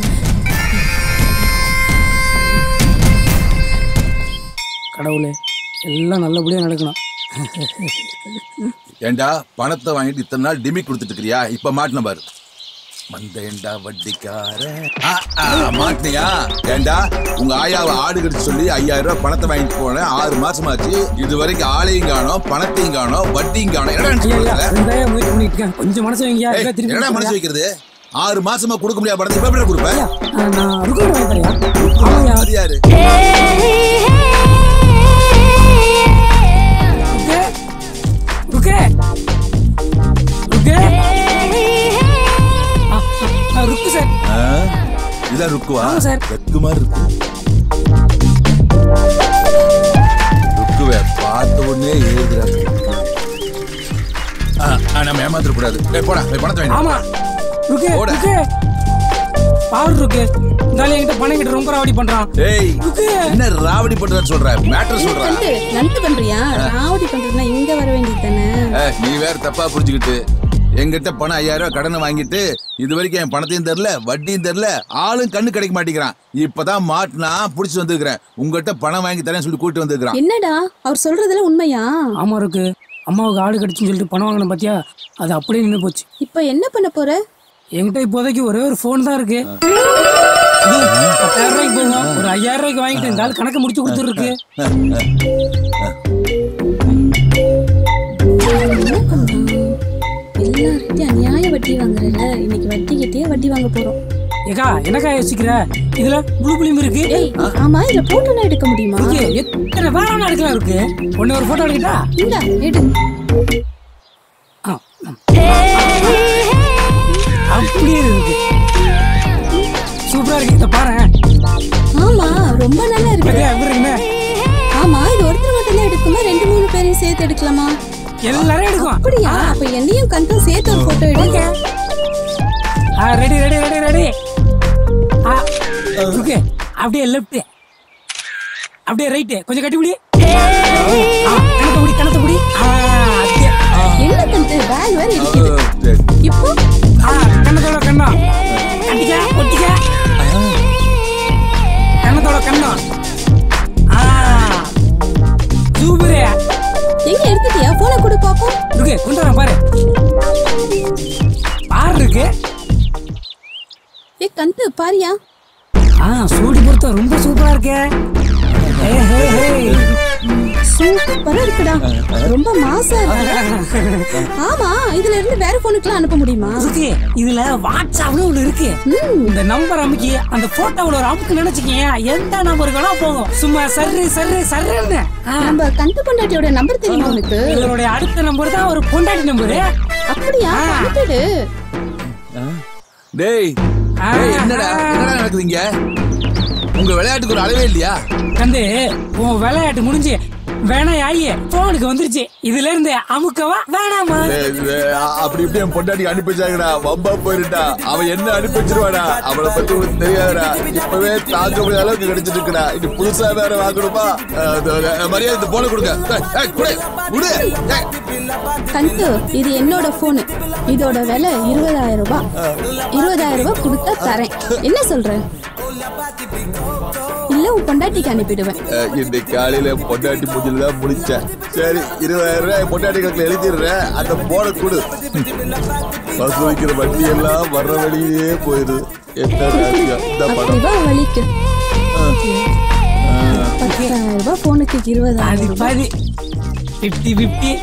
[SPEAKER 12] கடவுளே எல்லாம் நல்லபடியாக நடக்கணும்
[SPEAKER 11] ஏண்டா பணத்தை வாங்கிட்டு இத்தனை நாள் டிமி கொடுத்துட்டு இருக்கிறியா இப்ப மாட்டின பாரு மந்தேண்டா வட்டிக்கார ஆ, ஆ, மாட்டினியா ஏண்டா உங்க ஆயாவை ஆடு கடிச்சு சொல்லி ஐயாயிரம் ரூபாய் பணத்தை வாங்கிட்டு போனேன் ஆறு மாசம் ஆச்சு இது வரைக்கும் ஆளையும் காணோம் பணத்தையும் காணோம் வட்டியும் காணோம் என்னடா நினைச்சு போறீங்க?
[SPEAKER 12] ரெண்டாயிரம் முயற்சி பண்ணிட்டு இருக்கேன் கொஞ்சம் மனசு வைங்க
[SPEAKER 11] ஏய்,
[SPEAKER 12] எப்படியா திருப்பி
[SPEAKER 11] என்னடா மனசு
[SPEAKER 12] கொடுக்குறியா?
[SPEAKER 11] வைக்கிறது ஆறு மாசமா கொடுக்க முடியாத பணத்தை இப்ப எப்படி கொடுப்பேன்
[SPEAKER 12] ஆ, நான் ருக்குமணி வாங்கி தரையா ஆமாய்யா
[SPEAKER 11] அது யாரு
[SPEAKER 12] ருக்கே ருக்கே ஆ, ஆ, ருக்கு சார்
[SPEAKER 11] ஆ? இதான் ருக்குவா
[SPEAKER 12] ஆமா சார்.
[SPEAKER 11] வெக்கு மாதிரி இருக்கு ருக்குவே பார்த்த உடனே எழுதுறாங்க ஆ, ஆ, நம்ம ஏமாத்திர கூடாது ஏய், போடா போய் பணத்தை வாங்கி
[SPEAKER 12] ஆமா ருக்கே
[SPEAKER 11] போடா.
[SPEAKER 12] ருக்கே பாரு ருக்கு இருந்தாலும் என்கிட்ட பணம் கிட்ட ரொம்ப ராவடி பண்றான்
[SPEAKER 11] ஏய் என்ன ராவடி பண்றேன்னு சொல்ற மேட்டர் சொல்ற
[SPEAKER 2] வந்து நந்து பண்றியா ராவடி பண்றதுன்னா இங்க வர வேண்டியது தானே
[SPEAKER 11] ஏய், நீ வேற தப்பா புரிஞ்சுக்கிட்டு என்கிட்ட பணம் ஐயாயிரம் ரூபாய் கடனை வாங்கிட்டு இது வரைக்கும் என் பணத்தையும் தரல வட்டியும் தரல ஆளும் கண்ணு கிடைக்க மாட்டேங்கிறான் இப்பதான் மாட்டினா புடிச்சு வந்திருக்கிறேன் உங்ககிட்ட பணம் வாங்கி தரேன்னு சொல்லி கூட்டிட்டு வந்திருக்கிறான்
[SPEAKER 2] என்னடா அவர் சொல்றதுல உண்மையா
[SPEAKER 12] ஆமா இருக்கு அம்மாவுக்கு ஆடு கடிச்சுன்னு சொல்லிட்டு பணம் வாங்கின பாத்தியா அது அப்படியே நின்று போச்சு
[SPEAKER 2] இப்ப என்ன பண்ண போற
[SPEAKER 12] என்கிட்ட இப்போதைக்கு ஒரே ஒரு ஃபோன் தான் இருக்கு இது பத்தாயிரம் ரூபாய்க்கு போகும் ஒரு ஐயாயிரம் ரூபாய்க்கு வாங்கிட்டு இந்த ஆள் கணக்கு முடிச்சு கொடுத்துருக்கு
[SPEAKER 2] எல்லார்கிட்டயும் அநியாய வட்டி வாங்குறல இன்னைக்கு வட்டி கிட்டே வட்டி வாங்க போறோம்
[SPEAKER 12] ஏக்கா என்னக்கா யோசிக்கிற இதுல புளு புளியும் இருக்கு
[SPEAKER 2] ஏய் ஆமா இதுல போட்டோலாம் எடுக்க முடியுமா
[SPEAKER 12] இருக்கு எத்தனை வேணாலும் எடுக்கலாம் இருக்கு ஒன்னு ஒரு போட்டோ எடுக்கட்டா
[SPEAKER 2] இந்தா எடு
[SPEAKER 12] ஆ, ம். அப்படியே இருக்கு சூப்பரா இருக்கு இத பாரு
[SPEAKER 2] ஆமா ரொம்ப நல்லா இருக்கு
[SPEAKER 12] எப்படிங்க
[SPEAKER 2] ஆமா இது ஒருத்தர் மட்டும் தான் எடுக்குமா ரெண்டு மூணு பேரையும் சேர்த்து எடுக்கலாமா
[SPEAKER 12] எல்லாரும் எடுக்கும்
[SPEAKER 2] அப்படியா அப்ப என்னையும் கண்டும் சேர்த்து ஒரு போட்டோ எடுங்க
[SPEAKER 12] ஆ ரெடி ரெடி ரெடி ரெடி ஆ ஓகே அப்படியே லெஃப்ட் அப்படியே ரைட் கொஞ்சம் கட்டி முடி ஆ, கணத்தை முடி கணத்தை முடி ஆ அப்படியே
[SPEAKER 2] என்ன கண்டு பேக் வேற இருக்குது இப்போ
[SPEAKER 12] ஆ கண்ணத்தோட கண்ணா கட்டிக்க ஒட்டிக்க கண்ணத்தோட கண்ணா ஆ சூப்பரே
[SPEAKER 2] எங்க எடுத்துட்டியா போன கொடு பாப்போம்
[SPEAKER 12] இருக்கு கொண்டு வரேன் பாரு பாரு இருக்கு
[SPEAKER 2] ஏ கந்து பாரியா
[SPEAKER 12] ஆ சூடு பொறுத்த ரொம்ப சூப்பரா இருக்கே ஏய், ஹே, ஹே.
[SPEAKER 2] சூப்பரா இருக்குடா ரொம்ப மாசா இருக்கு ஆமா இதுல இருந்து வேற போனுக்குலாம் அனுப்ப முடியுமா
[SPEAKER 12] இருக்கு இதுல வாட்ஸ்அப்னு ஒண்ணு இருக்கு இந்த நம்பர் அமுக்கி அந்த போட்டோவில் ஒரு அமுக்கு நினைச்சுக்கீங்க எந்த நம்பருக்கு வேணா போகும் சும்மா சர்ரு சர்ரு சர்ருன்னு ஆ.
[SPEAKER 2] நம்ம கந்து பொண்டாட்டியோட நம்பர் தெரியுமா உனக்கு
[SPEAKER 12] இவருடைய அடுத்த நம்பர் தான் ஒரு பொண்டாட்டி நம்பரு
[SPEAKER 2] அப்படியா அனுப்பிடு
[SPEAKER 11] டேய் டேய், என்னடா என்னடா நடக்குதுங்க உங்க விளையாட்டுக்கு ஒரு அளவே இல்லையா
[SPEAKER 12] கந்து உன் விளையாட்டு முடிஞ்சு வேணா ஆயி போனுக்கு வந்துருச்சு இதுல இருந்து அமுக்கவா வேணாமா
[SPEAKER 11] டேய், டேய், அ- அப்படி இப்படி என் பொண்டாட்டி அனுப்பிச்சாங்கடா வம்பா போயிருட்டா அவன் என்ன அனுப்பி வச்சிருவாடா அவளை பத்தி உனக்கு தெரியாதுடா இப்பவே தாங்க முடியாத அளவுக்கு கிடைச்சிட்டு இருக்குடா இது புதுசா வேற வாங்கணுமா அஹ், இது, அஹ், மரியாதை இந்த போன கொடுங்க டேய், ஏய், குடு, குடு. ஏய்.
[SPEAKER 2] கந்து இது என்னோட போனு இதோட விலை இருபதாயிரம் ரூபாய் இருபதாயிரம் ரூபாய் கொடுத்தா தரேன் என்ன சொல்ற இல்ல உன் பொண்டாட்டிக்கு அனுப்பிடுவேன்
[SPEAKER 11] அஹ், இன்னைக்கு காலையில என் பொண்டாட்டி மூஞ்சில தான் முடிச்சேன் சரி இருபதாயிரம் ரூபாய் என் பொண்டாட்டி கணக்குல எழுதிடுறேன் அந்த போன கொடு வசூலிக்கிற வண்டி எல்லாம் வர்ற வழியிலே போயிடுது என்ன ராசியம், இந்த
[SPEAKER 2] அப்படி
[SPEAKER 11] படம்
[SPEAKER 2] வா வலிக்கு பத்தாயிரம் ரூபாய் போனுக்கு இருபதாயிரம் ரூபாய்
[SPEAKER 12] பாதி பிப்டி பிப்டி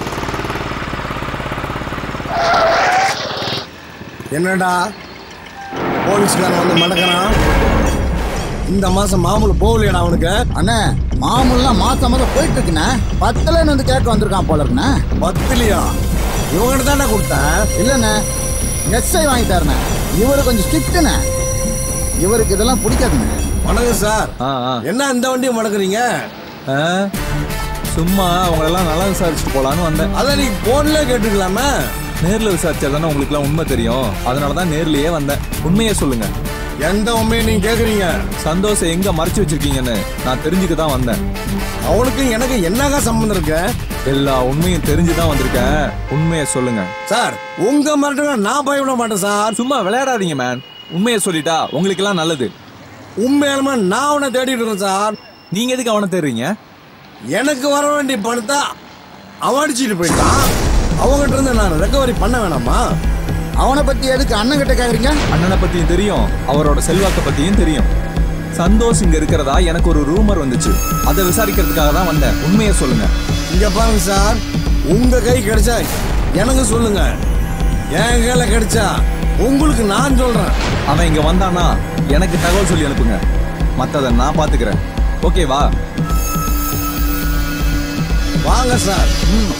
[SPEAKER 8] என்னடா போலீஸ்காரன் வந்து மடக்கிறான் இந்த மாசம் மாமூல் போகலையடா அவனுக்கு
[SPEAKER 1] அண்ணே மாமூல்லாம் மாசம் மாசம் போயிட்டு இருக்குண்ணே பத்தலன்னு வந்து கேட்க வந்திருக்கான் போல இருக்குண்ணே
[SPEAKER 8] பத்துலையா இவங்கிட்ட தானே கொடுத்தேன்
[SPEAKER 1] இல்லைண்ணே எஸ்ஐ வாங்கி தரண்ணே இவரு கொஞ்சம் ஸ்ட்ரிக்ட்டுண்ணே இவருக்கு இதெல்லாம் பிடிக்காதுண்ணே
[SPEAKER 8] வணக்கம் சார் என்ன இந்த வண்டியை மடக்குறீங்க
[SPEAKER 21] சும்மா அவங்களெல்லாம் நல்லா விசாரிச்சுட்டு போலான்னு வந்தேன்
[SPEAKER 8] அதான் நீ போன்ல கேட்டுக்கலாமே
[SPEAKER 21] நேர்ல விசாரிச்சா தானே உங்களுக்குலாம் உண்மை தெரியும் அதனால தான் நேர்லயே வந்தேன் உண்மையே சொல்லுங்க
[SPEAKER 8] எந்த உண்மையை நீங்க கேக்குறீங்க
[SPEAKER 21] சந்தோஷம் எங்க மறைச்சு வச்சிருக்கீங்கன்னு நான் தெரிஞ்சுக்க தான் வந்தேன்
[SPEAKER 8] அவனுக்கு எனக்கு என்னங்க சம்பந்தம் இருக்கு
[SPEAKER 21] எல்லா உண்மையும் தெரிஞ்சு தான் வந்திருக்கேன் உண்மையை சொல்லுங்க
[SPEAKER 8] சார் உங்க மிரட்டுங்க நான் பயப்பட மாட்டேன் சார்
[SPEAKER 21] சும்மா விளையாடாதீங்க மேன் உண்மையை சொல்லிட்டா உங்களுக்கு எல்லாம் நல்லது
[SPEAKER 8] உண்மையாலுமா நான் அவனை தேடிட்டு இருக்கேன் சார்
[SPEAKER 21] நீங்க எதுக்கு அவனை தேடுறீங்க
[SPEAKER 8] எனக்கு வர வேண்டிய பணத்தை அவன் அடிச்சிட்டு போயிட்டான் அவங்ககிட்ட இருந்து நான் ரெக்கவரி பண்ண வேணாமா
[SPEAKER 1] அவனை பத்தி எதுக்கு அண்ணன் கிட்ட கேக்குறீங்க
[SPEAKER 21] அண்ணனை பத்தியும் தெரியும் அவரோட செல்வாக்க பத்தியும் தெரியும் சந்தோஷ் இங்க இருக்கிறதா எனக்கு ஒரு ரூமர் வந்துச்சு அதை விசாரிக்கிறதுக்காக தான் வந்தேன் உண்மையை சொல்லுங்க
[SPEAKER 8] இங்க பாருங்க சார் உங்க கை கிடைச்சா எனக்கு சொல்லுங்க என் கையில கிடைச்சா உங்களுக்கு நான் சொல்றேன்
[SPEAKER 21] அவன் இங்க வந்தானா எனக்கு தகவல் சொல்லி அனுப்புங்க மத்ததை நான் பாத்துக்கிறேன் ஓகேவா
[SPEAKER 8] வாங்க சார்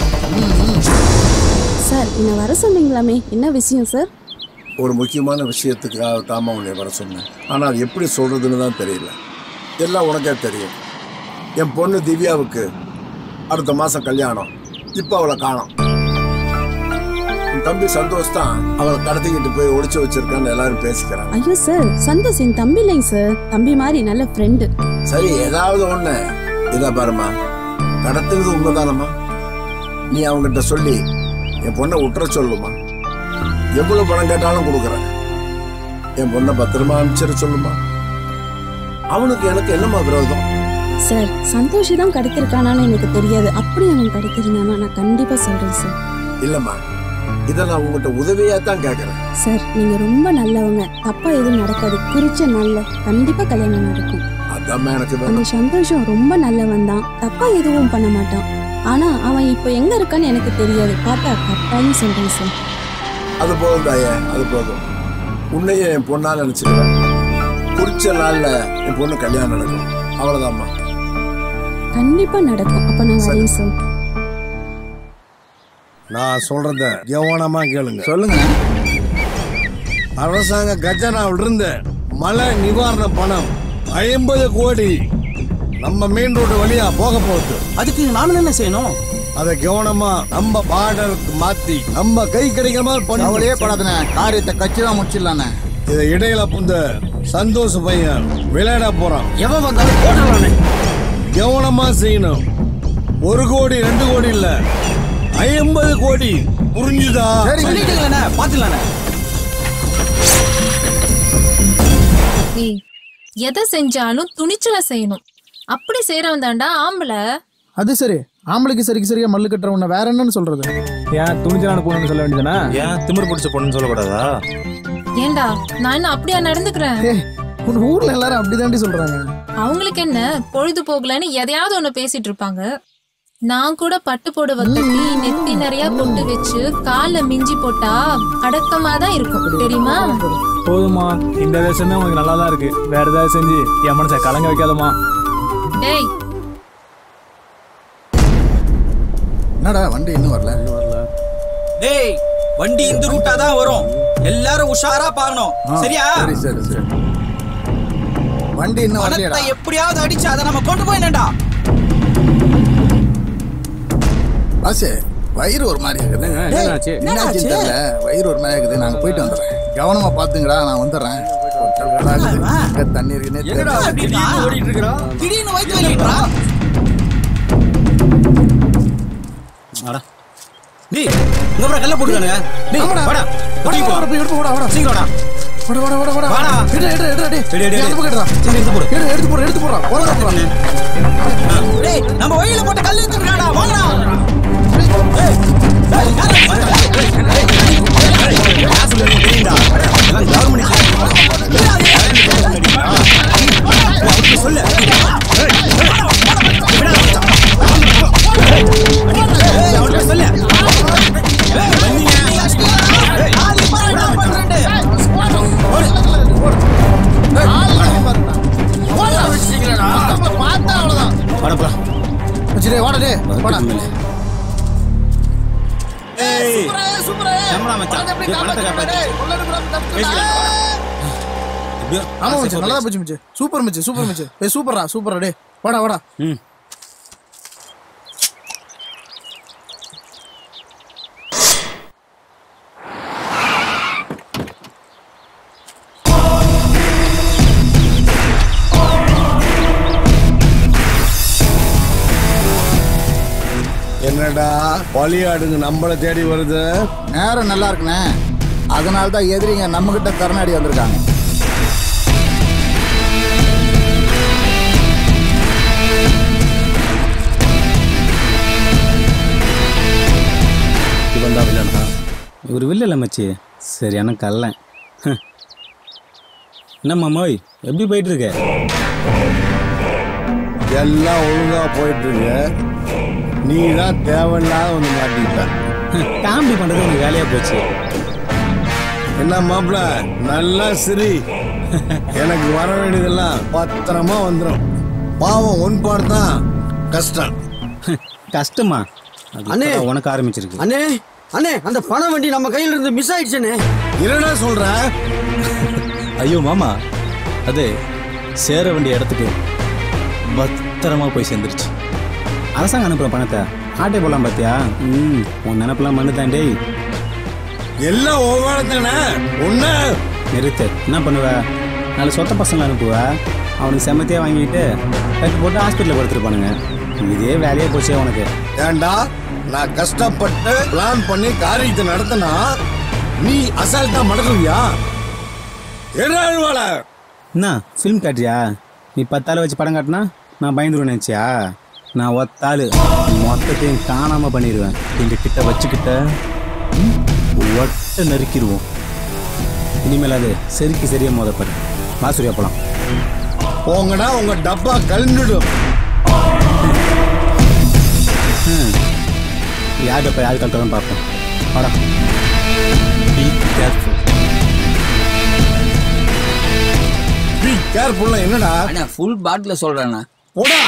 [SPEAKER 2] சார் என்ன வர சொன்னீங்களாமே என்ன விஷயம் சார்
[SPEAKER 11] ஒரு முக்கியமான விஷயத்துக்காக தாமா உன்னை வர சொன்னேன் ஆனால் அது எப்படி சொல்றதுன்னு தான் தெரியல எல்லாம் உனக்கே தெரியும் என் பொண்ணு திவ்யாவுக்கு அடுத்த மாசம் கல்யாணம் இப்போ அவளை காணோம் என் தம்பி சந்தோஷ் தான் அவளை கடத்திக்கிட்டு போய் ஒளிச்சு வச்சிருக்கான்னு எல்லாரும் பேசிக்கிறாங்க
[SPEAKER 2] ஐயோ சார் சந்தோஷ் என் தம்பி இல்லைங்க சார் தம்பி மாதிரி நல்ல ஃப்ரெண்டு
[SPEAKER 11] சரி ஏதாவது ஒண்ணு இதா பாருமா கடத்துறது உண்மைதானம்மா நீ அவங்ககிட்ட சொல்லி என் பொண்ணை விட்டுற சொல்லுமா எவ்வளவு பணம் கேட்டாலும் கொடுக்குறேன் என் பொண்ணை பத்திரமா அனுப்பிச்சிட சொல்லுமா அவனுக்கு எனக்கு என்னம்மா விரோதம்
[SPEAKER 2] சார் சந்தோஷ் தான் கிடைத்திருக்கானான்னு எனக்கு தெரியாது அப்படி அவன் கிடைத்திருந்தானா நான் கண்டிப்பா சொல்றேன் சார்
[SPEAKER 11] இல்லம்மா இதை நான் உங்ககிட்ட உதவியா தான் கேட்கறேன்
[SPEAKER 2] சார் நீங்க ரொம்ப நல்லவங்க தப்பா எதுவும் நடக்காது குறிச்ச நாள்ல கண்டிப்பா கல்யாணம் நடக்கும்
[SPEAKER 11] அதாம்மா எனக்கு
[SPEAKER 2] அந்த
[SPEAKER 11] வேணும்
[SPEAKER 2] சந்தோஷம் ரொம்ப நல்லவன் தான் தப்பா எதுவும் பண்ண மாட்டான் ஆனா அவன் இப்போ எங்க இருக்கான்னு எனக்கு தெரியாது பார்த்தா கட்டாயம் சொல்றேன் சார்
[SPEAKER 11] அது போதும் தாயே அது போதும் உன்னையும் என் பொண்ணா நினைச்சுக்கிறேன் குறிச்ச நாள்ல என் பொண்ணு கல்யாணம் நடக்கும் அவ்வளவுதாம்மா
[SPEAKER 2] கண்டிப்பா நடக்கும் அப்ப நான் வரேன் சார்
[SPEAKER 8] நான் சொல்றத கவனமா கேளுங்க
[SPEAKER 1] சொல்லுங்க
[SPEAKER 8] அரசாங்க கஜனாவில் இருந்து மழை நிவாரண பணம் ஐம்பது கோடி நம்ம மெயின் ரோடு வழியா போக போகுது
[SPEAKER 5] அதுக்கு நாம என்ன செய்யணும்
[SPEAKER 8] அதை கவனமா நம்ம பார்டருக்கு மாத்தி நம்ம கை கிடைக்கிற மாதிரி பண்ணி
[SPEAKER 1] அவளையே படாதுண்ணே காரியத்தை கச்சிதா முடிச்சிடலாண்ணே
[SPEAKER 8] இதை இடையில புந்த சந்தோஷ பையன் விளையாட போறான்
[SPEAKER 5] எவன் வந்தாலும் போடலானே
[SPEAKER 8] கவனமா செய்யணும் ஒரு கோடி ரெண்டு கோடி இல்ல ஐம்பது கோடி புரிஞ்சுதா
[SPEAKER 5] சொல்லிட்டீங்களே பாத்துலானே
[SPEAKER 14] நீ எதை செஞ்சாலும் துணிச்சலா செய்யணும் அப்படி செய்யறவன் தாண்டா ஆம்பளை
[SPEAKER 1] அது சரி ஆம்பளைக்கு சரிக்கு சரியா மல்லு கட்டுறவன வேற என்னன்னு சொல்றது
[SPEAKER 6] ஏன் துணிச்சலான பொண்ணுன்னு சொல்ல வேண்டியதுனா
[SPEAKER 19] ஏன் திமிர் பிடிச்ச பொண்ணுன்னு சொல்லக்கூடாதா
[SPEAKER 14] ஏண்டா நான் என்ன அப்படியா நடந்துக்கிறேன்
[SPEAKER 1] உன் ஊர்ல எல்லாரும் அப்படிதாண்டி சொல்றாங்க
[SPEAKER 14] அவங்களுக்கு என்ன பொழுது போகலன்னு எதையாவது ஒண்ணு பேசிட்டு இருப்பாங்க நான் கூட பட்டு புடவை கட்டி நெத்தி நிறைய பொட்டு வச்சு கால்ல மிஞ்சி போட்டா அடக்கமா தான் இருக்கும் தெரியுமா
[SPEAKER 6] போதுமா இந்த வேஷமே உனக்கு நல்லா தான் இருக்கு வேற ஏதாவது செஞ்சு என் மனசை கலங்க வைக்காதம்மா
[SPEAKER 14] டேய்
[SPEAKER 1] என்னடா வண்டி இன்னும் வரல வரல
[SPEAKER 4] டேய் வண்டி இந்த ரூட்டா தான் வரும் எல்லாரும் உஷாரா பார்க்கணும் சரியா
[SPEAKER 1] சரி சரி சரி வண்டி இன்னும் வரலையடா
[SPEAKER 4] பணத்தை எப்படியாவது அடிச்சு அதை நம்ம கொண்டு போயிடா
[SPEAKER 1] ஆசே வயிறு ஒரு மாதிரி இருக்குது
[SPEAKER 4] டேய், என்னாச்சு?
[SPEAKER 1] என்னாச்சுன்னு தெரியல வயிறு ஒரு மாதிரி இருக்குது நாங்க போயிட்டு வந்துடுறேன் கவனமா பாத்துங்கடா நான் வந்துடுறேன் ஒரு கல் கல்லாகுது. எங்க தண்ணி இருக்குன்னே
[SPEAKER 4] என்னடா
[SPEAKER 1] தெரியல.
[SPEAKER 4] திடீர்னு ஓடிட்டு இருக்கறா திடீர்னு வயித்து வலிடுறா
[SPEAKER 19] வாடா டேய் இங்க அப்புறம் கல்ல போட்டுக்கானுங்க டேய்
[SPEAKER 1] ஆமாடா.
[SPEAKER 19] வாடா
[SPEAKER 1] வாடா,
[SPEAKER 19] தூக்கி
[SPEAKER 1] வாடா,
[SPEAKER 19] போ.
[SPEAKER 1] போய் எடுத்து போடா, வாடா.
[SPEAKER 19] சீக்கிரம் வாடா
[SPEAKER 1] வாடா, வாடா, வாடா, வாடா.
[SPEAKER 19] வாடா.
[SPEAKER 1] எடு, எடு, எடு, எடு.
[SPEAKER 19] எடு, எடு,
[SPEAKER 1] நீ அந்த
[SPEAKER 19] எடு.
[SPEAKER 1] பக்கம் எடுடா.
[SPEAKER 19] சரி, எடுத்து போடு.
[SPEAKER 1] எடு, எடுத்து போடு, எடுத்து போடுறா. போடா, போடா.
[SPEAKER 4] டேய் நம்ம வழியில போட்டு கல் எடுத்துறாடா வாடா சொல்லு சொல்லு
[SPEAKER 19] வாடா
[SPEAKER 1] மச்சி, டேய், வாடா, டேய், வாடா.
[SPEAKER 19] ஏய்
[SPEAKER 1] சூப்பரே.
[SPEAKER 19] நம்மளா மச்சான்
[SPEAKER 1] அதை எப்படி
[SPEAKER 19] டேய், பணத்தை
[SPEAKER 1] காப்பாத்து?
[SPEAKER 19] காப்பாத்து
[SPEAKER 1] டேய், உள்ள இருந்து புறா தப்பிச்சு
[SPEAKER 19] பேசிக்கலாம். எப்படியோ
[SPEAKER 1] ஆமா
[SPEAKER 19] ஆசை
[SPEAKER 1] மச்சி
[SPEAKER 19] போட்டு.
[SPEAKER 1] நல்லா போச்சு மச்சி சூப்பர் மச்சி சூப்பர் மச்சி ஏய் சூப்பர்ரா சூப்பர்ரா டேய் வாடா வாடா
[SPEAKER 19] ம்
[SPEAKER 8] என்னடா பலியாடுங்க நம்மள தேடி வருது
[SPEAKER 1] நேரம் நல்லா இருக்குண்ணே அதனால தான் எதிரிங்க நம்ம கிட்ட கருணாடி வந்திருக்காங்க
[SPEAKER 16] இவன் தான் வில்லனா இவர் வில்லல மச்சி சரியான கல்லன் ஹம். என்ன மாமோய் எப்படி போயிட்டு இருக்க
[SPEAKER 8] எல்லாம் ஒழுங்கா போயிட்டு இருக்கு நீ தான் தேவையில்லாத வந்து மாட்டிக்கிட்ட
[SPEAKER 16] காமெடி பண்றது உனக்கு வேலையா போச்சு
[SPEAKER 8] என்ன மாப்பிள நல்லா சிரி எனக்கு வர வேண்டியதெல்லாம் பத்திரமா வந்துடும் பாவம் ஒன் பாடு தான் கஷ்டம்
[SPEAKER 16] கஷ்டமா அது
[SPEAKER 22] அண்ணே.
[SPEAKER 16] இப்பதான் உனக்கு ஆரம்பிச்சிருக்கு
[SPEAKER 22] அண்ணே அண்ணே அந்த பண வண்டி நம்ம கையில இருந்து மிஸ் ஆயிடுச்சுண்ணே
[SPEAKER 8] என்னடா சொல்ற
[SPEAKER 19] ஐயோ மாமா அது சேர வேண்டிய இடத்துக்கு பத்திரமா போய் சேர்ந்துருச்சு
[SPEAKER 16] அரசாங்கம் அனுப்புற பணத்தை ஆட்டை போடலாம் பாத்தியா ம் உன் நினப்பெல்லாம் மண்ணு தான் டேய்
[SPEAKER 8] எல்லாம் ஒவ்வொருத்தானே ஒண்ணு
[SPEAKER 16] நிறுத்து என்ன பண்ணுவ நாலு சொத்த பசங்களை அனுப்புவ அவனுக்கு செமத்தியா வாங்கிட்டு கட்டு போட்டு ஹாஸ்பிட்டலில் படுத்துருப்பானுங்க இதே வேலையே போச்சே உனக்கு
[SPEAKER 8] ஏண்டா நான் கஷ்டப்பட்டு பிளான் பண்ணி காரியத்தை நடத்தினா நீ அசால்ட்டா மடக்குவியா என்ன அழுவாள
[SPEAKER 16] என்ன ஃபிலிம் காட்டுறியா நீ பத்தாள் வச்சு படம் காட்டினா நான் பயந்துருவேன் நினச்சியா நான் ஒத்தாள் மொத்தத்தையும் காணாமல் பண்ணிடுவேன் எங்கள் கிட்ட வச்சுக்கிட்ட ம், ஒட்ட நறுக்கிடுவோம் இனிமேல் அது செருக்கி சரியா மோதப்பாரு வாசூரியா போகலாம்
[SPEAKER 8] போங்கடா உங்க டப்பா கலந்துடும்
[SPEAKER 16] யார் இப்போ யார் கரெக்டாக பார்ப்போம் வாடா
[SPEAKER 19] பி கேர்ஃபுல்
[SPEAKER 8] பி கேர்ஃபுல்லா என்னடா
[SPEAKER 10] அண்ணா ஃபுல் பாட்டில் சொல்றேண்ணா
[SPEAKER 8] போடா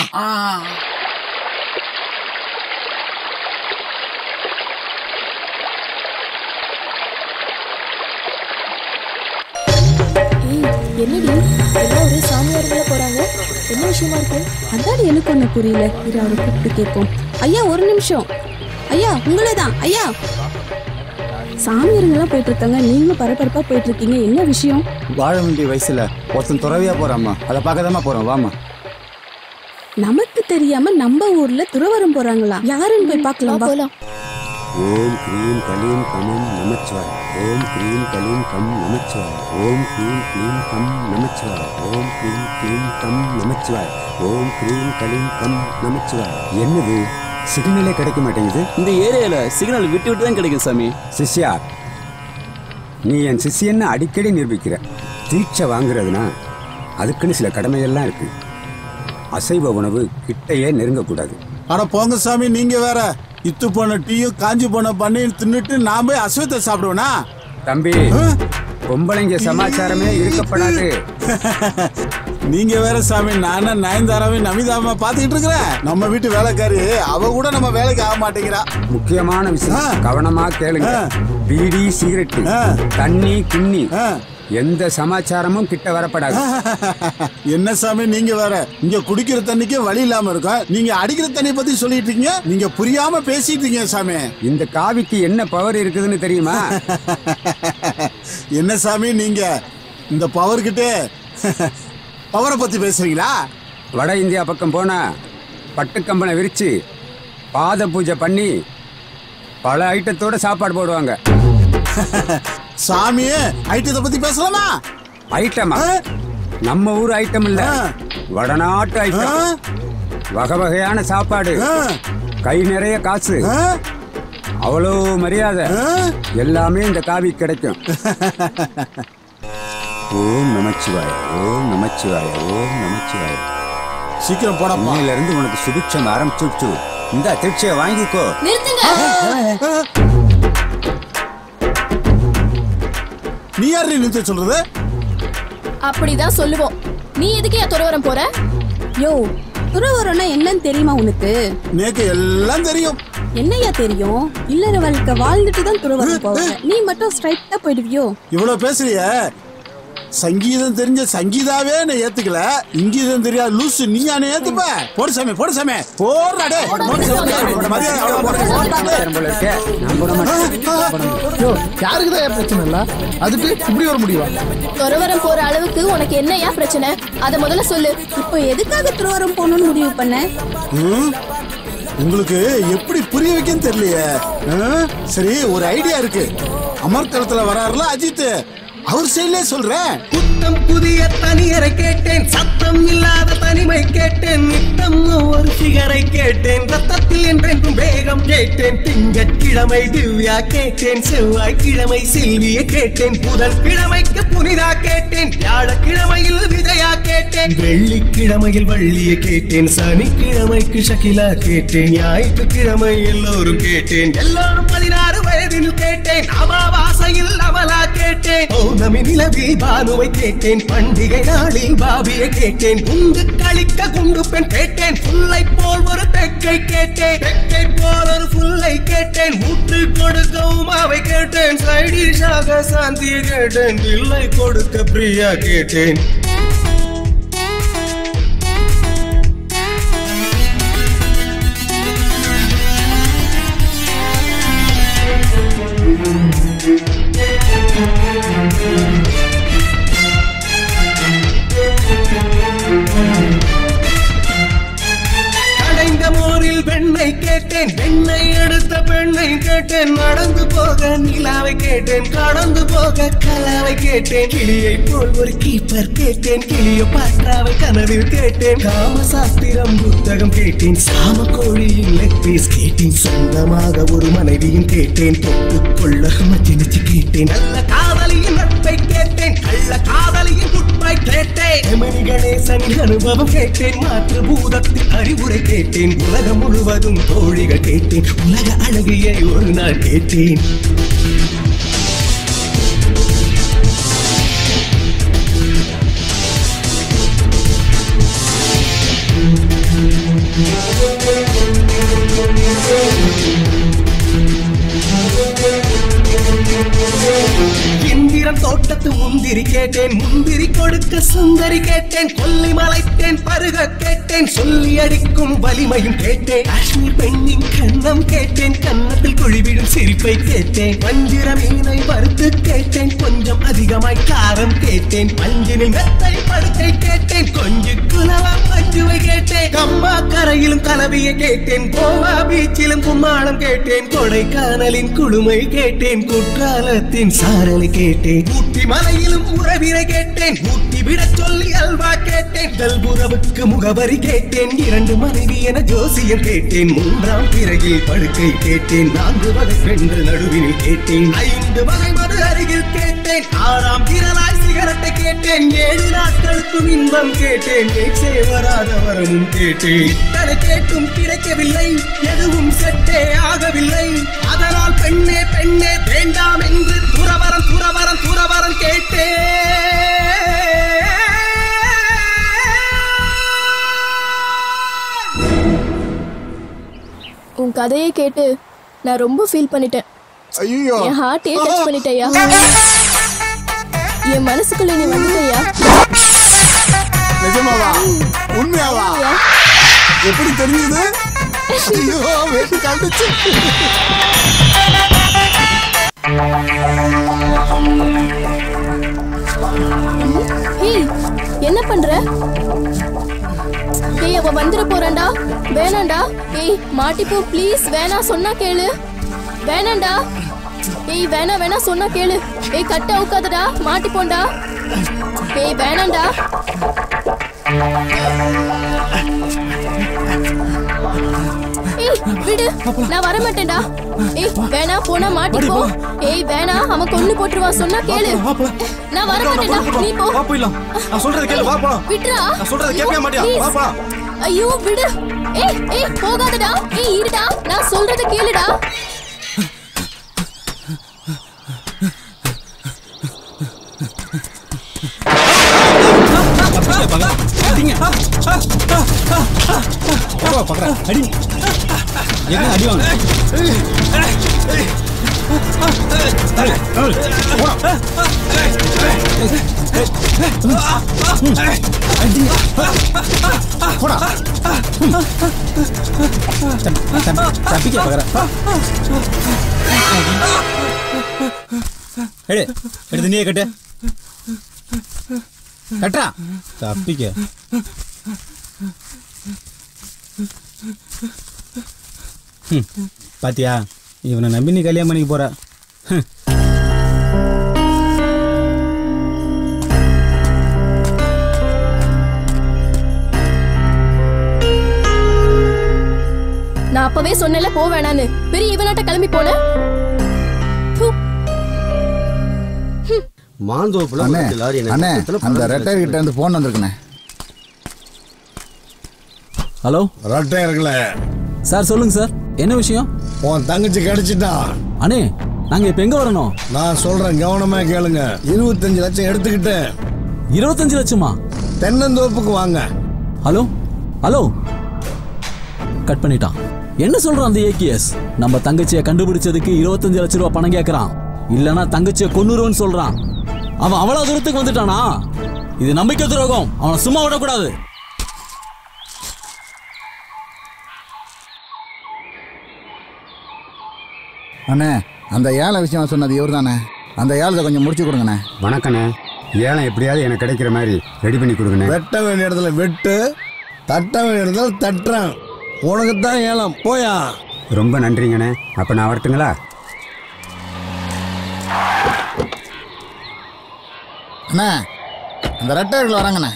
[SPEAKER 9] என்னடி எல்லாம் ஒரே சாமியார்களா போறாங்க என்ன விஷயமா இருக்கு
[SPEAKER 2] அதான் எனக்கு ஒண்ணு புரியல இரு அவரை கூப்பிட்டு கேட்போம் ஐயா ஒரு நிமிஷம் ஐயா உங்களே தான் ஐயா சாமியாருங்கெல்லாம் போயிட்டு இருக்காங்க நீங்களும் பரபரப்பா போயிட்டு இருக்கீங்க என்ன விஷயம்
[SPEAKER 16] வாழ வேண்டிய வயசுல ஒருத்தன் துறவியா போறாம்மா அதை பார்க்க போறோம் வாமா
[SPEAKER 2] நமக்கு தெரியாம நம்ம ஊர்ல துறவரம் போறாங்களா யாருன்னு போய் பார்க்கலாம் வா.
[SPEAKER 3] ஓம் க்ரீம் கலீம் கமம் நமச்சிவாய் ஓம் க்ரீம் கலீம் கம் நமச்சிவாய் ஓம் க்ரீம் க்ளீம் கம் நமச்சிவாய் ஓம் க்ரீம் க்ளீம் கம் நமச்சிவாய் ஓம் க்ரீம் கலீம் கம் நமச்சிவாய் என்னது சிக்னலே கிடைக்க மாட்டேங்குது
[SPEAKER 10] இந்த ஏரியால சிக்னல் விட்டு விட்டு தான் கிடைக்கும் சாமி
[SPEAKER 16] சிஷ்யா
[SPEAKER 3] நீ என் சிஷியன்னு அடிக்கடி நிரூபிக்கிற தீட்சை வாங்குறதுனா அதுக்குன்னு சில கடமையெல்லாம் இருக்கு அசைவ உணவு கிட்டையே நெருங்கக்கூடாது
[SPEAKER 8] அட போங்க சாமி நீங்க வேற இத்து போன டீயும் காஞ்சி போன பண்ணையும் தின்னுட்டு நான் போய் அசுவத்தை சாப்பிடுவேனா
[SPEAKER 3] தம்பி பொம்பளைங்க சமாச்சாரமே இருக்கப்படாது
[SPEAKER 8] நீங்க வேற சாமி நானா நயன்தாராவே நமிதாமா பாத்துக்கிட்டு இருக்கிறேன் நம்ம வீட்டு வேலைக்காரி அவ கூட நம்ம வேலைக்கு ஆக மாட்டேங்கிறா
[SPEAKER 3] முக்கியமான விஷயம் கவனமா கேளுங்க பீடி சிகரெட் தண்ணி கிண்ணி எந்த சமாச்சாரமும் கிட்ட வரப்படாது
[SPEAKER 8] என்ன சாமி நீங்க வேற இங்க குடிக்கிற தண்ணிக்கு வழி இல்லாம இருக்கும் நீங்க அடிக்கிற தண்ணி பத்தி சொல்லிட்டு இருக்கீங்க நீங்க புரியாம பேசிட்டு இருக்கீங்க சாமி
[SPEAKER 3] இந்த காவிக்கு என்ன பவர் இருக்குதுன்னு தெரியுமா
[SPEAKER 8] என்ன சாமி நீங்க இந்த பவர் கிட்டே பவரை பத்தி பேசுறீங்களா
[SPEAKER 3] வட இந்தியா பக்கம் போனா பட்டுக்கம்பனை விரிச்சு பாத பூஜை பண்ணி பல ஐட்டத்தோட சாப்பாடு போடுவாங்க
[SPEAKER 8] சாமியே ஐட்டத்தை பத்தி பேசலாமா
[SPEAKER 3] ஐட்டமா நம்ம ஊர் ஐட்டம் இல்ல வடநாட்டு ஐட்டம் வகை வகையான சாப்பாடு கை நிறைய காசு அவ்வளோ மரியாதை எல்லாமே இந்த காவி கிடைக்கும் ஓம் நமச்சிவாய ஓம் நமச்சிவாய ஓம் நமச்சிவாய
[SPEAKER 8] சீக்கிரம் போட
[SPEAKER 3] இருந்து உனக்கு சுபிட்சம் ஆரம்பிச்சுடுச்சு இந்த திருச்சியை வாங்கிக்கோ
[SPEAKER 8] நீ யாரு நிறுத்த சொல்றது
[SPEAKER 9] அப்படிதான் சொல்லுவோம் நீ எதுக்கு என் துறவரம் போற
[SPEAKER 2] யோ துறவரம்னா என்னன்னு தெரியுமா உனக்கு
[SPEAKER 8] நேக்கு எல்லாம் தெரியும்
[SPEAKER 2] என்னையா தெரியும் இல்லற வாழ்க்கை வாழ்ந்துட்டு தான் துறவரம் போவாங்க நீ மட்டும் ஸ்ட்ரைட்டா போயிடுவியோ
[SPEAKER 8] இவ்வளவு பேசுறிய சங்கீதம் தெரிஞ்ச சங்கீதாவே நான் ஏத்துக்கல இங்கீதம் தெரியாத லூசு நீ யானை ஏத்துப்ப போடு சாமி போடு சாமி போடுறா டே மரியாதை அவ்வளவு போடு.
[SPEAKER 1] யோ யாருக்கு தான் பிரச்சனை இல்ல அதுக்கு இப்படி வர முடியுமா
[SPEAKER 9] துறவரம் போற அளவுக்கு உனக்கு என்னையா பிரச்சனை அத முதல்ல சொல்லு
[SPEAKER 2] இப்போ எதுக்காக துறவரம் போகணும்னு முடிவு பண்ண
[SPEAKER 8] ம்? உங்களுக்கு எப்படி புரிய வைக்கன்னு தெரியலையே ம்? சரி ஒரு ஐடியா இருக்கு அமர்க்களத்துல வராருல அஜித் அவர் சைட்லயே சொல்றேன்
[SPEAKER 7] புத்தம் புதிய தனியரை கேட்டேன் சத்தம் இல்லாத தனிமை கேட்டேன் நித்தம் ஒரு சிகரை கேட்டேன் ரத்தத்தில் என்றென்றும் வேகம் கேட்டேன் திங்கட்கிழமை திவ்யா கேட்டேன் செவ்வாய்க்கிழமை செல்வியை கேட்டேன் புதன் கிழமைக்கு புனிதா கேட்டேன் வியாழக்கிழமையில் விஜயா கேட்டேன் வெள்ளிக்கிழமையில் வள்ளியை கேட்டேன் சனிக்கிழமைக்கு ஷகிலா கேட்டேன் ஞாயிற்றுக்கிழமை எல்லோரும் கேட்டேன் எல்லாரும் பதினாறு வயதில் கேட்டேன் அமாவாசையில் அமலா கேட்டேன் பௌர்ணமி நிலவில் பானுவை கேட்டேன் பண்டிகை நாளில் பாபியை கேட்டேன் குண்டு கழிக்க குண்டு பெண் கேட்டேன் புல்லை போல் ஒரு தெக்கை கேட்டேன் தெக்கை போல் ஒரு புல்லை கேட்டேன் ஊற்று கொடுக்க உமாவை கேட்டேன் சைடிஷாக சாந்தியை கேட்டேன் இல்லை கொடுக்க பிரியா கேட்டேன் கடைந்த மோரில் பெண்ணை கேட்டேன் பெண்ணை எடுத்த பெண்ணை கேட்டேன் நடந்து போக நிலாவை கேட்டேன் கடந்து போக கலாவை கேட்டேன் கிளியை போல் ஒரு கீப்பர் கேட்டேன் கிளியோ பாற்றாவை கனவில் கேட்டேன் காமசாஸ்திரம் புத்தகம் கேட்டேன் சாம கோழியின் லெக் பீஸ் கேட்டேன் சொந்தமாக ஒரு மனைவியும் கேட்டேன் தொட்டுக் கொள்ள மச்சினிச்சு கேட்டேன் நல்ல காதலியின் நட்பை கேட்டேன் கள்ள காதலியின் குட்பை கேட்டேன் எமனி கணேசனின் அனுபவம் கேட்டேன் மாற்று பூதத்தின் அறிவுரை கேட்டேன் உலகம் முழுவதும் தோழிகள் கேட்டேன் உலக அழகியை ஒரு நாள் கேட்டேன் இந்திரன் தோட்டத்து முந்திரி கேட்டேன் முந்திரி கொடுக்க சுந்தரி கேட்டேன் கொல்லி மலைத்தேன் பருக கேட்டேன் சொல்லி அடிக்கும் வலிமையும் கேட்டேன் காஷ்மீர் பெண்ணின் கண்ணம் கேட்டேன் கன்னத்தில் குழிவிடும் சிரிப்பை கேட்டேன் வஞ்சிர மீனை வறுத்து கேட்டேன் கொஞ்சம் அதிகமாய் காரம் கேட்டேன் பஞ்சினில் மெத்தை படுக்கை கேட்டேன் கொஞ்சு குலவம் மஞ்சுவை கேட்டேன் கம்மா கரையிலும் கலவியை கேட்டேன் கோவா பீச்சிலும் கும்மாளம் கேட்டேன் கொடைக்கானலின் குளுமை கேட்டேன் குற்றாலத்தின் சாரலை கேட்டேன் ஊட்டி மலையிலும் உறவினை கேட்டேன் ஊட்டி விட சொல்லி அல்வா கேட்டேன் கல்புறவுக்கு முகவரி கேட்டேன் இரண்டு மனைவி என ஜோசியம் கேட்டேன் மூன்றாம் பிறகில் படுக்கை கேட்டேன் நான்கு வகை பெண்கள் நடுவினில் கேட்டேன் ஐந்து வகை மது அருகில் கேட்டேன் ஆறாம் திரளாய் சிகரட்டை கேட்டேன் ஏழு நாட்களுக்கும் இன்பம் கேட்டேன் பேச்சே வராத வரமும் கேட்டேன் இத்தனை கேட்டும் கிடைக்கவில்லை எதுவும் செட்டே ஆகவில்லை அதனால் பெண்ணே பெண்ணே வேண்டாம் என்று துறவரம் துறவரம் துறவரம் கேட்டேன்
[SPEAKER 9] உன் கதையை கேட்டு நான் ரொம்ப ஃபீல் பண்ணிட்டேன்
[SPEAKER 8] ஐயோ
[SPEAKER 9] என் ஹார்ட்டே டச் பண்ணிட்டேயா என் மனசுக்குள்ள நீ வந்துட்டயா
[SPEAKER 8] நிஜமாவா உண்மையாவா எப்படி தெரிஞ்சது ஐயோ வெட்டி கண்டுச்சு
[SPEAKER 9] ஏய் என்ன பண்ற ஏய் அவ வந்துட போறான்டா வேணாம்டா ஏய் மாட்டிப்போ ப்ளீஸ் வேணா சொன்னா கேளு வேணாம்டா ஏய் வேணா வேணா சொன்னா கேளு ஏய் கட்ட உட்காதடா மாட்டிப்போண்டா ஏய் வேணாம்டா ஏய் விடு நான் வர மாட்டேன்டா ஏய் வேணா போனா மாட்டிப்போ ஏய் வேணா அவன் கொன்னு போட்டுருவான் சொன்னா கேளு நான் வர மாட்டேன்டா நீ போ
[SPEAKER 22] வா போயிடலாம் நான் சொல்றதை கேளு வா போலாம்
[SPEAKER 9] விட்றா
[SPEAKER 22] நான் சொல்றதை கேட்கவே மாட்டியா
[SPEAKER 9] Please.
[SPEAKER 22] வா போலாம்
[SPEAKER 9] ஐயோ விடு ஏய் ஏய் போகாதடா ஏய் இருடா நான் சொல்றத கேளுடா
[SPEAKER 4] அடி என்ன அடி வாங்க
[SPEAKER 5] தப்பிக்க பார்க்குறேன் எடு எடுத்து நீயே கட்டு கட்டுறா தப்பிக்க ஹம், பாத்தியா இவனை நம்பி நீ கல்யாணம் பண்ணிக்க போற ஹம்.
[SPEAKER 9] நான் அப்பவே சொன்னேன்ல போ வேணான்னு பெரிய இவனாட்ட கிளம்பி போன
[SPEAKER 22] மாந்தோப்புல
[SPEAKER 15] அண்ணே
[SPEAKER 22] ஒரு லாரி என்னை
[SPEAKER 15] அண்ணே
[SPEAKER 22] மொத்தத்துல
[SPEAKER 15] அந்த
[SPEAKER 22] பறந்து
[SPEAKER 15] ரெட்டை கிட்ட இருந்து போன் வந்திருக்குண்ணே
[SPEAKER 17] ஹலோ
[SPEAKER 8] ரெட்டை இருக்குல்ல
[SPEAKER 17] சார் சொல்லுங்க சார் என்ன விஷயம்
[SPEAKER 8] உன் தங்கச்சி கிடைச்சிட்டா
[SPEAKER 17] அண்ணே நாங்க இப்ப எங்க வரணும்
[SPEAKER 8] நான் சொல்றேன் கவனமா கேளுங்க இருபத்தஞ்சு லட்சம் எடுத்துக்கிட்டேன்
[SPEAKER 17] இருபத்தஞ்சு லட்சமா
[SPEAKER 8] தென்னந்தோப்புக்கு வாங்க
[SPEAKER 17] ஹலோ ஹலோ கட் பண்ணிட்டான் என்ன சொல்றான் அந்த ஏகிஎஸ் நம்ம தங்கச்சியை கண்டுபிடிச்சதுக்கு இருபத்தஞ்சு லட்ச ரூபா பணம் கேட்கறான் இல்லனா தங்கச்சியை கொன்னுருவன்னு சொல்றான் அவன் அவ்வளவு தூரத்துக்கு வந்துட்டானா இது நம்பிக்கை துரோகம் அவனை சும்மா விடக்கூடாது
[SPEAKER 15] அண்ணே அந்த ஏழை விஷயம் சொன்னது இவர் தானே அந்த ஏழத்தை கொஞ்சம் முடிச்சு கொடுங்கண்ணே
[SPEAKER 3] வணக்கண்ணே ஏலம் எப்படியாவது எனக்கு கிடைக்கிற மாதிரி ரெடி பண்ணி கொடுங்கண்ணே
[SPEAKER 8] வெட்ட வேண்டிய இடத்துல வெட்டு தட்ட வேண்டிய இடத்துல தட்டுறான் உனக்கு தான் ஏலம் போயா
[SPEAKER 3] ரொம்ப நன்றிங்கண்ணே அப்போ நான் வரட்டுங்களா
[SPEAKER 15] அண்ணே அந்த ரெட்டையர்கள் வராங்கண்ணே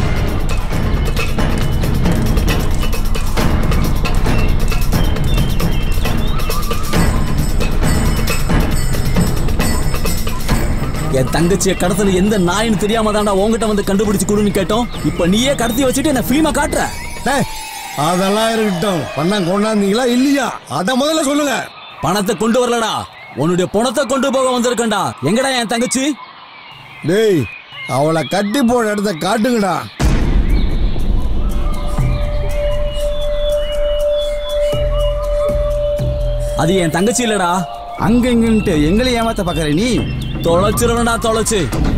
[SPEAKER 17] என் தங்கச்சியை கடத்தல எந்த நாயின்னு தெரியாம தாண்டா உன்கிட்ட வந்து கண்டுபிடிச்சு கொடுன்னு கேட்டோம் இப்ப நீயே கடத்தி வச்சுட்டு என்ன ஃபிலிமா காட்டுற
[SPEAKER 8] டேய், அதெல்லாம் இருக்கட்டும் பணம் கொண்டாந்தீங்களா இல்லையா அத முதல்ல சொல்லுங்க
[SPEAKER 17] பணத்தை கொண்டு வரலடா உன்னுடைய பணத்தை கொண்டு போக வந்திருக்கேன்டா எங்கடா என் தங்கச்சி
[SPEAKER 8] டேய் அவளை கட்டி போட இடத்த காட்டுங்கடா
[SPEAKER 17] அது என் தங்கச்சி இல்லடா
[SPEAKER 5] அங்க இங்கன்ட்டு எங்களை ஏமாத்த பாக்குற நீ
[SPEAKER 17] தொலைச்சிருவனடா தொலைச்சு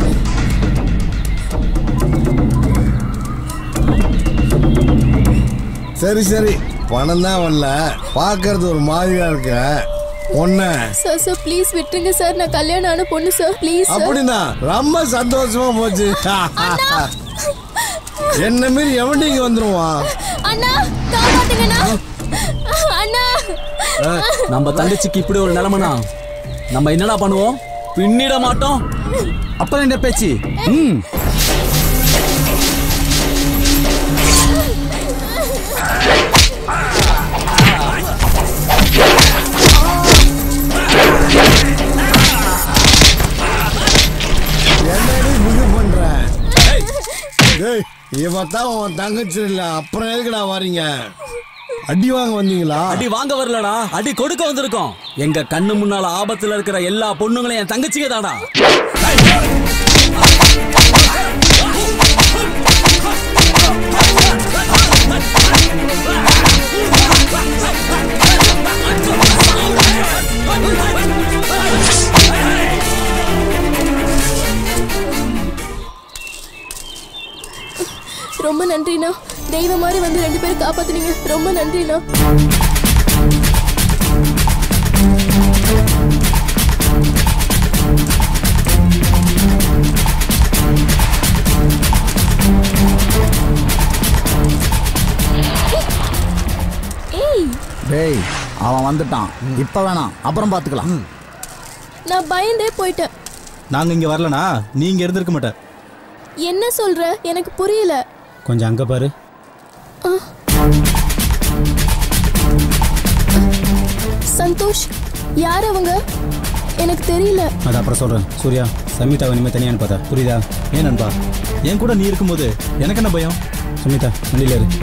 [SPEAKER 8] சரி சரி பணம் தான் வரல பாக்குறது ஒரு மாதிரியா இருக்க ஒன்ன
[SPEAKER 9] சார் சார் ப்ளீஸ் விட்டுருங்க சார் நான் கல்யாணம் ஆன பொண்ணு சார் ப்ளீஸ் சார்
[SPEAKER 8] அப்படின்னா ரொம்ப சந்தோஷமா போச்சு என்ன மீறி எவன் இங்க வந்துருவான்
[SPEAKER 9] அண்ணா காப்பாத்துங்கண்ணா அண்ணா
[SPEAKER 17] நம்ம தங்கச்சிக்கு இப்படி ஒரு நிலைமைனா நம்ம என்னடா பண்ணுவோம் பின்னிட மாட்டோம்
[SPEAKER 21] அப்ப என்ன பேச்சு ம்
[SPEAKER 8] என்னடி இது பண்ற டேய் இவன் தான் உன் தங்கச்சி இல்ல அப்புறம் எதுக்குடா வாரீங்க அடி வாங்க வந்தீங்களா
[SPEAKER 17] அடி வாங்க வரலடா அடி கொடுக்க வந்திருக்கோம் எங்க கண்ணு முன்னால ஆபத்துல இருக்கிற எல்லா பொண்ணுங்களும் என் தங்கச்சிங்க தாடா
[SPEAKER 9] ரொம்ப நன்றிண்ணா தெய்வம் மாதிரி வந்து ரெண்டு பேரும் காப்பாத்துனீங்க ரொம்ப நன்றிண்ணா ஏய்
[SPEAKER 15] டேய் அவன் வந்துட்டான் இப்ப வேணாம் அப்புறம் பாத்துக்கலாம்
[SPEAKER 9] நான் பயந்தே போயிட்டேன்
[SPEAKER 5] நாங்க இங்க வரலனா நீங்க இருந்திருக்க மாட்ட
[SPEAKER 9] என்ன சொல்ற எனக்கு புரியல
[SPEAKER 16] கொஞ்சம் அங்க பாரு
[SPEAKER 9] ஆ. சந்தோஷ் யார் அவங்க எனக்கு தெரியல
[SPEAKER 16] அது அப்புறம் சொல்றேன் சூர்யா சமிதாவை இனிமே தனியா அனுப்பாத புரியுதா
[SPEAKER 21] ஏன் நண்பா என் கூட நீ இருக்கும்போது எனக்கு என்ன பயம்
[SPEAKER 16] சுமிதா வண்டியில இரு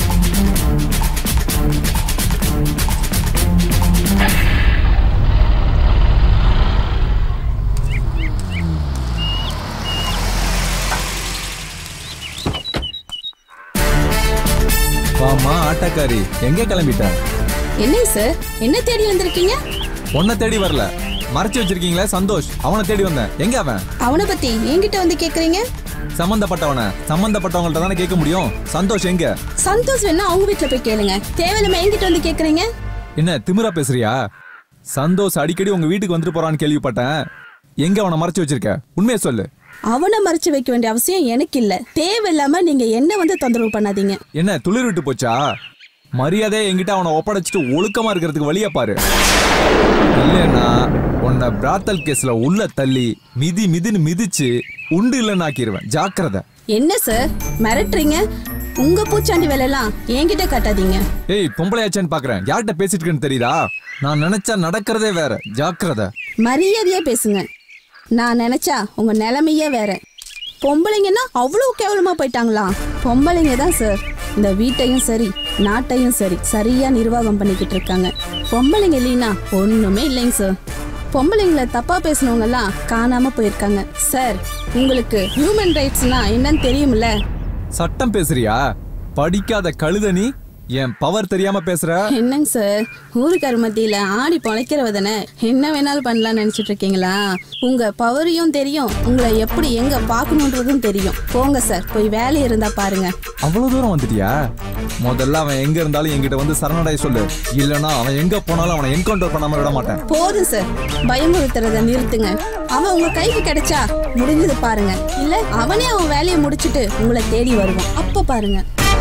[SPEAKER 21] வாமா ஆட்டக்காரி எங்க கிளம்பிட்ட
[SPEAKER 2] என்னங்க சார் என்ன தேடி வந்திருக்கீங்க
[SPEAKER 21] உன்னை தேடி வரல மறைச்சு வச்சிருக்கீங்களே சந்தோஷ் அவனை தேடி வந்தேன் எங்க அவன்
[SPEAKER 2] அவனை பத்தி என்கிட்ட வந்து கேக்குறீங்க
[SPEAKER 21] சம்பந்தப்பட்டவனை சம்பந்தப்பட்டவங்கள்ட்ட தானே கேட்க முடியும் சந்தோஷ் எங்க
[SPEAKER 2] சந்தோஷ் வேணா அவங்க வீட்டுல போய் கேளுங்க தேவையில்லாம என்கிட்ட வந்து கேக்குறீங்க
[SPEAKER 21] என்ன திமிரா பேசுறியா சந்தோஷ் அடிக்கடி உங்க வீட்டுக்கு வந்துட்டு போறான்னு கேள்விப்பட்டேன் எங்க அவனை மறைச்சு வச்சிருக்க உண்மையை சொல்லு
[SPEAKER 2] அவனை மறைச்சு வைக்க வேண்டிய அவசியம் எனக்கு இல்ல தேவையில்லாம நீங்க என்ன வந்து தொந்தரவு பண்ணாதீங்க
[SPEAKER 21] என்ன துளிர் விட்டு போச்சா மரியாதையை என்கிட்ட அவனை ஒப்படைச்சிட்டு ஒழுக்கமா இருக்கிறதுக்கு வழியா பாரு இல்லைன்னா உன்னை பிராத்தல் கேஸ்ல உள்ள தள்ளி மிதி மிதின்னு மிதிச்சு உண்டு இல்லைன்னு ஆக்கிடுவேன் ஜாக்கிரதை
[SPEAKER 2] என்ன சார் மிரட்டுறீங்க உங்க பூச்சாண்டி வேலையெல்லாம் என்கிட்ட காட்டாதீங்க
[SPEAKER 21] ஏய் பொம்பளையாச்சான்னு பாக்குறேன் யார்கிட்ட பேசிட்டு இருக்கேன்னு தெரியுதா நான் நினைச்சா நடக்கிறதே வேற ஜாக்கிரதை
[SPEAKER 2] மரியாதையா பேசுங்க நான் நினைச்சா உங்க நிலைமையே வேற பொம்பளைங்கன்னா அவ்வளவு கேவலமா போயிட்டாங்களா பொம்பளைங்க தான் சார் இந்த வீட்டையும் சரி நாட்டையும் சரி சரியா நிர்வாகம் பண்ணிக்கிட்டு இருக்காங்க பொம்பளைங்க இல்லைன்னா ஒண்ணுமே இல்லைங்க சார் பொம்பளைங்களை தப்பா பேசினவங்க எல்லாம் காணாம போயிருக்காங்க சார் உங்களுக்கு ஹியூமன் ரைட்ஸ்னா என்னன்னு தெரியும்ல
[SPEAKER 21] சட்டம் பேசுறியா படிக்காத கழுத நீ என் பவர் தெரியாம பேசுற
[SPEAKER 2] என்னங்க சார் ஊருக்கார மத்தியில ஆடி பொழைக்கிறவ தானே என்ன வேணாலும் பண்ணலாம்னு நினைச்சிட்டு இருக்கீங்களா உங்க பவரையும் தெரியும் உங்களை எப்படி எங்க பார்க்கணுன்றதும் தெரியும் போங்க சார் போய் வேலை இருந்தா பாருங்க
[SPEAKER 21] அவ்வளவு தூரம் வந்துட்டியா முதல்ல அவன் எங்க இருந்தாலும் என்கிட்ட வந்து சரணடைய சொல்லு இல்லனா அவன் எங்க போனாலும் அவனை என்கவுண்டர் பண்ணாம விட மாட்டேன்
[SPEAKER 2] போதும் சார் பயமுறுத்துறத நிறுத்துங்க அவன் உங்க கைக்கு கிடைச்சா முடிஞ்சது பாருங்க இல்ல அவனே அவன் வேலையை முடிச்சிட்டு உங்களை தேடி வருவான் அப்ப பாருங்க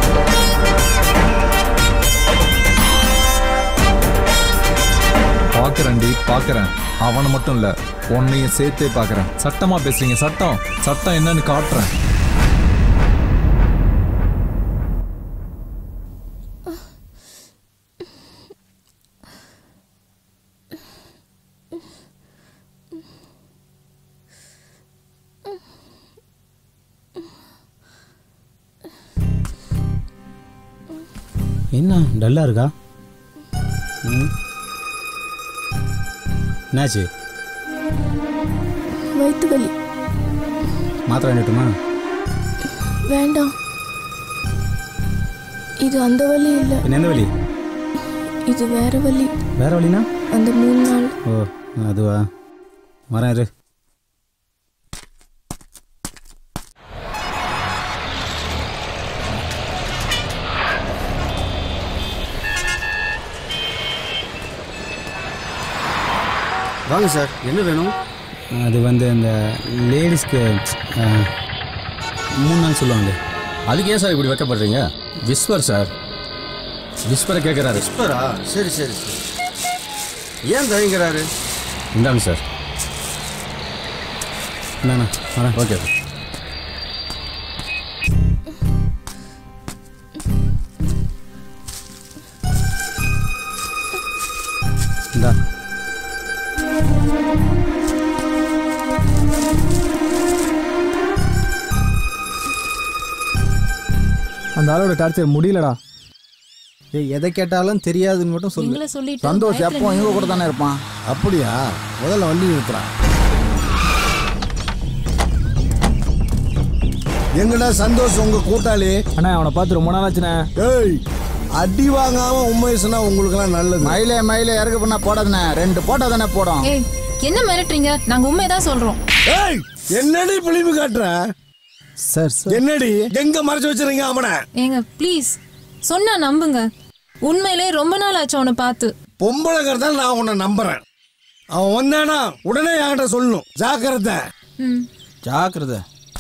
[SPEAKER 21] பாக்குறேன்டி பாக்குறேன் அவனை மட்டும் இல்ல உன்னையும் சேர்த்தே பாக்குறேன் சட்டமா பேசுறீங்க சட்டம் சட்டம் என்னன்னு காட்டுறேன்
[SPEAKER 16] என்ன டல்லா இருக்கா ம் என்னாச்சு
[SPEAKER 9] வயிற்று வலி
[SPEAKER 16] மாத்திரை வாங்கிட்டுமா
[SPEAKER 9] வேண்டாம் இது அந்த வலி இல்லை
[SPEAKER 16] என்ன எந்த வழி
[SPEAKER 9] இது வேற வலி
[SPEAKER 16] வேற வழினா
[SPEAKER 9] அந்த மூணு நாள்
[SPEAKER 16] ஓ அதுவா வரேன் இரு
[SPEAKER 22] வாங்க சார் என்ன வேணும்
[SPEAKER 16] அது வந்து இந்த லேடிஸ்க்கு மூணு நாள் சொல்லுவாங்க
[SPEAKER 4] அதுக்கு ஏன் சார் இப்படி வைக்கப்படுறீங்க விஸ்வர் சார் விஸ்வரை கேட்குறாரு
[SPEAKER 22] விஸ்வரா சரி சரி சரி ஏன் தயங்குறாரு
[SPEAKER 4] இந்தாங்க சார்
[SPEAKER 16] இல்லைண்ணா வரேன்
[SPEAKER 17] ஓகே
[SPEAKER 16] இந்தா
[SPEAKER 6] அந்த ஆளோட டார்ச்சர் முடியலடா
[SPEAKER 1] ஏய் எதை கேட்டாலும் தெரியாதுன்னு மட்டும்
[SPEAKER 14] எங்களை
[SPEAKER 1] சொல்லு
[SPEAKER 14] சொல்லிட்டு
[SPEAKER 15] சந்தோஷ்
[SPEAKER 14] பயத்துல
[SPEAKER 15] எப்போ எங்க கூட தானே இருப்பான்
[SPEAKER 8] அப்படியா முதல்ல வண்டி நிறுத்துறான் எங்கடா சந்தோஷ் உங்க கூட்டாளி
[SPEAKER 6] அண்ணா அவனை பார்த்து ரொம்ப நாள் ஆச்சுண்ணே
[SPEAKER 8] ஏய் அடி வாங்காம உண்மை சொன்னா உங்களுக்கு நல்லது
[SPEAKER 15] மயிலே மயிலே இறகு பண்ணா போடாதுண்ணே ரெண்டு போட்டா தானே போடும்
[SPEAKER 14] ஏய் என்ன மிரட்டுறீங்க நாங்க உண்மையதான் சொல்றோம்
[SPEAKER 8] ஏய் என்னடி பிளிவு காட்டுற
[SPEAKER 1] சார்
[SPEAKER 8] என்னடி எங்க மறைச்சு வச்சிருங்க அவனை
[SPEAKER 14] ஏங்க ப்ளீஸ் சொன்னா நம்புங்க உண்மையிலே ரொம்ப நாள் ஆச்சு அவனை பார்த்து
[SPEAKER 8] பொம்பளைங்கிறதால நான் உன்னை நம்புறேன் அவன் வந்தானா உடனே என்கிட்ட சொல்லணும் ஜாக்கிரதை
[SPEAKER 14] ம்
[SPEAKER 16] ஜாக்கிரதை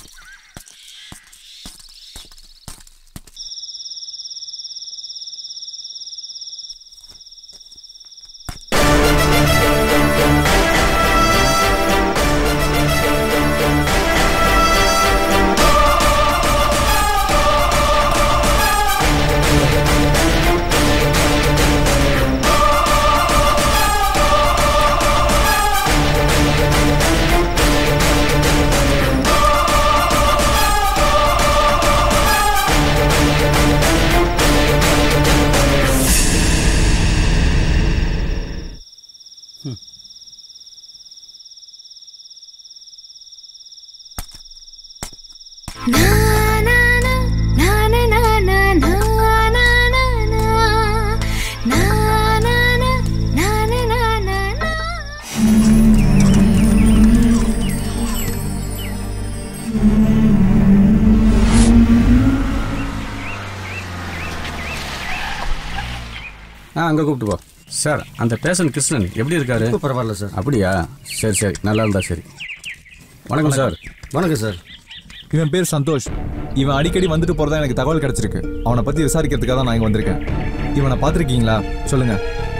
[SPEAKER 17] ஆ அங்கே கூப்பிட்டு போ சார் அந்த பேஷண்ட் கிருஷ்ணன் எப்படி இருக்காரு
[SPEAKER 22] இப்போ பரவாயில்ல சார்
[SPEAKER 17] அப்படியா சரி சரி நல்லா இருந்தா சரி வணக்கம் சார்
[SPEAKER 22] வணக்கம் சார்
[SPEAKER 21] இவன் பேர் சந்தோஷ் இவன் அடிக்கடி வந்துட்டு போறதா எனக்கு தகவல் கிடைச்சிருக்கு அவனை பத்தி விசாரிக்கிறதுக்காக தான் நான் இங்க வந்திருக்கேன் இவனை பார்த்திருக்கீங்களா சொல்லுங்க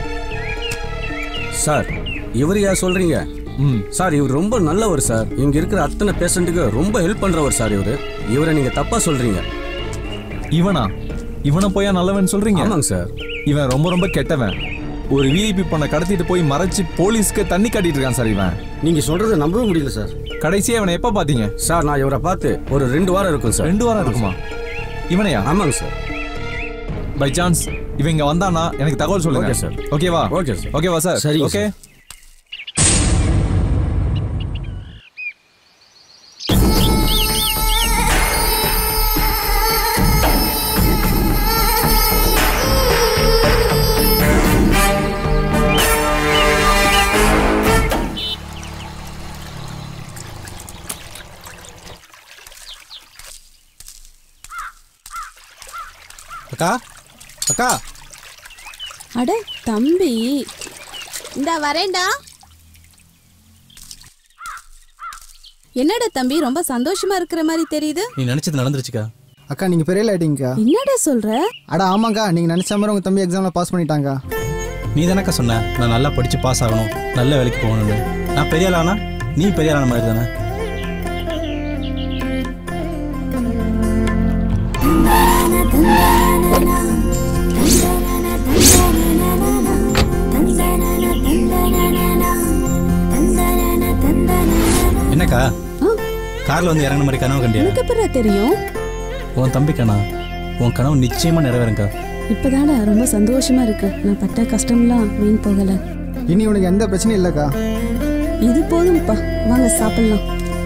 [SPEAKER 17] சார் இவர் யார் சொல்றீங்க
[SPEAKER 21] ம்
[SPEAKER 17] சார் இவர் ரொம்ப நல்லவர் சார் இங்க இருக்கிற அத்தனை பேஷண்ட்டுக்கு ரொம்ப ஹெல்ப் பண்றவர் சார் இவரு இவரை நீங்க தப்பா சொல்றீங்க
[SPEAKER 21] இவனா இவனை போயா நல்லவன் சொல்றீங்க
[SPEAKER 17] ஆமாங்க சார்
[SPEAKER 21] இவன் ரொம்ப ரொம்ப கெட்டவன் ஒரு விஐபி பொண்ணை கடத்திட்டு போய் மறைச்சு போலீஸ்க்கு தண்ணி காட்டிட்டு இருக்கான் சார் இவன்
[SPEAKER 22] நீங்க சொல்றதை நம்பவே முடியல சார்
[SPEAKER 21] கடைசியா இவனை எப்ப பாத்தீங்க
[SPEAKER 17] சார் நான் இவரை பார்த்து ஒரு ரெண்டு வாரம் இருக்கும் சார்
[SPEAKER 21] ரெண்டு வாரம் இருக்குமா இவனையா
[SPEAKER 17] ஆமாங்க சார்
[SPEAKER 21] பை சான்ஸ் இவன் இங்க வந்தானா எனக்கு தகவல் சொல்லுங்க
[SPEAKER 17] Okay, sir.
[SPEAKER 21] ஓகேவா
[SPEAKER 17] Okay, sir.
[SPEAKER 21] ஓகேவா சார்
[SPEAKER 22] சரிங்க,
[SPEAKER 21] ஓகே
[SPEAKER 16] அக்கா அக்கா
[SPEAKER 2] அட தம்பி இந்தா வரேன்டா என்னடா தம்பி ரொம்ப சந்தோஷமா இருக்கிற மாதிரி தெரியுது
[SPEAKER 19] நீ நினைச்சது நடந்துருச்சுக்கா
[SPEAKER 1] அக்கா நீங்க பெரிய ஆயிட்டீங்கக்கா
[SPEAKER 2] என்னடா சொல்ற
[SPEAKER 1] அட ஆமாக்கா நீங்க நினைச்ச மாதிரி உங்க தம்பி எக்ஸாம்ல பாஸ் பண்ணிட்டாங்க
[SPEAKER 19] நீ தானக்கா சொன்ன நான் நல்லா படிச்சு பாஸ் ஆகணும் நல்ல வேலைக்கு போகணும்னு நான் பெரிய ஆளானா நீ பெரிய ஆளான மாதிரி தானே என்னக்கா கார்ல வந்து இறங்குன மாதிரி கனவு கண்டியா
[SPEAKER 2] எனக்கு எப்படா தெரியும்
[SPEAKER 19] உன் தம்பி கண்ணா உன் கனவு நிச்சயமா நிறைவேறுங்கா
[SPEAKER 2] இப்பதாடா ரொம்ப சந்தோஷமா இருக்கு நான் பட்ட கஷ்டம்லாம் வீண் போகல
[SPEAKER 1] இனி உனக்கு எந்த பிரச்சனையும் இல்லக்கா
[SPEAKER 2] இது போதும்ப்பா வாங்க சாப்பிடலாம்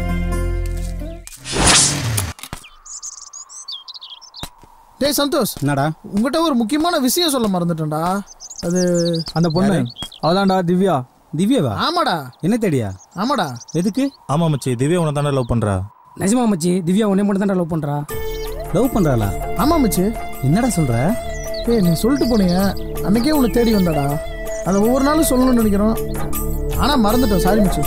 [SPEAKER 1] டேய் சந்தோஷ்
[SPEAKER 16] என்னடா
[SPEAKER 1] உங்ககிட்ட ஒரு முக்கியமான விஷயம் சொல்ல மறந்துட்டேன்டா அது
[SPEAKER 6] அந்த பொண்ணு அவதான்டா திவ்யா
[SPEAKER 16] திவ்யாவா
[SPEAKER 1] ஆமாடா
[SPEAKER 16] என்ன தேடியா
[SPEAKER 1] ஆமாடா
[SPEAKER 16] எதுக்கு
[SPEAKER 18] ஆமா மச்சி திவ்யா உன தானே லவ் பண்றா
[SPEAKER 12] நிஜமா மச்சி திவ்யா உன்னை மட்டும் தான் லவ் பண்றா
[SPEAKER 16] லவ் பண்றாளா
[SPEAKER 1] ஆமா மச்சி
[SPEAKER 16] என்னடா சொல்ற
[SPEAKER 1] ஏய் நீ சொல்லிட்டு போனீங்க அன்னைக்கே உன்னை தேடி வந்தாடா அதை ஒவ்வொரு நாளும் சொல்லணும்னு நினைக்கிறோம் ஆனா மறந்துட்டோம் சாரி மச்சி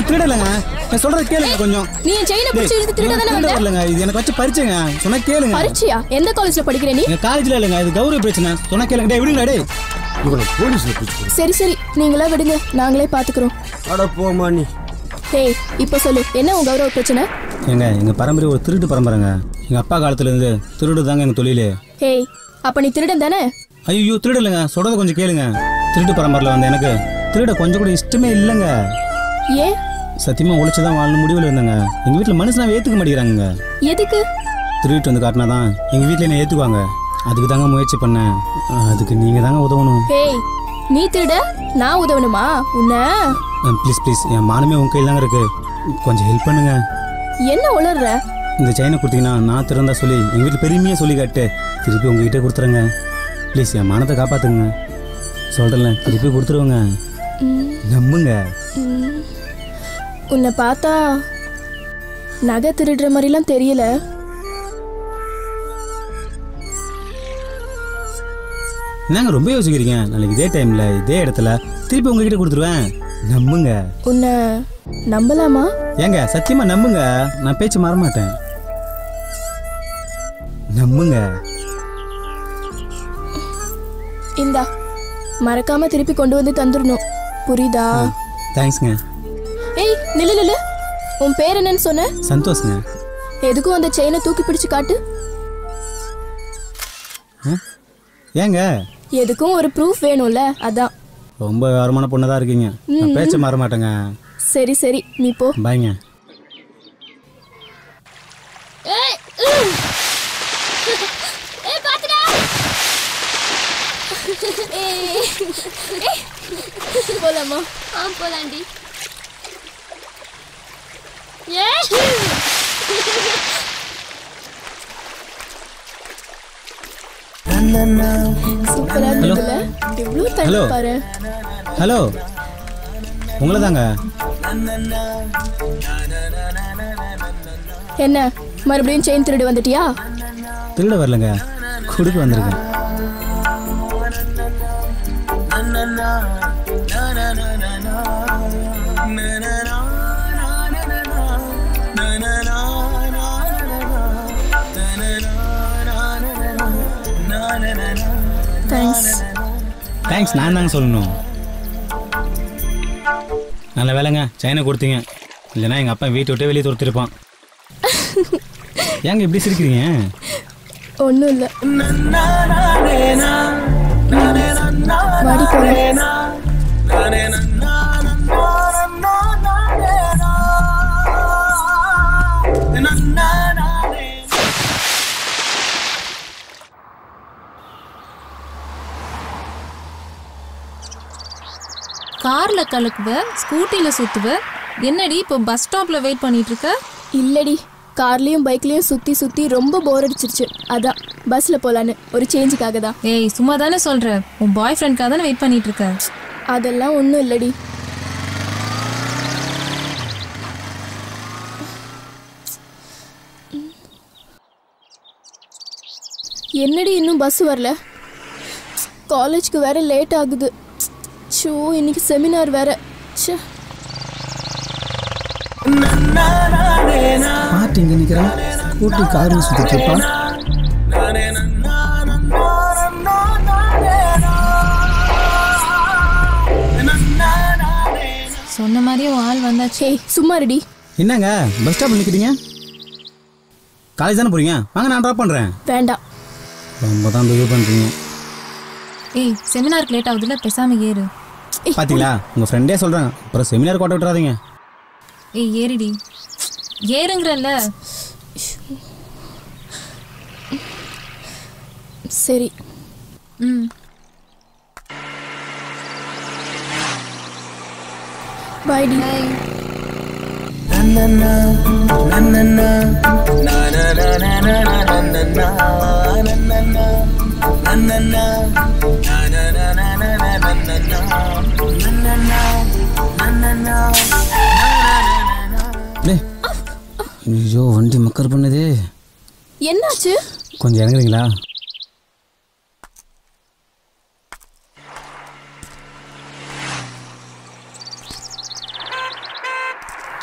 [SPEAKER 16] திருடலைங்க நான் சொல்றத கேளுங்க கொஞ்சம்
[SPEAKER 9] நீ என் செயினை பிடிச்சி இழுத்து திருட தானே
[SPEAKER 16] திருட
[SPEAKER 9] வந்த
[SPEAKER 16] வரலங்க இது எனக்கு வச்சு பரிச்சைங்க சொன்னா கேளுங்க
[SPEAKER 9] பரீட்சையா எந்த காலேஜ்ல படிக்கிற நீ
[SPEAKER 16] எங்க காலேஜ்ல இல்லைங்க இது கௌரவ பிரச்சனை சொன்னா கேளுங்க டேய் விடுங்க டேய்
[SPEAKER 8] இவனை போலீஸ்ல பிடிச்சி
[SPEAKER 9] சரி சரி நீங்களா விடுங்க நாங்களே பாத்துக்கிறோம்
[SPEAKER 22] அட போமா நீ
[SPEAKER 9] ஏய் இப்ப சொல்லு என்ன உன் கௌரவ பிரச்சனை
[SPEAKER 16] ஏங்க எங்க பரம்பரை ஒரு திருட்டு பரம்பரைங்க எங்க அப்பா காலத்துல இருந்து திருடு தாங்க எங்க தொழிலே
[SPEAKER 9] ஏய் அப்ப நீ திருடன் தானே
[SPEAKER 16] ஐயோ திருடு இல்லைங்க சொல்றத கொஞ்சம் கேளுங்க திருட்டு பரம்பரையில் வந்த எனக்கு திருட கொஞ்சம் கூட இஷ்டமே இல்லைங்க
[SPEAKER 9] ஏன்
[SPEAKER 16] சத்தியமா உழைச்சு தான் வாழணும் முடிவில் இருந்தேங்க எங்க வீட்டில் மனுஷனாவே ஏத்துக்க மாட்டேங்கிறாங்க
[SPEAKER 9] எதுக்கு
[SPEAKER 16] திருட்டு வந்து காட்டினாதான் எங்க வீட்டில் என்ன ஏத்துக்குவாங்க அதுக்கு தாங்க முயற்சி பண்ணேன் அதுக்கு நீங்க தாங்க உதவணும்
[SPEAKER 9] ஏய் நீ திருட நான் உதவணுமா உன்ன
[SPEAKER 16] ப்ளீஸ் ப்ளீஸ் என் மானமே உங்க கையில் தாங்க இருக்கு கொஞ்சம் ஹெல்ப் பண்ணுங்க
[SPEAKER 9] என்ன உளர்ற
[SPEAKER 16] இந்த செயினை கொடுத்தீங்கன்னா நான் திறந்தா சொல்லி எங்கள் வீட்டில் பெருமையாக சொல்லி காட்டு திருப்பி உங்ககிட்ட கொடுத்துருங்க ப்ளீஸ் என் மானத்தை காப்பாத்துங்க சொல்கிறேன்ல திருப்பி கொடுத்துருவோங்க
[SPEAKER 9] ம்,
[SPEAKER 16] நம்புங்க
[SPEAKER 9] ம். உன்னை பார்த்தா நகை திருடுற மாதிரிலாம் தெரியல
[SPEAKER 16] என்னங்க ரொம்ப யோசிக்கிறீங்க நாளைக்கு இதே டைமில் இதே இடத்துல திருப்பி உங்ககிட்ட கொடுத்துருவேன் நம்புங்க
[SPEAKER 9] உன்னை நம்பலாமா
[SPEAKER 16] ஏங்க சத்தியமா நம்புங்க நான் பேச்சு மாற மாட்டேன் நம்புங்க
[SPEAKER 9] இந்தா மறக்காம திருப்பி கொண்டு வந்து தந்துடணும் புரியுதா
[SPEAKER 16] தேங்க்ஸ்ங்க
[SPEAKER 9] ஏய் நில்லு நில்லு உன் பேர் என்னன்னு சொன்ன
[SPEAKER 16] சந்தோஷங்க
[SPEAKER 9] எதுக்கும் அந்த செயினை தூக்கி பிடிச்சு காட்டு
[SPEAKER 16] ஏங்க
[SPEAKER 9] எதுக்கும் ஒரு ப்ரூஃப் வேணும்ல அதான்
[SPEAKER 16] ரொம்ப விவரமான பொண்ணு தான் இருக்கீங்க நான்
[SPEAKER 9] ம்.
[SPEAKER 16] பேச்ச மாற மாட்டேங்க
[SPEAKER 9] சரி சரி நீ போ
[SPEAKER 16] பாய்ங்க
[SPEAKER 9] போலாமா
[SPEAKER 13] ஆ போலாண்டி
[SPEAKER 9] சூப்பரா இருந்ததுல எவ்வளவு தண்ணி
[SPEAKER 16] ஹலோ.
[SPEAKER 9] பாரு
[SPEAKER 16] ஹலோ உங்களை தாங்க
[SPEAKER 9] என்ன மறுபடியும் செயின் திருடு வந்துட்டியா
[SPEAKER 16] திருட வரலங்க கொடுக்க வந்திருக்கேன்
[SPEAKER 9] தேங்க்ஸ்
[SPEAKER 16] தேங்க்ஸ் நான் தாங்க சொல்லணும் நல்ல வேலைங்க சைனை கொடுத்தீங்க இல்லைன்னா எங்கள் அப்பா வீட்டை விட்டு வெளியே துரத்திருப்பான் ஏங்க இப்படி சிரிக்கிறீங்க
[SPEAKER 9] ஒன்றும் இல்லை வாடி போலாம்
[SPEAKER 14] கார்ல கலக்குவ ஸ்கூட்டில சுத்துவ என்னடி இப்போ பஸ் ஸ்டாப்ல வெயிட் பண்ணிட்டு இருக்க
[SPEAKER 9] இல்லடி கார்லயும் பைக்லயும் சுத்தி சுத்தி ரொம்ப போர் அடிச்சிருச்சு அதான் பஸ்ல போலான்னு ஒரு சேஞ்சுக்காக தான்
[SPEAKER 14] ஏய் சும்மா தானே சொல்ற உன் பாய் ஃப்ரெண்ட்காக தானே வெயிட் பண்ணிட்டு இருக்க
[SPEAKER 9] அதெல்லாம் ஒன்றும் இல்லடி என்னடி இன்னும் பஸ் வரல காலேஜ்க்கு வேற லேட் ஆகுது ஷோ இன்னைக்கு செமினார் வேற ச்சே
[SPEAKER 1] பாட்டு இங்கே நிற்கிறான் கூட்டி காரில் சுற்றிட்டு இருப்பான்
[SPEAKER 14] சொன்ன மாதிரியே உன் ஆள் வந்தாச்சே
[SPEAKER 9] சும்மா ரெடி
[SPEAKER 16] என்னங்க பஸ் ஸ்டாப்பில் நிற்கிறீங்க காலேஜ் தானே போறீங்க வாங்க நான் ட்ராப் பண்ணுறேன்
[SPEAKER 9] வேண்டாம்
[SPEAKER 16] ரொம்ப தான் பிஹேவ் பண்ணுறீங்க
[SPEAKER 14] ஏய் செமினாருக்கு லேட் ஆகுதுல பேசாம ஏறு
[SPEAKER 16] பார்த்தீங்களா உங்கள் ஃப்ரெண்டே சொல்கிறேன் அப்புறம் செமினார் கோட்டை விட்டுறாதீங்க
[SPEAKER 14] ஏய் ஏறிடி ஏறுங்கிறல்ல
[SPEAKER 9] சரி
[SPEAKER 14] ம்
[SPEAKER 9] பாய் டி
[SPEAKER 16] டேய் ஐயோ வண்டி மக்கர் பண்ணுதே
[SPEAKER 9] என்னாச்சு
[SPEAKER 16] கொஞ்சம் இறங்குறீங்களா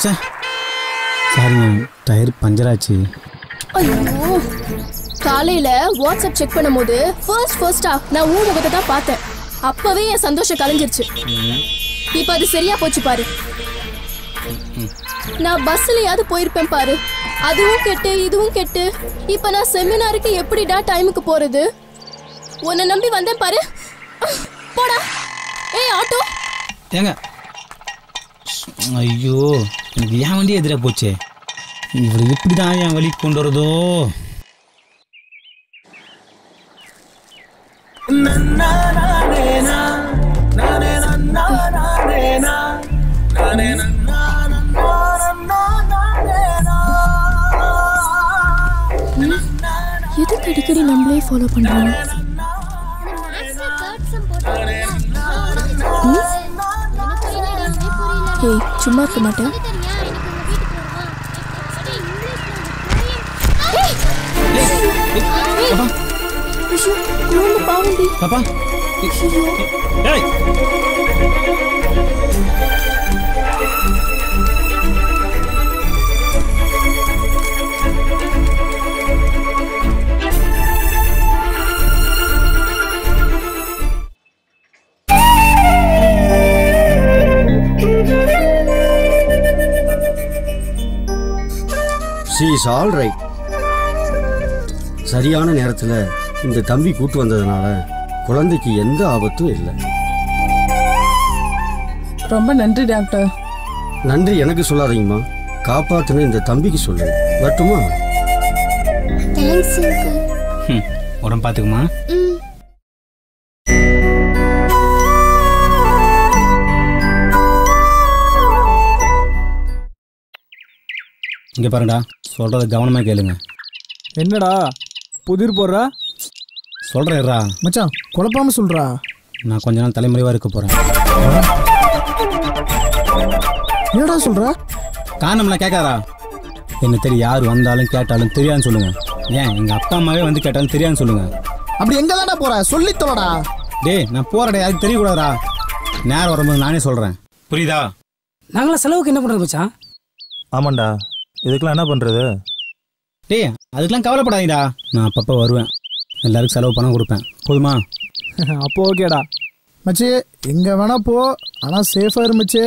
[SPEAKER 16] சாரிங்க டயர் பஞ்சர் ஆச்சு
[SPEAKER 9] ஐயோ காலையில வாட்ஸ்அப் செக் பண்ணும்போது ஃபர்ஸ்ட் ஃபர்ஸ்டா நான் ஊ முகத்தை தான் பார்த்தேன் அப்பவே என் சந்தோஷம் கலைஞ்சிருச்சு இப்ப அது சரியா போச்சு பாரு நான் பஸ்லயாவது போயிருப்பேன் பாரு அதுவும் கெட்டு இதுவும் கெட்டு இப்ப நான் செமினாருக்கு எப்படிடா டைமுக்கு போறது உன்னை நம்பி வந்தேன் பாரு போடா ஏய் ஆட்டோ
[SPEAKER 16] ஏங்க ஐயோ எனக்கு என் வண்டி எதிராக போச்சே இவர் எப்படி தான் என் வழி கொண்டு வரதோ
[SPEAKER 9] எதுக்கு அடிக்கடி நம்மளே ஃபாலோ பண்றாங்க ஏய் சும்மா இருக்க மாட்டேன் குழந்தை பாவண்டி
[SPEAKER 16] பாப்பா ஏய்
[SPEAKER 22] ஷீ இஸ் ஆல் ரைட் சரியான நேரத்தில் இந்த தம்பி கூட்டு வந்ததுனால குழந்தைக்கு எந்த ஆபத்தும் இல்லை
[SPEAKER 13] ரொம்ப நன்றி டாக்டர்
[SPEAKER 22] நன்றி எனக்கு சொல்லாதீங்கம்மா காப்பாத்துன இந்த தம்பிக்கு சொல்லுங்க வரட்டுமா
[SPEAKER 9] தேங்க்ஸ் அங்கிள்
[SPEAKER 16] ம் உடம்பு பார்த்துக்குமா இங்கே பாருங்கடா சொல்கிறத கவனமாக கேளுங்க
[SPEAKER 6] என்னடா புதிர் போடுற
[SPEAKER 16] சொல்கிறேன்ரா
[SPEAKER 1] மச்சான் குழப்பாம சொல்றா
[SPEAKER 16] நான் கொஞ்ச நாள் தலைமுறைவாக இருக்க போகிறேன்
[SPEAKER 1] என்னடா சொல்ற
[SPEAKER 16] காரணம்லாம் கேட்காதா என்ன தெரியும் யார் வந்தாலும் கேட்டாலும் தெரியாதுன்னு சொல்லுங்க ஏன் எங்கள் அப்பா அம்மாவே வந்து கேட்டாலும் தெரியாதுன்னு சொல்லுங்க
[SPEAKER 1] அப்படி எங்க தானே போற சொல்லி தொலைடா
[SPEAKER 16] டேய் நான் போகிறடே அது தெரியக்கூடாதா நேரம் வரும்போது நானே சொல்கிறேன் புரியுதா
[SPEAKER 12] நாங்களாம் செலவுக்கு என்ன பண்ணுறது மச்சான்
[SPEAKER 18] ஆமாண்டா இதுக்கெல்லாம் என்ன பண்ணுறது
[SPEAKER 16] டேய் அதுக்கெல்லாம் கவலைப்படாதீங்கடா நான் அப்பப்போ வருவேன் எல்லாருக்கும் செலவு பணம் கொடுப்பேன் போதுமா
[SPEAKER 6] அப்போ ஓகேடா
[SPEAKER 1] மச்சி எங்க வேணா போ ஆனா சேஃபா இருந்துச்சு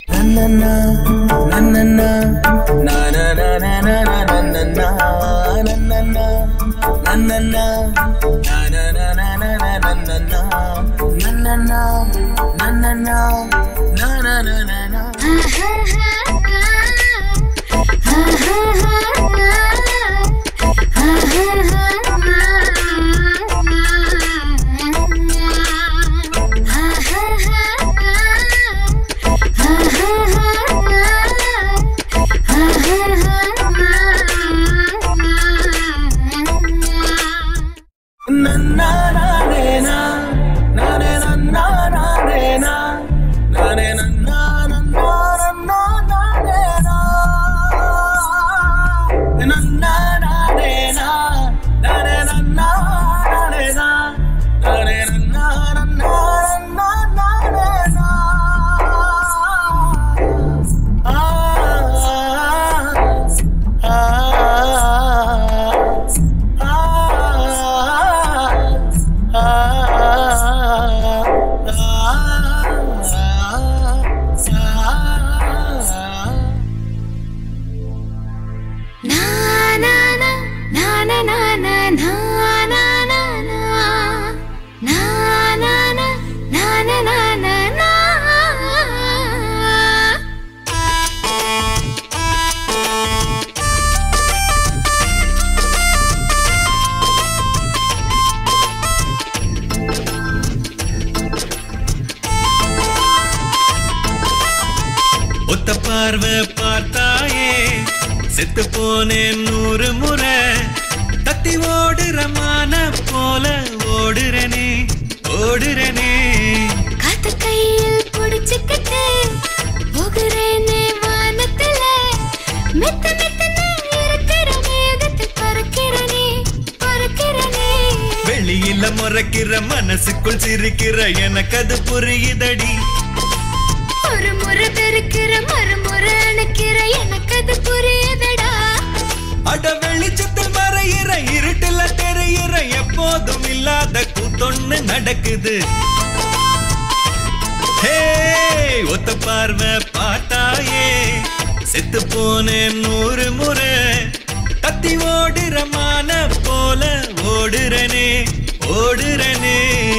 [SPEAKER 20] ஒத்த பார்வை பார்த்தாயே செத்து போனேன் நூறு முறை தத்தி ஓடுற மான போல ஓடுறனே ஓடுறனே
[SPEAKER 23] காத்து கையில் புடிச்சுக்கிட்டு போகிறேனே வானத்துல மெத்த மெத்தன இருக்கிற மேகத்தில் பறக்கிறனே பறக்கிறனே
[SPEAKER 20] வெளியில முறைக்கிற மனசுக்குள் சிரிக்கிற எனக்கு அது புரியுதடி
[SPEAKER 23] ஒரு முறை பெருக்கிற மறுமுறை அணைக்கிற எனக்கு அது புரியுதடா
[SPEAKER 20] அட வெளிச்சத்தில் மறையிற இருட்டுல தெரியிற எப்போதும் இல்லாத கூத்தொன்னு நடக்குது ஹே ஒத்த பார்வை பார்த்தாயே செத்து போனேன் நூறு முறை தத்தி ஓடுற மான போல ஓடுறனே ஓடுறனே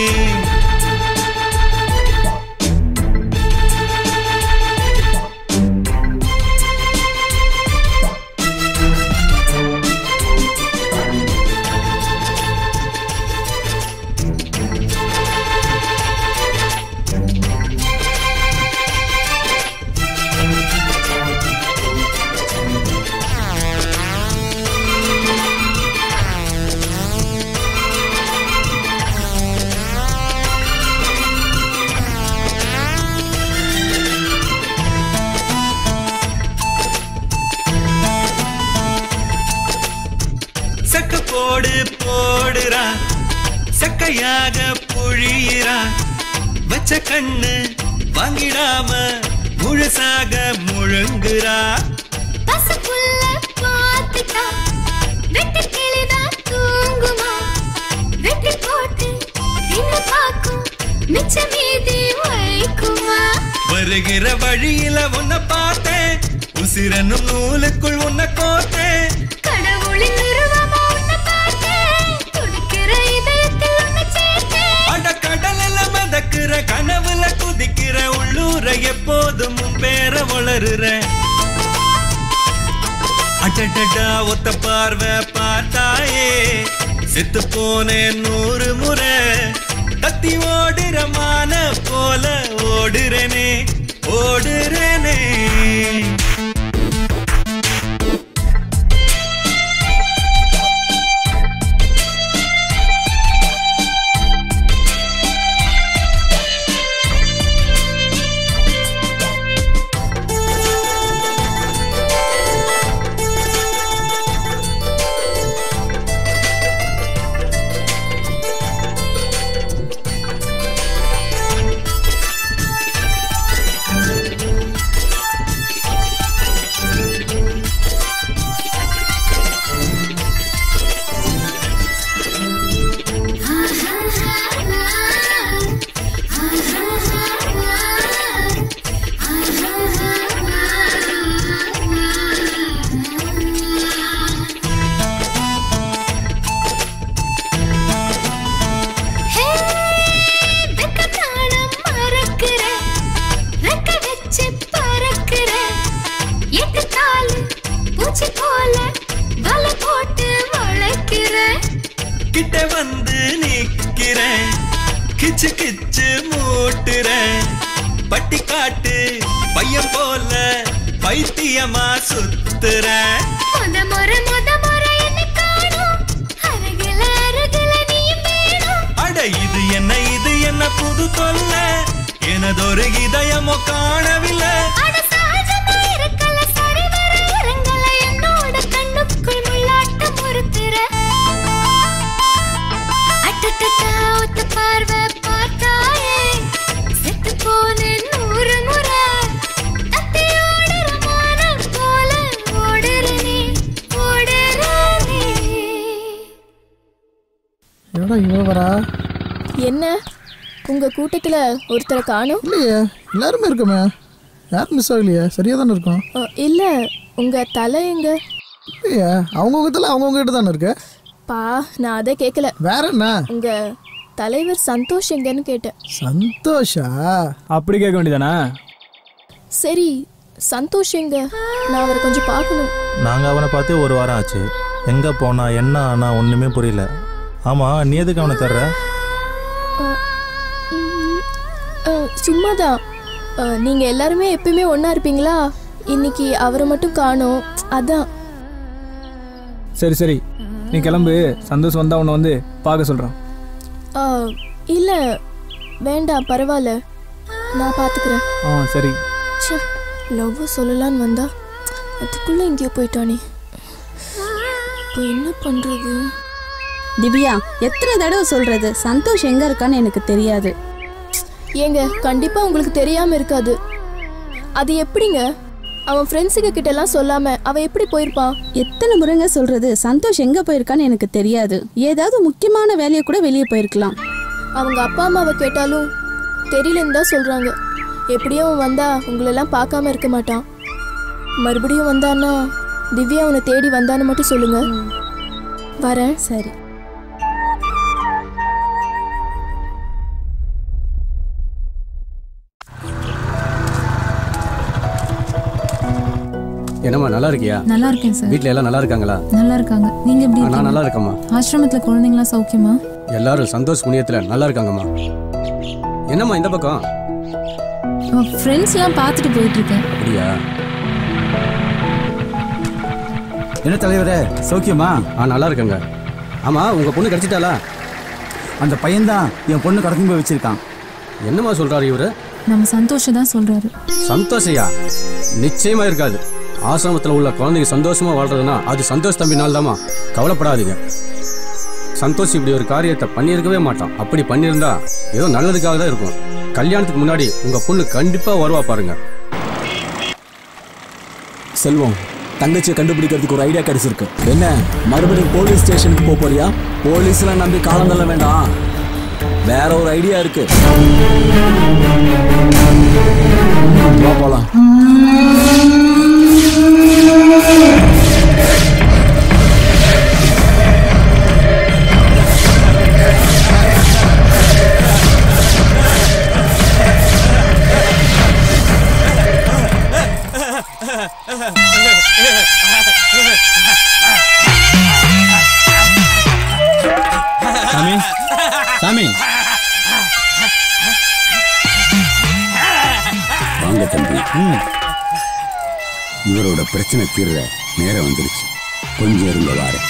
[SPEAKER 20] செக்க போடு போடுறா செக்கையாக புழியிறா வச்ச கண்ணு வாங்கிடாம முழுசாக முழுங்குறா
[SPEAKER 23] பசுப்புள்ள பாத்துட்டா வெட்டு கிளிதான் தூங்குமா வெட்டி போட்டு என்ன பார்க்கும் மிச்ச மீதி வைக்குமா
[SPEAKER 20] வருகிற வழியில உன்னை பார்த்தேன் உசிரனும் நூலுக்குள் உன்னை கோத்தேன்
[SPEAKER 23] கடவுளின் உருவமா உன்னை பார்த்தேன் துடிக்கிற இதயத்தில் உன்னை சேர்த்தேன்
[SPEAKER 20] அட கடலில் மிதக்கிற கனவுல குதிக்கிற உள்ளூர எப்போதும் உன் பேர வளருற அடடடா ஒத்த பார்வை பார்த்தாயே செத்து போனேன் நூறு முறை தத்தி ஓடுற மான போல ஓடுறனே ஓடுறனே
[SPEAKER 23] ஹே வெக்க நாணம் மறக்கிற ரெக்க வச்சு பறக்கிற எட்டு காலு பூச்சி போல வலை போட்டு வளைக்கிற
[SPEAKER 20] கிட்ட வந்து நிக்கிறேன் கிச்சு கிச்சு மூட்டுறேன் பட்டி காட்டு பையன் போல பைத்தியமா சுத்துறேன்
[SPEAKER 23] முத முறை முத முறை என்ன காணும் அருகில அருகில நீ வேணும்
[SPEAKER 20] அட இது என்ன இது என்ன புது தொல்ல எனதொரு இதயமோ காணவில்லை
[SPEAKER 23] அட சகஜமா இருக்கல சரி வர இறங்கல என்னோட கண்ணுக்குள் முள்ளாட்டம் உறுத்துற அட்டட்டட்டா ஒத்த பார்வை பார்த்தாயே செத்து போனேன் நூறு முறை தத்தி ஓடுற மானம் போல ஓடுறனே ஓடுறனே
[SPEAKER 1] என்னடா இவ வரா
[SPEAKER 9] என்ன உங்க கூட்டத்துல ஒருத்தரை காணும்
[SPEAKER 1] இல்லையே எல்லாருமே இருக்கோமே யாரும் மிஸ் ஆகலையே சரியா தானே இருக்கும்
[SPEAKER 9] இல்ல உங்க தலை எங்க
[SPEAKER 1] இல்லையே அவங்கவுங்க தலை அவங்கவுங்க கிட்ட தானே இருக்கு
[SPEAKER 9] பா நான் அதை கேட்கல
[SPEAKER 1] வேற என்ன
[SPEAKER 9] உங்க தலைவர் சந்தோஷ் எங்கன்னு கேட்டேன்
[SPEAKER 1] சந்தோஷா
[SPEAKER 6] அப்படி கேட்க வேண்டியதானே
[SPEAKER 9] சரி சந்தோஷ் எங்க நான் அவரை கொஞ்சம் பார்க்கணும்
[SPEAKER 18] நாங்கள் அவனை பார்த்து ஒரு வாரம் ஆச்சு எங்கே போனா என்ன ஆனா ஒன்றுமே புரியல ஆமாம் நீ எதுக்கு அவனை தர்ற
[SPEAKER 9] அஹ், சும்மாதான் அஹ், நீங்க எல்லாருமே எப்பயுமே ஒண்ணா இருப்பீங்களா இன்னைக்கு அவரை மட்டும் காணோம் அதான்
[SPEAKER 6] சரி சரி நீ கிளம்பு சந்தோஷம் வந்தா உன்னை வந்து பார்க்க சொல்கிறான்
[SPEAKER 9] அஹ், இல்ல வேண்டாம் பரவாயில்ல நான் பாத்துக்கிறேன்
[SPEAKER 6] ஆ சரி
[SPEAKER 9] ச்சே லவ் சொல்லலான்னு வந்தா அதுக்குள்ள எங்கேயோ போயிட்டானே இப்போ என்ன பண்றது
[SPEAKER 2] திவ்யா எத்தனை தடவை சொல்றது சந்தோஷ் எங்க இருக்கான்னு எனக்கு தெரியாது
[SPEAKER 9] ஏங்க கண்டிப்பா உங்களுக்கு தெரியாம இருக்காது அது எப்படிங்க அவன் ஃப்ரெண்ட்ஸுங்க கிட்ட எல்லாம் சொல்லாம அவன் எப்படி போயிருப்பான்
[SPEAKER 2] எத்தனை முறைங்க சொல்றது சந்தோஷ் எங்க போயிருக்கான்னு எனக்கு தெரியாது ஏதாவது முக்கியமான வேலையை கூட வெளியே போயிருக்கலாம்
[SPEAKER 9] அவங்க அப்பா அம்மாவை கேட்டாலும் தெரியலன்னு தான் சொல்றாங்க எப்படியும் அவன் வந்தா உங்களெல்லாம் பார்க்காம இருக்க மாட்டான் மறுபடியும் வந்தான்னா திவ்யா அவனை தேடி வந்தான்னு மட்டும் சொல்லுங்க வரேன்
[SPEAKER 2] சரி
[SPEAKER 7] என்னம்மா நல்லா இருக்கியா
[SPEAKER 14] நல்லா இருக்கேன் சார்
[SPEAKER 7] வீட்ல எல்லாம் நல்லா இருக்காங்களா
[SPEAKER 14] நல்லா இருக்காங்க நீங்க எப்படி
[SPEAKER 7] நான்
[SPEAKER 14] இருக்கீங்க
[SPEAKER 7] நல்லா இருக்கேம்மா
[SPEAKER 14] ஆசிரமத்துல குழந்தைங்களா சௌக்கியமா
[SPEAKER 7] எல்லாரும் சந்தோஷ் புண்ணியத்துல நல்லா இருக்காங்கம்மா என்னம்மா இந்த பக்கம்
[SPEAKER 14] ஃப்ரெண்ட்ஸ்லாம் பார்த்துட்டு போயிட்டு இருக்கேன்
[SPEAKER 7] அப்படியா
[SPEAKER 4] என்ன தலைவரே சௌக்கியமா
[SPEAKER 7] ஆ நல்லா இருக்கேங்க ஆமா உங்க பொண்ணு கிடைச்சிட்டாளா
[SPEAKER 4] அந்த பையன்தான் என் பொண்ணு கடத்தி போய் வச்சிருக்கான்
[SPEAKER 7] என்னம்மா சொல்றாரு இவரு
[SPEAKER 14] நம்ம சந்தோஷ தான் சொல்றாரு
[SPEAKER 7] சந்தோஷையா நிச்சயமா இருக்காது ஆசிரமத்தில் உள்ள குழந்தைங்க சந்தோஷமா வாழ்றதுன்னா அது சந்தோஷ் தம்பி நாள் தாமா கவலைப்படாதீங்க சந்தோஷ் இப்படி ஒரு காரியத்தை பண்ணியிருக்கவே மாட்டான் அப்படி பண்ணியிருந்தா ஏதோ நல்லதுக்காக தான் இருக்கும் கல்யாணத்துக்கு முன்னாடி உங்க பொண்ணு கண்டிப்பா வருவா பாருங்க
[SPEAKER 17] செல்வம் தங்கச்சியை கண்டுபிடிக்கிறதுக்கு ஒரு ஐடியா கிடைச்சிருக்கு என்ன மறுபடியும் போலீஸ் ஸ்டேஷனுக்கு போக போறியா போலீஸ்லாம் நம்பி காலம் தள்ள வேண்டாம் வேற ஒரு ஐடியா இருக்கு வா போலாம்
[SPEAKER 5] சாமி சாமி
[SPEAKER 3] வாங்க தம்பி இவரோட பிரச்சனை தீர்ற நேரம் வந்துருச்சு கொஞ்சம் இருங்க வாரேன்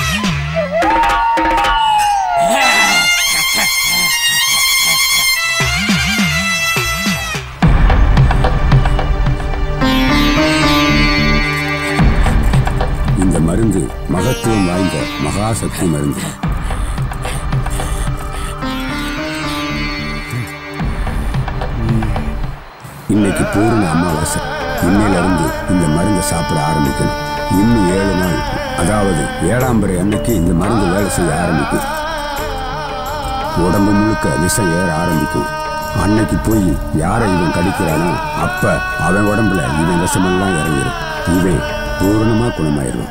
[SPEAKER 3] இந்த மருந்து மகத்துவம் வாய்ந்த மகாசக்தி மருந்து இன்னைக்கு பூர்ண அமாவாசை இன்னையில இருந்து இந்த மருந்தை சாப்பிட ஆரம்பிக்கணும் இன்னும் ஏழு நாள் அதாவது ஏழாம் பிறை அன்னைக்கு இந்த மருந்து வேலை செய்ய ஆரம்பிக்கும் உடம்பு முழுக்க விஷம் ஏற ஆரம்பிக்கும் அன்னைக்கு போய் யாரை இவன் கடிக்கிறானோ அப்ப அவன் உடம்புல இவன் விஷமெல்லாம் இறங்கிடும் இவன் பூர்ணமா குணமாயிருவான்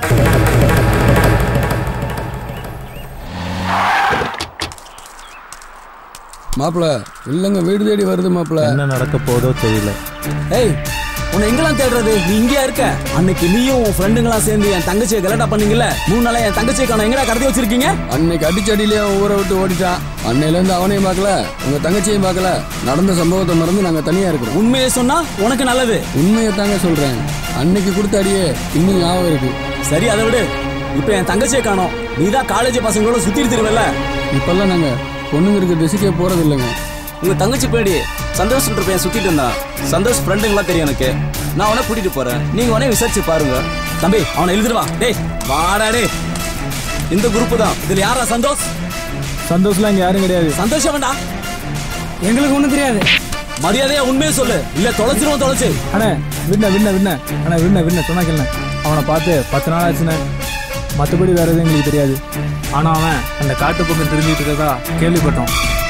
[SPEAKER 10] மாப்பிள இல்லைங்க வீடு தேடி வருது மாப்பிள
[SPEAKER 18] என்ன நடக்க போதோ தெரியல
[SPEAKER 17] ஏய் உன்னை எங்கெல்லாம் தேடுறது நீ இங்கேயா இருக்க அன்னைக்கு நீயும் உன் ஃப்ரெண்டுங்களாம் சேர்ந்து என் தங்கச்சியை கலட்டா பண்ணீங்கல்ல மூணு நாளா என் தங்கச்சியை காணோம் எங்கடா கடத்தி வச்சிருக்கீங்க
[SPEAKER 10] அன்னைக்கு அடிச்சடியிலே அவன் ஊரை விட்டு ஓடிட்டான் அன்னையில இருந்து அவனையும் பார்க்கல உங்க தங்கச்சியையும் பார்க்கல நடந்த சம்பவத்தை மறந்து நாங்க தனியா இருக்கிறோம்
[SPEAKER 17] உண்மையை சொன்னா உனக்கு நல்லது
[SPEAKER 10] உண்மையை தாங்க சொல்றேன் அன்னைக்கு கொடுத்த அடியே இன்னும் ஞாபகம் இருக்கு
[SPEAKER 17] சரி அதை விடு இப்போ என் தங்கச்சியை காணோம் நீ தான் காலேஜ் பசங்களோட சுத்திட்டு திருவல்ல
[SPEAKER 10] இப்பெல்லாம் நாங்க பொண்ணுங்க இருக்க திசைக்கே போறது இல்லைங்க
[SPEAKER 17] உங்க தங்கச்சி பேடி சந்தோஷ் பையன் சுத்திட்டு இருந்தான் சந்தோஷ் ஃப்ரெண்டுங்களா தெரியும் எனக்கு நான் அவனை கூட்டிட்டு போறேன் நீங்க உடனே விசாரிச்சு பாருங்க தம்பி அவனை எழுதிடுவா டேய் வாடா டேய் இந்த குரூப் தான் இதுல யாரா சந்தோஷ்
[SPEAKER 6] சந்தோஷ்லாம் இங்க யாரும் கிடையாது
[SPEAKER 17] சந்தோஷம் வேண்டாம்
[SPEAKER 12] எங்களுக்கு ஒண்ணும் தெரியாது
[SPEAKER 17] மரியாதையா உண்மையை சொல்லு இல்ல தொலைச்சிருவோம் தொலைச்சு
[SPEAKER 6] அண்ணே விண்ண விண்ண விண்ண அண்ணா விண்ண விண்ண சொன்னா கேளுண்ணே அவனை பார்த்து பத்து நாள் ஆச்சுண்ணே மற்றபடி வேற எதுவும் எங்களுக்கு தெரியாது ஆனா அவன் அந்த காட்டு பக்கம் தெரிஞ்சுட்டு இருக்கதா கேள்விப்பட்டோம்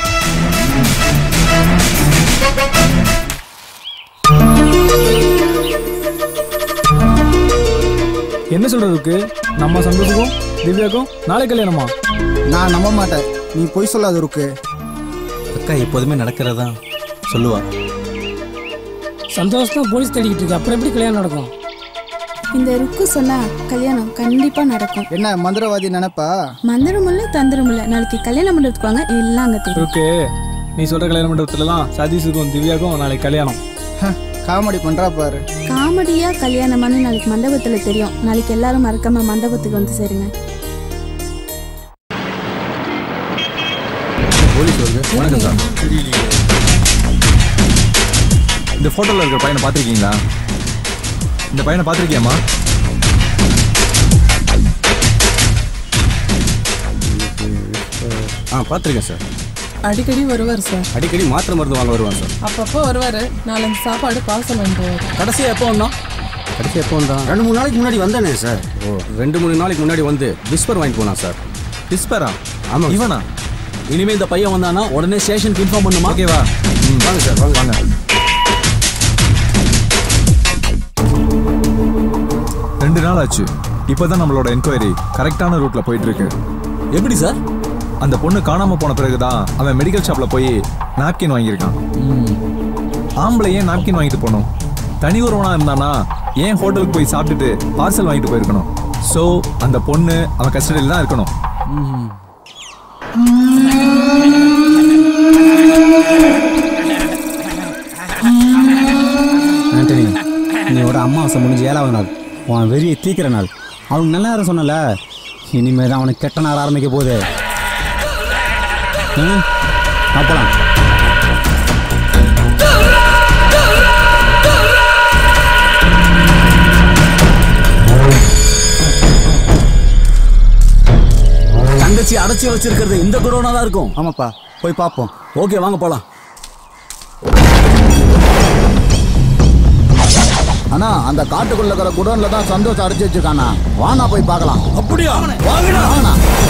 [SPEAKER 6] என்ன சொல்றதுக்கு நம்ம சந்தோஷுக்கும் திவ்யாக்கும் நாளை கல்யாணமா
[SPEAKER 1] நான் நம்ப மாட்டேன் நீ பொய் சொல்லாத இருக்கு
[SPEAKER 19] அக்கா எப்போதுமே நடக்கிறதா சொல்லுவா
[SPEAKER 12] சந்தோஷமா போலீஸ் தேடிக்கிட்டு இருக்கு அப்புறம் எப்படி கல்யாணம் நடக்கும்
[SPEAKER 2] இந்த ருக்கு சொன்னா கல்யாணம் கண்டிப்பா நடக்கும்
[SPEAKER 1] என்ன மந்திரவாதி நினைப்பா
[SPEAKER 2] மந்திரம் இல்ல தந்திரம் இல்ல நாளைக்கு கல்யாணம் பண்றதுக்கு வாங்க எல்லாம் அங்க தெரியும்
[SPEAKER 6] இருக்கு நீ சொல்ற கல்யாண மண்டபத்துல தான் சதீஷுக்கும் திவ்யாக்கும் நாளைக்கு கல்யாணம்
[SPEAKER 1] காமெடி பண்றா பாரு
[SPEAKER 2] காமெடியா கல்யாணமானு நாளைக்கு மண்டபத்துல தெரியும் நாளைக்கு எல்லாரும் மறக்காம மண்டபத்துக்கு வந்து சேருங்க
[SPEAKER 21] போலீஸ் வருது வணக்கம் சார் இந்த போட்டோல இருக்கிற பையனை பார்த்திருக்கீங்களா இந்த பையனை பார்த்திருக்கியாமா
[SPEAKER 7] ஆ பார்த்துருக்கேன் சார்
[SPEAKER 13] அடிக்கடி வருவார் சார்
[SPEAKER 7] அடிக்கடி மாத்திரை மருந்து வாங்க வருவான் சார்
[SPEAKER 13] அப்பப்போ வருவார் நாலஞ்சு சாப்பாடு பார்சல் வாங்கிட்டு
[SPEAKER 7] கடைசியா எப்போ வந்தான் கடைசி எப்போ வந்தான்
[SPEAKER 22] ரெண்டு மூணு நாளைக்கு முன்னாடி வந்தானே சார்
[SPEAKER 7] ஓ ரெண்டு மூணு நாளைக்கு முன்னாடி வந்து விஸ்பர் வாங்கிட்டு போனான் சார்
[SPEAKER 21] விஸ்பரா
[SPEAKER 7] ஆமா
[SPEAKER 21] இவனா
[SPEAKER 17] இனிமே இந்த பையன் வந்தானா உடனே ஸ்டேஷனுக்கு இன்ஃபார்ம் பண்ணுமா
[SPEAKER 21] ஓகேவா
[SPEAKER 7] வாங்க சார் வாங்க வாங்க
[SPEAKER 21] ரெண்டு நாள் ஆச்சு இப்போதான் நம்மளோட என்கொயரி கரெக்டான ரூட்ல போயிட்டு இருக்கு
[SPEAKER 17] எப்படி சார்
[SPEAKER 21] அந்த பொண்ணு காணாம போன பிறகுதான் அவன் மெடிக்கல் ஷாப்ல போய் நாப்கின் வாங்கியிருக்கான் ஆம்பளை ஏன் நாப்கின் வாங்கிட்டு போகணும் தனி ஒருவனா இருந்தானா ஏன் ஹோட்டலுக்கு போய் சாப்பிட்டுட்டு பார்சல் வாங்கிட்டு போயிருக்கணும் ஸோ அந்த பொண்ணு அவன் கஸ்டடியில் தான் இருக்கணும்
[SPEAKER 16] ஆண்டனி இன்னையோட அமாவாசை முடிஞ்சு ஏழாவது நாள் உன் வெறியை தீக்கிற நாள் அவனுக்கு நல்ல நேரம் சொன்னல இனிமே தான் அவனுக்கு கெட்ட நேரம் ஆரம்பிக்க போகுது ம் அப்பலாம்
[SPEAKER 17] தங்கச்சி அடைச்சி வச்சிருக்கிறது இந்த குடோனா தான் இருக்கும்
[SPEAKER 16] ஆமாப்பா போய் பார்ப்போம்
[SPEAKER 17] ஓகே வாங்க போலாம்
[SPEAKER 8] அண்ணா அந்த காட்டுக்குள்ள இருக்கிற குடோன்ல தான் சந்தோஷம் அடைச்சு வச்சிருக்கானா வாண்ணா போய் பார்க்கலாம்
[SPEAKER 4] அப்படியா வாங்கடா
[SPEAKER 8] வாங்கண்ணா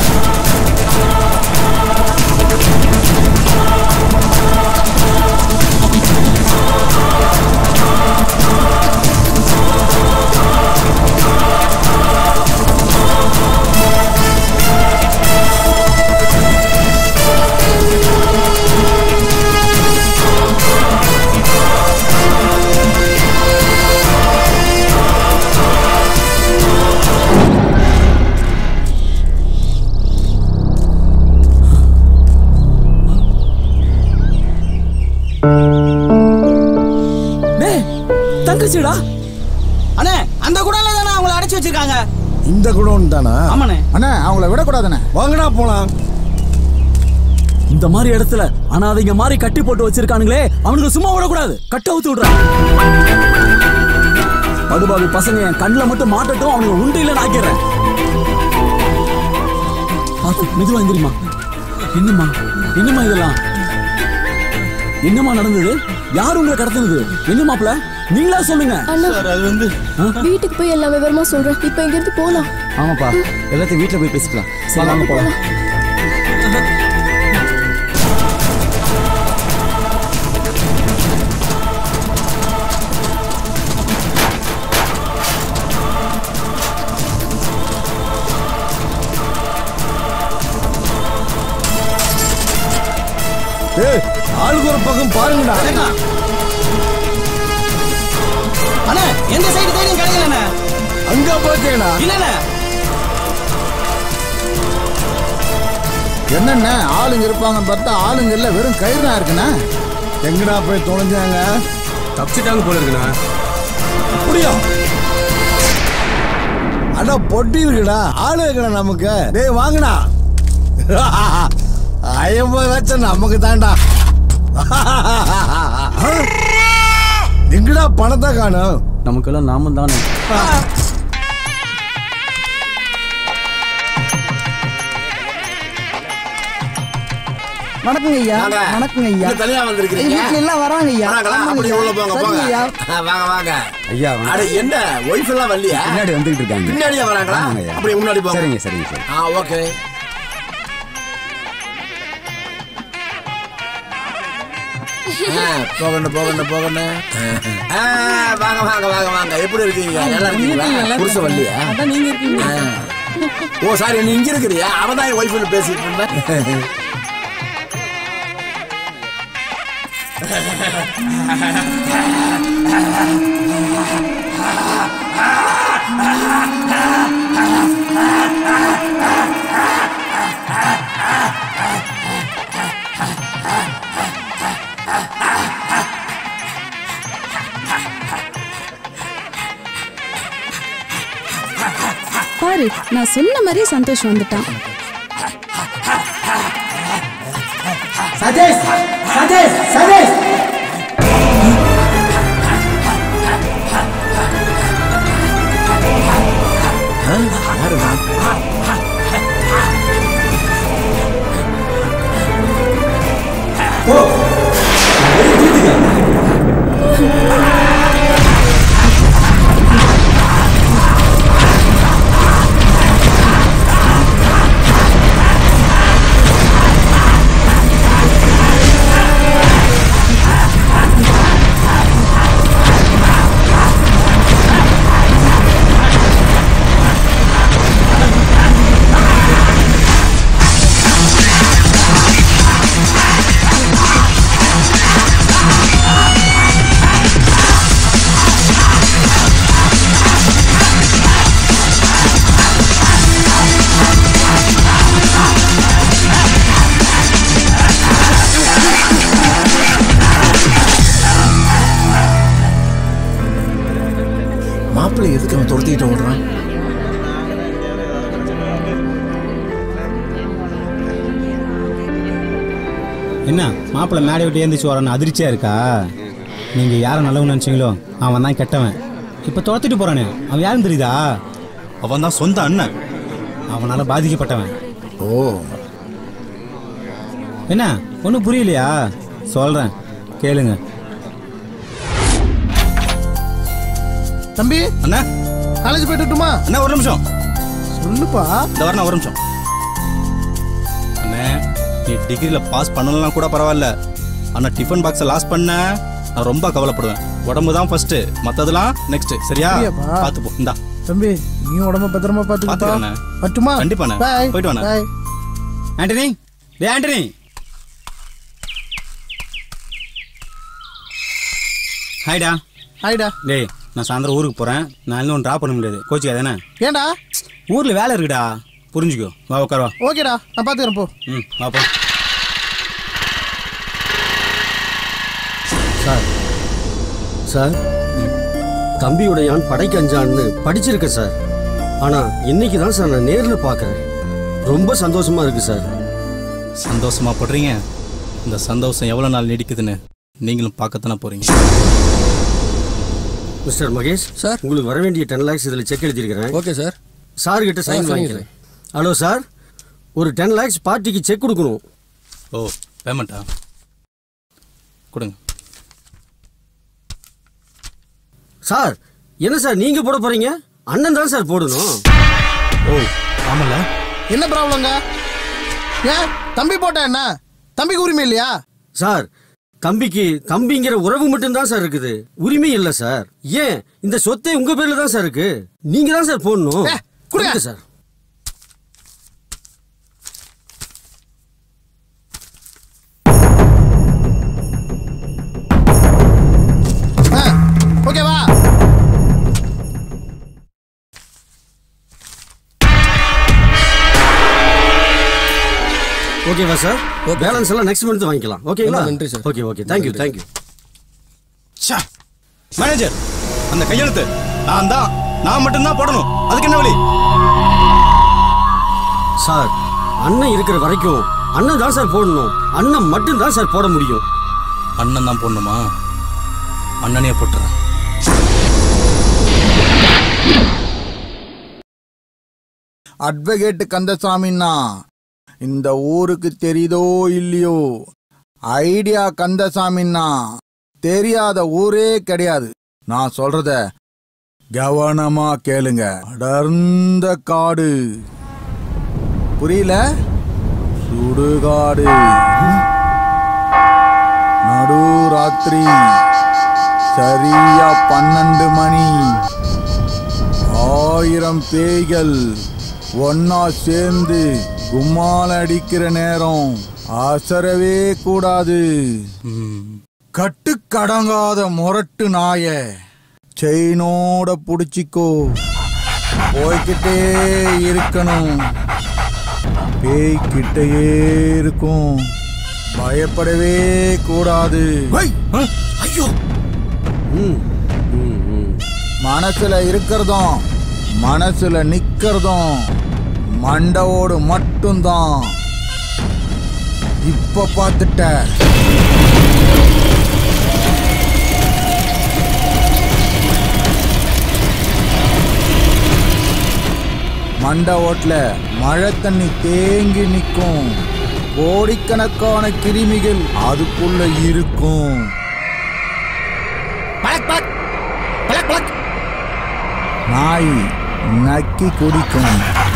[SPEAKER 17] டேய் தங்கச்சிடா
[SPEAKER 11] அண்ணே அந்த குடோன்ல தானே அவங்கள அடைச்சு வச்சிருக்காங்க
[SPEAKER 8] இந்த குடோன் தானா
[SPEAKER 11] ஆமாண்ணே.
[SPEAKER 8] அண்ணா அவங்கள விடக்கூடாதுண்ணே
[SPEAKER 21] வாங்கடா போலாம்
[SPEAKER 17] இந்த மாதிரி இடத்துல அனாதைங்க மாதிரி கட்டி போட்டு வச்சிருக்கானுங்களே அவனுக்கு சும்மா விடக்கூடாது கட்ட ஊத்து விடுறான் படுபாவி பசங்க என் கண்ணில் மட்டும் மாட்டட்டும் அவனுக்கு உண்டு இல்லைன்னு ஆக்கிறேன் பார்த்து மெதுவா எந்திரிமா என்னம்மா என்னம்மா இதெல்லாம் என்னம்மா நடந்தது யார் உங்களை கடத்துனது என்ன மாப்பிள நீங்களா சொல்லுங்க
[SPEAKER 9] அண்ணா
[SPEAKER 21] அது வந்து
[SPEAKER 9] வீட்டுக்கு போய் எல்லா விவரமா சொல்றேன் இப்போ இங்க இருந்து போலாம்
[SPEAKER 16] ஆமாப்பா எல்லாத்தையும் வீட்டில் போய் பேசிக்கலாம்
[SPEAKER 17] சரி வாங்க போலாம்
[SPEAKER 8] ஏய் ஆளுக்கு ஒரு பக்கம் பாருங்கடா
[SPEAKER 11] அண்ணே எந்த சைடு தேடியும் கிடைக்கலண்ணே
[SPEAKER 8] அங்க பாத்தேடா
[SPEAKER 11] இல்லண்ணே
[SPEAKER 8] என்னண்ணே ஆளுங்க இருப்பாங்கன்னு பார்த்தா ஆளுங்க இல்ல வெறும் கயிறு தான் இருக்குண்ணே எங்கடா போய் தொலைஞ்சாங்க
[SPEAKER 7] தப்பிச்சிட்டாங்க போல இருக்குண்ணா
[SPEAKER 8] அப்படியா அட பொட்டி இருக்குடா ஆளு இருக்குடா நமக்கு டேய் வாங்கடா ஐம்பது லட்சம் நமக்கு தான்டா எங்கடா பணத்தை காணும்
[SPEAKER 17] நமக்கெல்லாம் நாம தானே
[SPEAKER 11] வணக்கங்க ஐயா
[SPEAKER 15] வாங்க.
[SPEAKER 11] வணக்கங்க ஐயா
[SPEAKER 15] இங்க தனியா வந்திருக்கிறீங்க?
[SPEAKER 11] எங்க வீட்டுல எல்லாம் வராங்க ஐயா
[SPEAKER 15] வராங்களா?
[SPEAKER 11] ஆமாங்க
[SPEAKER 15] அப்படி
[SPEAKER 11] ஐயா.
[SPEAKER 15] உள்ள போங்க,
[SPEAKER 11] சரிங்க
[SPEAKER 15] போங்க.
[SPEAKER 11] ஐயா.
[SPEAKER 15] ஆ, வாங்க வாங்க
[SPEAKER 3] ஐயா
[SPEAKER 15] அட என்ன ஒய்ஃப் எல்லாம் வரலையா
[SPEAKER 3] பின்னாடி வந்துகிட்டு இருக்காங்க
[SPEAKER 15] பின்னாடியே வராங்களா
[SPEAKER 3] ஆமாங்க ஐயா.
[SPEAKER 15] அப்படி முன்னாடி போங்க
[SPEAKER 3] சரிங்க சரிங்க சரி
[SPEAKER 15] ஆ ஓகே போகணும் போகணும் போகணும் ஆ, வாங்க வாங்க வாங்க வாங்க எப்படி இருக்கீங்க நல்லா இருக்கீங்களா
[SPEAKER 13] நல்லா
[SPEAKER 15] புருஷ
[SPEAKER 13] இருக்கேன்.
[SPEAKER 15] வரலையா
[SPEAKER 13] அதான் நீங்க இருக்கீங்க
[SPEAKER 15] ஆ. ஓ சாரி நீ இங்க இருக்கிறியா அவன் தான் என் ஒய்ஃப்னு பேசிட்டு இருந்தேன்
[SPEAKER 2] பாரு நான் சொன்ன மாதிரியே சந்தோஷம் வந்துட்டான்
[SPEAKER 11] சதீஷ் சதீஷ் சதீஷ்
[SPEAKER 15] மாப்பிள்ளை எதுக்கு அவன் துரத்திக்கிட்டு ஓடுறான்
[SPEAKER 16] என்ன மாப்பிள்ளை மேடை விட்டு ஏந்திச்சு வரான்னு அதிர்ச்சியா இருக்கா நீங்க யாரை நல்லவன் நினைச்சீங்களோ அவன் தான் கெட்டவன் இப்ப துரத்திட்டு போறானே அவன் யாரும் தெரியுதா
[SPEAKER 19] அவன் தான் சொந்த அண்ணன்
[SPEAKER 16] அவனால பாதிக்கப்பட்டவன்
[SPEAKER 15] ஓ
[SPEAKER 16] என்ன ஒன்றும் புரியலையா சொல்றேன் கேளுங்க
[SPEAKER 1] தம்பி
[SPEAKER 19] அண்ணா
[SPEAKER 1] காலேஜ் போயிட்டு வரட்டுமா
[SPEAKER 19] அண்ணா ஒரு நிமிஷம்
[SPEAKER 1] சொல்லுப்பா
[SPEAKER 19] இந்த வரணும் ஒரு நிமிஷம் அண்ணே நீ டிகிரியில் பாஸ் பண்ணலாம் கூட பரவாயில்ல ஆனால் டிஃபன் பாக்ஸை லாஸ் பண்ண நான் ரொம்ப கவலைப்படுவேன் உடம்பு தான் ஃபர்ஸ்ட் மற்றதெல்லாம் நெக்ஸ்ட் சரியா
[SPEAKER 1] அப்படியாப்பா?
[SPEAKER 19] பார்த்து போ இந்தா
[SPEAKER 1] தம்பி நீ உடம்ப பத்திரமா பாத்துக்கப்பா
[SPEAKER 19] பாத்துக்கிறேண்ணே.
[SPEAKER 1] பட்டுமா
[SPEAKER 19] கண்டிப்பாண்ணே.
[SPEAKER 1] பாய்
[SPEAKER 19] போயிட்டு வாண்ணே.
[SPEAKER 1] பாய்
[SPEAKER 16] ஆண்டனி டே ஆண்டனி ஹாய்டா
[SPEAKER 1] ஹாய்டா
[SPEAKER 16] டேய் நான் சாயந்தரம் ஊருக்கு போறேன் நான் இன்னும் ட்ராப் பண்ண முடியாது கோச்சிக்கா தானே
[SPEAKER 1] ஏன்டா
[SPEAKER 16] ஊர்ல வேலை இருக்குடா புரிஞ்சுக்கோ வா உட்கார் வா
[SPEAKER 1] ஓகேடா நான் பாத்துக்கிறேன் போ
[SPEAKER 16] ம் வா போ
[SPEAKER 22] சார் சார் தம்பியுடையான் படைக்கு அஞ்சான்னு படிச்சிருக்கேன் சார் ஆனா இன்னைக்கு தான் சார் நான் நேர்ல பார்க்கறேன் ரொம்ப சந்தோஷமா இருக்கு சார்
[SPEAKER 19] சந்தோஷமா படுறீங்க இந்த சந்தோஷம் எவ்வளோ நாள் நீடிக்குதுன்னு நீங்களும் பார்க்கத்தானே போறீங்க
[SPEAKER 22] மிஸ்டர் மகேஷ் சார் உங்களுக்கு வர வேண்டிய டென் லேக்ஸ் இதில் செக் எழுதியிருக்கிறேன் ஓகே சார் சார் கிட்ட
[SPEAKER 19] ஆ,
[SPEAKER 22] சைன்
[SPEAKER 19] சரிங்க
[SPEAKER 22] வாங்கிக்கிறேன் ஹலோ சார் ஒரு டென் லேக்ஸ் பார்ட்டிக்கு செக் கொடுக்கணும்
[SPEAKER 19] ஓ பேமெண்ட்டா கொடுங்க
[SPEAKER 22] சார் என்ன சார் நீங்க போட போறீங்க அண்ணன் தான் சார் போடணும்
[SPEAKER 19] ஓ ஆமல்ல
[SPEAKER 1] என்ன ப்ராப்ளங்க ஏன் தம்பி போட்டா என்ன தம்பிக்கு உரிமை இல்லையா
[SPEAKER 22] சார் தம்பிக்கு தம்பிங்கிற உறவு மட்டும்தான் சார் இருக்குது உரிமை இல்ல சார் ஏன் இந்த சொத்தை உங்க பேர்ல தான் சார் இருக்கு நீங்க தான் சார் போடணும் கொடுங்க சார்
[SPEAKER 1] ஓகேவா
[SPEAKER 22] ஓகேவா சார் பேலன்ஸ் எல்லாம் நெக்ஸ்ட் மந்த் வாங்கிக்கலாம் ஓகேங்களா
[SPEAKER 19] ரொம்ப நன்றி சார்.
[SPEAKER 22] ஓகே ஓகே தேங்க்யூ
[SPEAKER 19] நன்றி.
[SPEAKER 22] தேங்க்யூ
[SPEAKER 19] மேனேஜர் அந்த கையெழுத்து நான் தான் நான் மட்டும்தான் போடணும் அதுக்கு என்ன வழி
[SPEAKER 22] சார் அண்ணன் இருக்கிற வரைக்கும் அண்ணன் தான் சார் போடணும் அண்ணன் மட்டும் தான் சார் போட முடியும்
[SPEAKER 19] அண்ணன் தான் போடணுமா அண்ணனே போட்டுறேன்
[SPEAKER 8] அட்வொகேட் கந்தசாமின்னா இந்த ஊருக்கு தெரியுதோ இல்லையோ ஐடியா கந்தசாமின்னா தெரியாத ஊரே கிடையாது நான் சொல்றத கவனமா கேளுங்க அடர்ந்த காடு புரியல சுடுகாடு நடு ராத்திரி சரியா பன்னெண்டு மணி ஆயிரம் பேய்கள் ஒன்னா சேர்ந்து கும்மால அடிக்கிற நேரம் அசரவே கூடாது கட்டுக்கடங்காத முரட்டு நாய செயினோட புடிச்சிக்கோ போய்கிட்டே இருக்கணும் பேய்கிட்டயே இருக்கும் பயப்படவே கூடாது ஐயோ மனசுல இருக்கிறதும் மனசுல நிக்கிறதும் மண்டவோடு மட்டும்தான் இப்ப பார்த்துட்ட மண்ட ஓட்டுல மழை தண்ணி தேங்கி நிற்கும் கோடிக்கணக்கான கிருமிகள் அதுக்குள்ள இருக்கும் நாய் நக்கி குடிக்கும்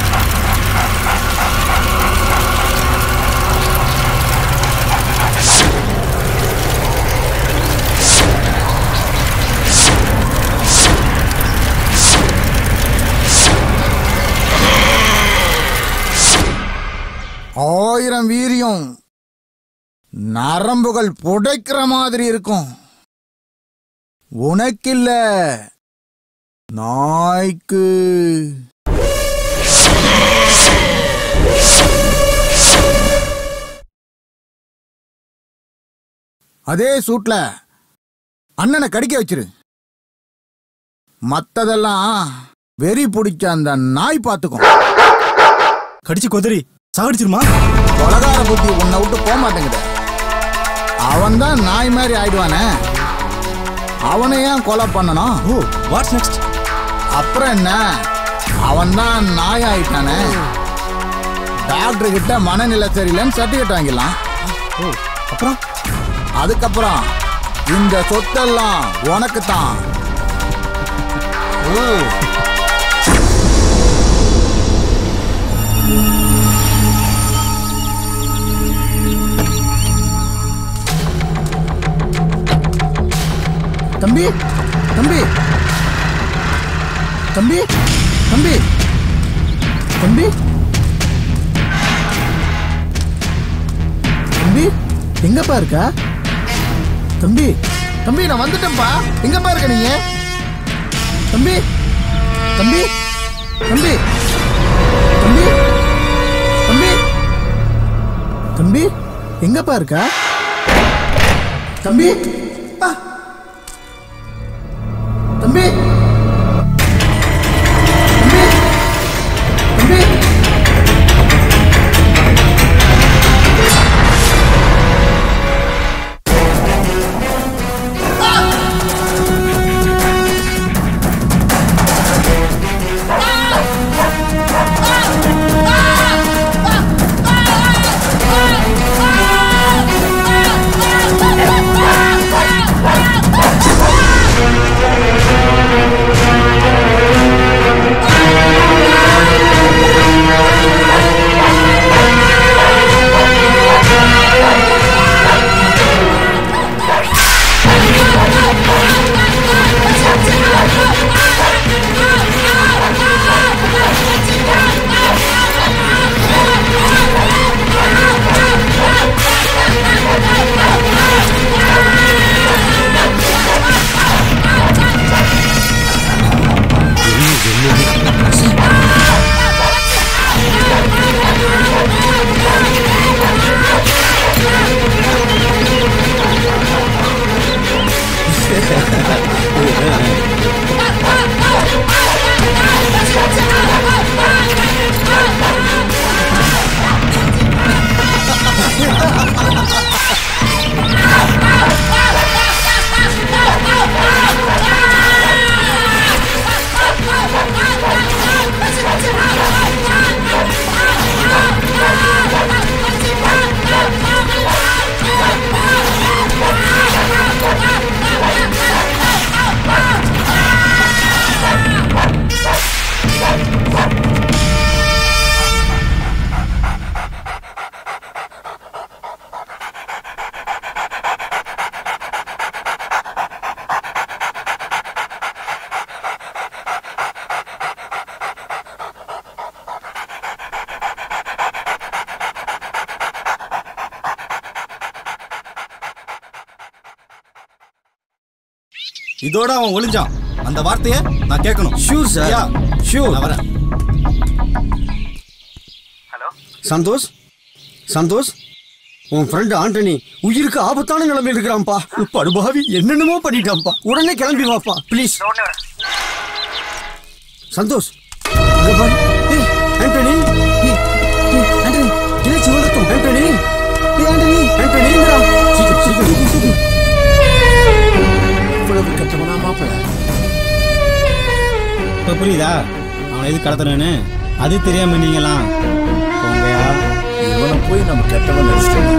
[SPEAKER 8] ஆயிரம் வீரியம் நரம்புகள் புடைக்கிற மாதிரி இருக்கும் உனக்கில்ல நாய்க்கு அதே சூட்ல அண்ணனை கடிக்க வச்சிரு மத்ததெல்லாம் வெறி பிடிச்ச அந்த நாய் பார்த்துக்கும்
[SPEAKER 5] கடிச்சு கொதறி சாகடிச்சிருமா
[SPEAKER 8] கொலகார புத்தி உன்னை விட்டு போக மாட்டேங்குது அவன் தான் நாய் மாதிரி ஆயிடுவானே அவனை ஏன் கொலை பண்ணணும்
[SPEAKER 5] ஓ வாட்ஸ் நெக்ஸ்ட்
[SPEAKER 8] அப்புறம் என்ன அவன் தான் நாய் ஆயிட்டானே டாக்டர் கிட்ட மனநிலை சரியில்லைன்னு சர்டிஃபிகேட் வாங்கிடலாம்
[SPEAKER 5] ஓ அப்புறம்
[SPEAKER 8] அதுக்கப்புறம் இந்த சொத்தெல்லாம் உனக்கு தான் தம்பி தம்பி தம்பி தம்பி தம்பி தம்பி எங்கப்பா இருக்கா தம்பி தம்பி நான் வந்துட்டேன்ப்பா எங்கப்பா இருக்க நீங்க தம்பி தம்பி தம்பி தம்பி தம்பி தம்பி எங்கப்பா இருக்கா தம்பி ஆ. தம்பி தம்பி தம்பி
[SPEAKER 5] இதோட அவன் ஒளிஞ்சான் அந்த வார்த்தையை நான் கேட்கணும்
[SPEAKER 22] ஷூர் சார்
[SPEAKER 5] யா
[SPEAKER 22] ஷூர்
[SPEAKER 5] நான் வரேன்
[SPEAKER 22] சந்தோஷ் சந்தோஷ் உன் ஃப்ரெண்ட் ஆண்டனி உயிருக்கு ஆபத்தான நிலைமையில் இருக்கிறான்ப்பா படுபாவி என்னென்னமோ பண்ணிட்டான்ப்பா உடனே கிளம்பி வாப்பா ப்ளீஸ் சந்தோஷ் அங்க பாரு. ஏய், ஆண்டனி ஏய், ஏய், ஆண்டனி என்னாச்சு உனக்கு ஆண்டனி ஏய், ஆண்டனி ஆண்டனி இங்கடா. சீக்கிரம் சீக்கிரம் சீக்கிரம்
[SPEAKER 8] இவ்வளவு கட்டவனா மாப்பிள்ள
[SPEAKER 16] இப்போ புரியுதா அவனை எது கடத்தணும்னு அது தெரியாம நீங்களாம் போங்கயா இவ்வளோ
[SPEAKER 15] அவனை போய் நம்ம கெட்டவன் நினைச்சிட்டோம்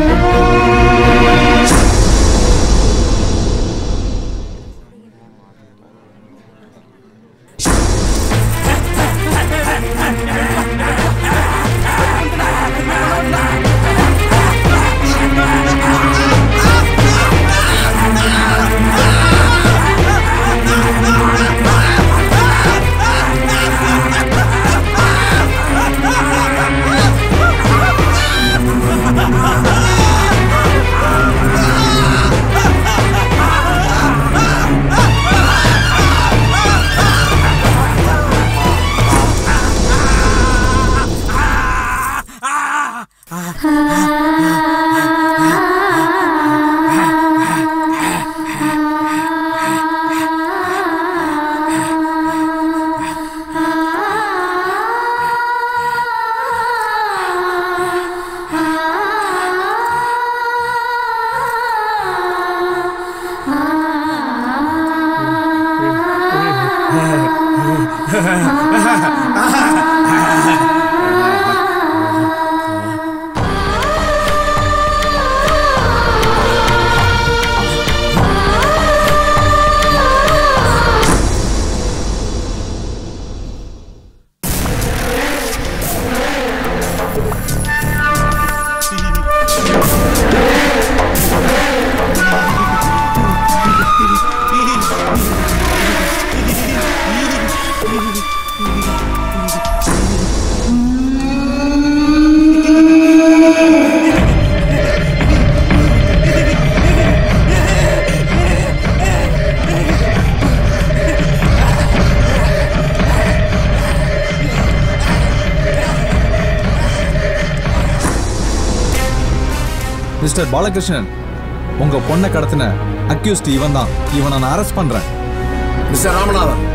[SPEAKER 21] மிஸ்டர் பாலகிருஷ்ணன் உங்க பொண்ணை கடத்தின அக்யூஸ்ட் இவன் தான் இவனை நான் அரெஸ்ட் பண்றேன்
[SPEAKER 15] மிஸ்டர் ராமநாதன்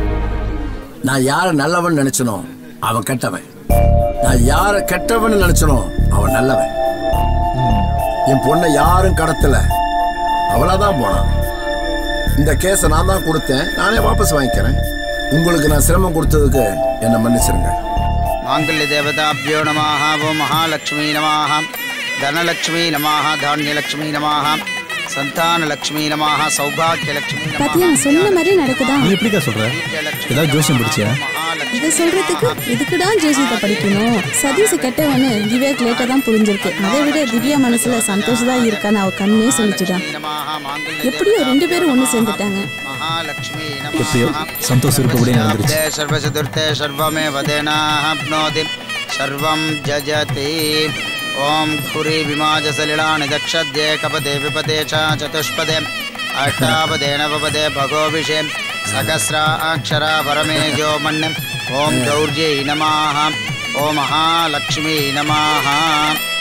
[SPEAKER 15] நான் யார நல்லவன் நினைச்சனோ அவன் கெட்டவன் நான் யார கெட்டவன் நினைச்சனோ அவன் நல்லவன் என் பொண்ணை யாரும் கடத்தல அவளாதான் போனான் இந்த கேஸை நான் தான் கொடுத்தேன் நானே வாபஸ் வாங்கிக்கிறேன் உங்களுக்கு நான் சிரமம் கொடுத்ததுக்கு என்னை மன்னிச்சிருங்க
[SPEAKER 14] மாங்கல்ய தேவதாபியோ நமாக ஓ மகாலட்சுமி நமாக தனலட்சுமி நமாக தானியலட்சுமி நமாக சந்தானலட்சுமி நமாக சௌபாகியலட்சுமி
[SPEAKER 2] பாத்தியா சொன்ன மாதிரி நடக்குதா
[SPEAKER 21] நீ எப்படிக்கா சொல்ற ஏதாவது ஜோசியம் பிடிச்சியா
[SPEAKER 2] இதை சொல்றதுக்கு இதுக்குடா ஜோசியத்தை படிக்கணும் சதீஷ் கெட்டவனு விவேக் லேட்டா தான் புரிஞ்சிருக்கு அதை விட திவ்யா மனசுல சந்தோஷ் தான் இருக்கான்னு அவ கண்ணே சொல்லிச்சுடான் எப்படியோ ரெண்டு பேரும் ஒண்ணு சேர்ந்துட்டாங்க
[SPEAKER 14] மகாலட்சுமி
[SPEAKER 21] எப்படியோ சந்தோஷ் இருக்கப்படியே நடந்துருச்சு
[SPEAKER 14] नमः सर्वचतुर्थे सर्वमेव तेनाप्नोति सर्वं जजति ॐ खुरि विमाजसलिलानि दक्षद्ये कपदे विपदे च चतुष्पदे अष्टापदे नवपदे भगोभिषे सहस्राक्षरा परमेजो मन्यम् ॐ गौर्यै नमः ॐ महालक्ष्मी नमः